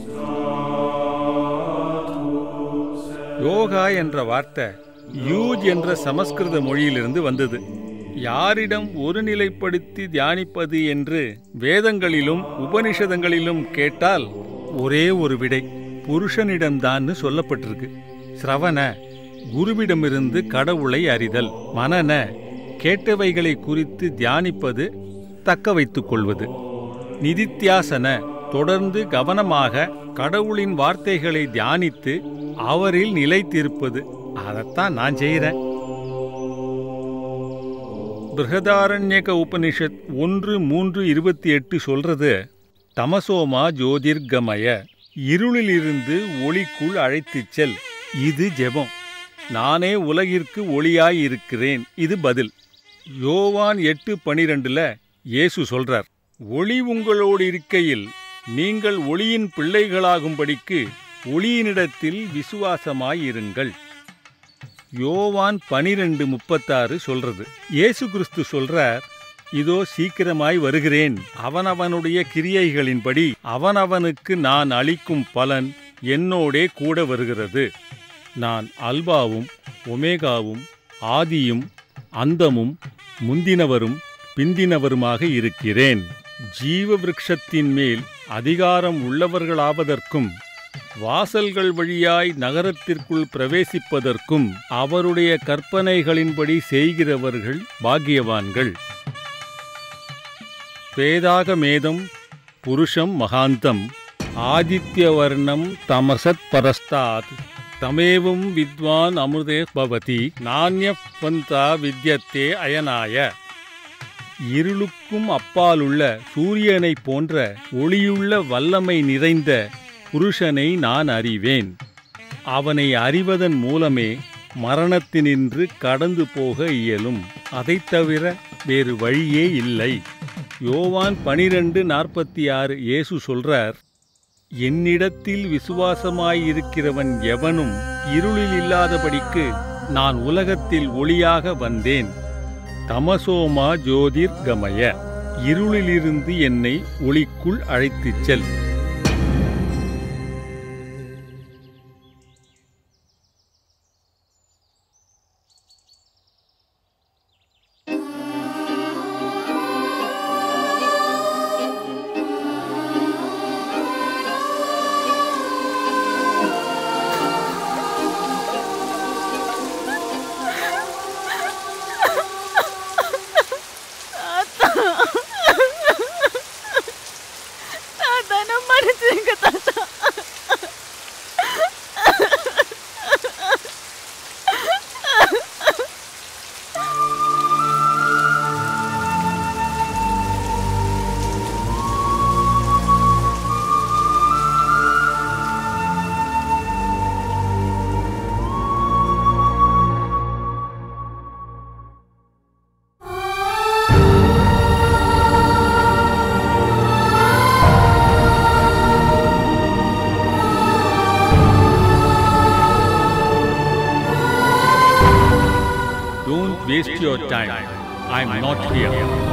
யோகா என்ற வார்த்தை யூஜ் என்ற சமஸ்கிருத மொழியிலிருந்து வந்தது யாரிடம் ஒருநிலைப்படுத்தி தியானிப்பது என்று வேதங்களிலும் உபனிஷதங்களிலும் கேட்டால் ஒரே ஒரு விடை புருஷனிடம்தான்னு சொல்லப்பட்டிருக்கு சிரவண குருவிடமிருந்து கடவுளை அறிதல் மனன கேட்டவைகளை குறித்து தியானிப்பது தக்க வைத்துக் கொள்வது நிதித்தியாசன தொடர்ந்து கவனமாக கடவுளின் வார்த்தைகளை தியானித்து அவரில் நிலைத்திருப்பது அதைத்தான் நான் செய்கிறேன் பிருகதாரண்யக உபனிஷத் ஒன்று மூன்று இருபத்தி எட்டு சொல்றது தமசோமா ஜோதிர்கமய இருளிலிருந்து ஒளிக்குள் அழைத்துச் செல் இது ஜெபம் நானே உலகிற்கு ஒளியாய் இருக்கிறேன் இது பதில் யோவான் எட்டு பனிரெண்டுல இயேசு சொல்றார் ஒளி உங்களோடு இருக்கையில் நீங்கள் ஒளியின் பிள்ளைகளாகும்படிக்கு ஒளியினிடத்தில் விசுவாசமாயிருங்கள் யோவான் பனிரெண்டு முப்பத்தாறு சொல்றது இயேசு கிறிஸ்து சொல்றார் இதோ சீக்கிரமாய் வருகிறேன் அவனவனுடைய கிரியைகளின்படி அவனவனுக்கு நான் அளிக்கும் பலன் என்னோடே கூட வருகிறது நான் அல்பாவும் ஒமேகாவும் ஆதியும் அந்தமும் முந்தினவரும் பிந்தினவருமாக இருக்கிறேன் ஜீவ விருட்சத்தின் மேல் அதிகாரம் உள்ளவர்களாவதற்கும் வாசல்கள் வழியாய் நகரத்திற்குள் பிரவேசிப்பதற்கும் அவருடைய கற்பனைகளின்படி செய்கிறவர்கள் பாக்கியவான்கள் வேதாகமேதம் புருஷம் மகாந்தம் ஆதித்யவர்ணம் தமசத் பரஸ்தாத் தமேவும் வித்வான் அமிர்தே பவதி நானிய பந்தா வித்யத்தே அயனாய இருளுக்கும் அப்பாலுள்ள சூரியனைப் போன்ற ஒளியுள்ள வல்லமை நிறைந்த புருஷனை நான் அறிவேன் அவனை அறிவதன் மூலமே மரணத்தினின்று கடந்து போக இயலும் அதைத் தவிர வேறு வழியே இல்லை யோவான் பனிரெண்டு நாற்பத்தி ஆறு இயேசு சொல்றார் என்னிடத்தில் விசுவாசமாயிருக்கிறவன் எவனும் இருளில் இல்லாதபடிக்கு நான் உலகத்தில் ஒளியாக வந்தேன் தமசோமா ஜோதிர் கமய இருளிலிருந்து என்னை ஒளிக்குள் அழைத்துச் செல் நான் தானே waste your time. I'm not here.